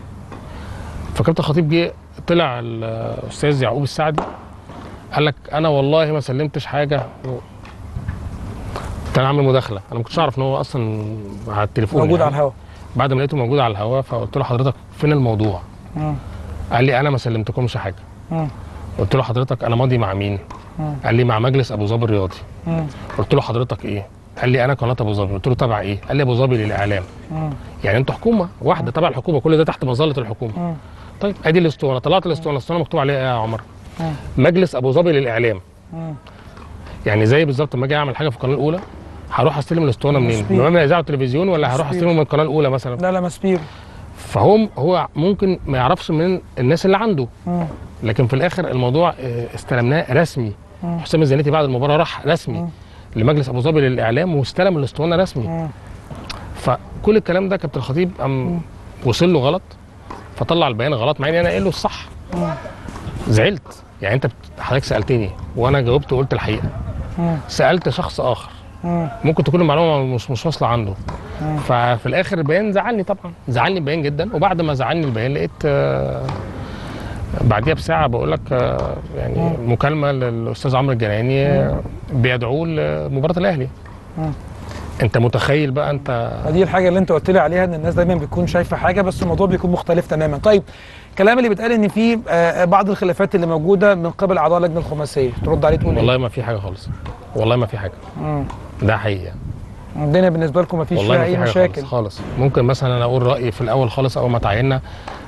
فكابتن خطيب جه طلع الاستاذ يعقوب السعدي قال لك انا والله ما سلمتش حاجه كان عامل مداخله انا ما كنتش اعرف ان هو اصلا على التليفون موجود يعني. على الهواء بعد ما لقيته موجود على الهواء فقلت له حضرتك فين الموضوع مم. قال لي انا ما سلمتكمش حاجه مم. قلت له حضرتك انا ماضي مع مين مم. قال لي مع مجلس ابو ظبي الرياضي مم. قلت له حضرتك ايه قال لي انا قناه ابو ظبي قلت له تبع ايه قال لي ابو ظبي للاعلام مم. يعني انتوا حكومه واحده تبع الحكومه كل ده تحت مظله الحكومه مم. طيب ادي الاسطوانه طلعت الاسطوانه الاسطوانه مكتوب عليها ايه يا عمر مم. مجلس ابو ظبي للاعلام مم. يعني زي بالظبط لما اجي اعمل حاجه في القناه الاولى هروح استلم الاسطوانه منين مسبير. من الاذاعه والتلفزيون ولا هروح مسبير. استلمه من القناه الاولى مثلا لا لا مسبير فهو هو ممكن ما يعرفش من الناس اللي عنده مم. لكن في الاخر الموضوع آه، استلمناه رسمي مم. حسام الزناتي بعد المباراه راح رسمي لمجلس ابو ظبي للاعلام واستلم الاسطوانه رسمي مم. فكل الكلام ده كابتن الخطيب قام وصل له غلط فطلع البيان غلط مع اني انا قايل له الصح مم. زعلت يعني انت بت- حضرتك سالتني وانا جاوبت وقلت الحقيقه مم. سالت شخص اخر مم. ممكن تكون المعلومه مش مش واصله عنده مم. ففي الاخر البيان زعلني طبعا زعلني البيان جدا وبعد ما زعلني البيان لقيت آه، بعديها بساعه بقول لك آه، يعني مكالمه للاستاذ عمرو الجناني آه، بيدعوه لمباراه الاهلي مم. انت متخيل بقى انت دي الحاجه اللي انت قلت لي عليها ان الناس دايما بتكون شايفه حاجه بس الموضوع بيكون مختلف تماما طيب الكلام اللي بيتقال ان في آه، بعض الخلافات اللي موجوده من قبل اعضاء اللجنه الخماسيه ترد عليه تقول والله ما في حاجه خالص والله ما في حاجه مم. ده حقيقه الدنيا بالنسبه لكم ما فيش والله فيها ما اي في حاجه مشاكل خالص, خالص ممكن مثلا انا اقول رايي في الاول خالص اول ما تعيننا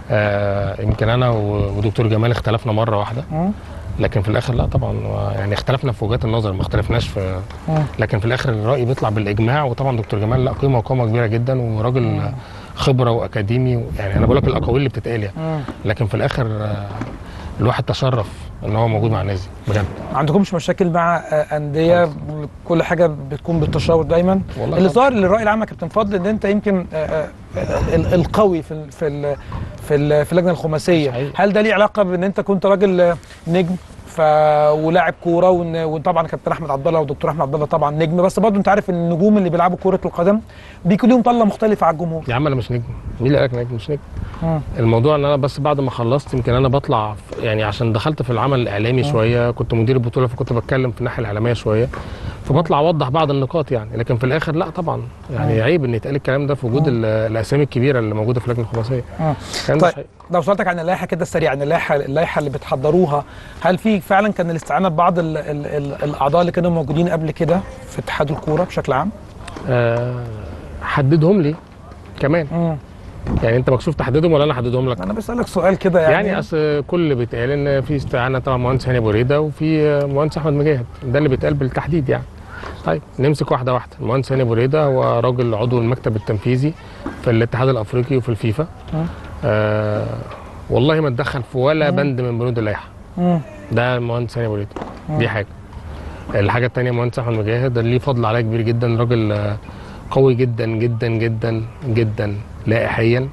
آه يمكن انا و- ودكتور جمال اختلفنا مره واحده مم. لكن في الاخر لا طبعا يعني اختلفنا في وجهات النظر ما اختلفناش في مم. لكن في الاخر الراي بيطلع بالاجماع وطبعا دكتور جمال لا قيمه وقامه كبيره جدا وراجل خبره واكاديمي و- يعني انا بقول لك الاقاويل اللي بتتقال يعني مم. لكن في الاخر آه، الواحد تشرف ان هو موجود مع الناس دي بجد ما عندكمش مشاكل مع آه، انديه كل حاجه بتكون بالتشاور دايما والله اللي طبعاً. ظهر للراي العام يا كابتن فضل ان انت يمكن آه، آه، ال- القوي في ال في ال في ال في اللجنه الخماسيه هل ده ليه علاقه بان انت كنت راجل آه، نجم ف ولاعب كوره ون- وطبعا كابتن احمد عبد الله والدكتور احمد عبد الله طبعا نجم بس برضه انت عارف ان النجوم اللي بيلعبوا كره القدم بيكون لهم طله مختلفه على الجمهور يا عم انا مش نجم مين اللي قالك نجم مش نجم مم. الموضوع ان انا بس بعد ما خلصت يمكن انا بطلع في- يعني عشان دخلت في العمل الاعلامي مم. شويه كنت مدير البطوله فكنت بتكلم في الناحيه الاعلاميه شويه فبطلع اوضح بعض النقاط يعني لكن في الاخر لا طبعا يعني مم. عيب ان يتقال الكلام ده في وجود ال- الاسامي الكبيره اللي موجوده في اللجنه الخماسيه مم. الكلام ده مش طيب لو سالتك عن اللائحه كده سريعا اللائحه اللائحه اللي بتحضروها هل في فعلا كان الاستعانه ببعض ال ال ال الاعضاء اللي كانوا موجودين قبل كده في اتحاد الكوره بشكل عام؟ آه حددهم لي كمان مم. يعني انت مكسوف تحددهم ولا انا احددهم لك انا بسالك سؤال كده يعني يعني اصل كل اللي بيتقال ان في استعانه طبعا مهندس هاني ابو ريده وفي مهندس احمد مجاهد ده اللي بيتقال بالتحديد يعني طيب نمسك واحده واحده المهندس هاني ابو ريده هو راجل عضو المكتب التنفيذي في الاتحاد الافريقي وفي الفيفا مم. آه والله ما اتدخل في ولا مم. بند من بنود اللائحه مم. ده المهندس هاني ابو ريده مم. دي حاجه الحاجه الثانيه مهندس احمد مجاهد اللي ليه فضل عليا كبير جدا راجل آه، قوي جدا جدا جدا جدا لائحيا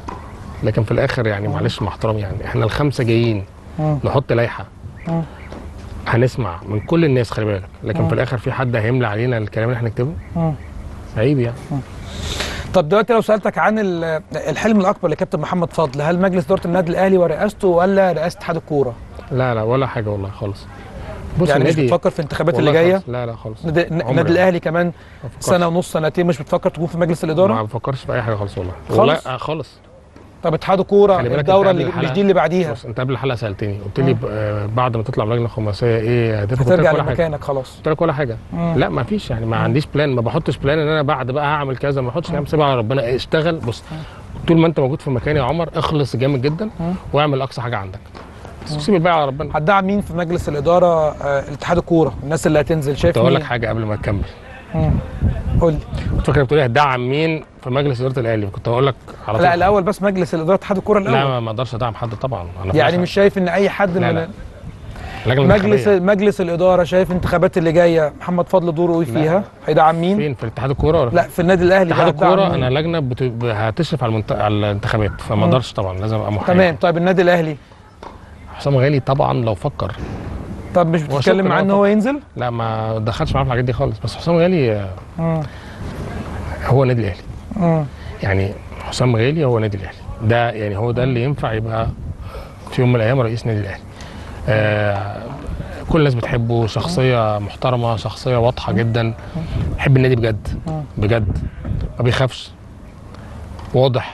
لكن في الاخر يعني معلش مع احترامي يعني احنا الخمسه جايين مم. نحط لائحه مم. هنسمع من كل الناس خلي بالك لكن مم. في الاخر في حد هيملى علينا الكلام اللي احنا نكتبه مم. عيب يعني طب دلوقتي لو سالتك عن ال- الحلم الاكبر لكابتن محمد فضل هل مجلس اداره النادي الاهلي ورئاسته ولا رئاسه اتحاد الكوره؟ لا لا ولا حاجه والله خالص بص يعني مش النادي بتفكر في الانتخابات اللي والله جايه؟ خالص. لا لا خالص نادي عمري النادي ما. الاهلي كمان بفكرش. سنه ونص سنتين مش بتفكر تكون في مجلس الاداره؟ ما بفكرش في اي حاجه خالص والله خالص؟ والله آه خالص طب اتحاد الكوره خلي بالك الدوره أنت اللي قبل مش دي اللي بعديها بص انت قبل الحلقه سالتني قلت لي ب- آه، بعد ما تطلع من اللجنه الخماسيه ايه هتفرق قلت لك هترجع ولا حاجه لمكانك خلاص قلت لك ولا حاجه مم. لا ما فيش يعني ما عنديش بلان ما بحطش بلان ان انا بعد بقى هعمل كذا ما بحطش يا عم سيبها على ربنا اشتغل بص طول ما انت موجود في مكاني يا عمر اخلص جامد جدا واعمل اقصى حاجه عندك بس سيب الباقي على ربنا هتدعم مين في مجلس الاداره آه، الاتحاد الكوره الناس اللي هتنزل شايف كنت اقول لك مين؟ حاجه قبل ما تكمل مم. قول لي كنت فاكر بتقول لي هتدعم مين في مجلس اداره الاهلي كنت هقول لك على طول لا الاول بس مجلس الاداره اتحاد الكوره لا الاول ما- ما اقدرش ادعم حد طبعا انا في يعني الآخر- مش شايف ان اي حد لا، من لا. اللجنه مجلس الانتخابية. مجلس الاداره شايف الانتخابات اللي جايه محمد فضل دوره ايه لا. فيها هيدعم مين فين في اتحاد الكوره ولا لا في النادي الاهلي اتحاد بقى هتدعم الكوره مين؟ انا لجنه بت... ب- هتشرف على, المنت... على الانتخابات فما مم. اقدرش طبعا لازم ابقى محايد تمام طيب النادي الاهلي حسام غالي طبعا لو فكر طب مش هو بتتكلم شكراً معاه ان هو هو فكر. ينزل لا ما دخلش معاه في الحاجات دي خالص بس حسام غالي آه، مم. هو النادي الاهلي مم. يعني حسام غالي هو النادي الاهلي ده يعني هو ده اللي ينفع يبقى في يوم من الايام رئيس نادي الاهلي آه كل الناس بتحبه شخصيه محترمه شخصيه واضحه جدا بيحب النادي بجد مم. بجد ما بيخافش واضح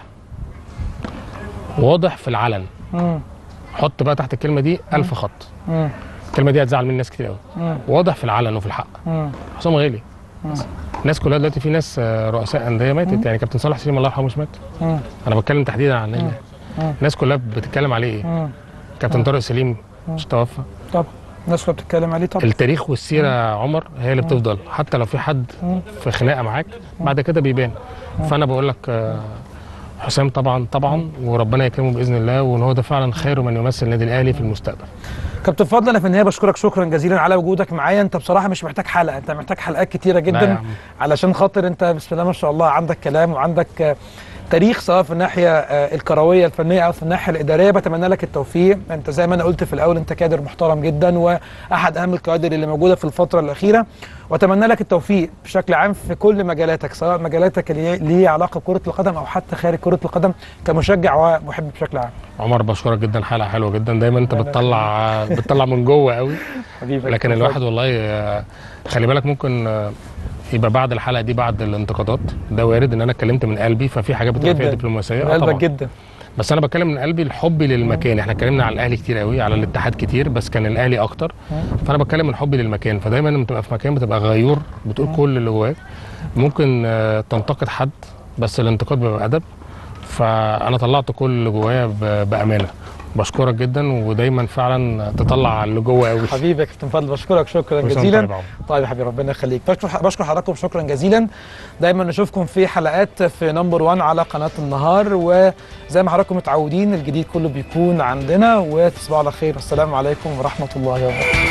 واضح في العلن مم. حط بقى تحت الكلمه دي ألف خط مم. الكلمه دي هتزعل من ناس كتير قوي مم. واضح في العلن وفي الحق مم. حسام غالي مم. الناس كلها دلوقتي في ناس آه، رؤساء انديه ماتت يعني كابتن صالح سليم الله يرحمه مش مات مم. انا بتكلم تحديدا عن النادي مم. الأهلي. الناس كلها بتتكلم عليه ايه مم. كابتن طارق سليم مش توفى طب الناس كلها بتتكلم عليه طب التاريخ والسيره يا عمر هي اللي بتفضل حتى لو في حد مم. في خناقه معاك بعد كده بيبان فانا بقول لك آه، حسام طبعا طبعا وربنا يكرمه باذن الله وان هو ده فعلا خير من يمثل النادي الاهلي في المستقبل كابتن فضل انا في النهايه بشكرك شكرا جزيلا على وجودك معايا انت بصراحه مش محتاج حلقه انت محتاج حلقات كتيره يا جدا عم. علشان خاطر انت بسم الله ما شاء الله عندك كلام وعندك آه، تاريخ سواء في الناحيه آه، الكرويه الفنيه او في الناحيه الاداريه بتمنى لك التوفيق انت زي ما انا قلت في الاول انت كادر محترم جدا واحد اهم الكوادر اللي موجوده في الفتره الاخيره واتمنى لك التوفيق بشكل عام في كل مجالاتك سواء مجالاتك اللي ليها علاقه بكره القدم او حتى خارج كره القدم كمشجع ومحب بشكل عام عمر بشكرك جدا حلقه حلوه جدا دايما انت بتطلع بتطلع من جوه قوي حبيبي لكن الواحد والله آه، خلي بالك ممكن آه، يبقى بعد الحلقه دي بعد الانتقادات ده وارد ان انا اتكلمت من قلبي ففي حاجات بتبقى فيها جدا دبلوماسيه من آه قلبك طبعا جدا بس انا بتكلم من قلبي حبي للمكان احنا اتكلمنا على الاهلي كتير قوي على الاتحاد كتير بس كان الاهلي اكتر فانا بتكلم من حبي للمكان فدايما لما تبقى في مكان بتبقى غيور بتقول كل اللي جواك ممكن آه، تنتقد حد بس الانتقاد بيبقى ادب فانا طلعت كل اللي جوايا ب- بامانه بشكرك جدا ودايما فعلا تطلع اللي جوه قوي حبيبي يا كابتن فضل بشكرك شكرا كل سنة وأنت جزيلا طيب يا عمر. طيب يا حبيبي ربنا يخليك بشكر بشكر حضراتكم شكرا جزيلا دايما نشوفكم في حلقات في نمبر 1 على قناه النهار وزي ما حضراتكم متعودين الجديد كله بيكون عندنا وتصبحوا على خير والسلام عليكم ورحمه الله وبركاته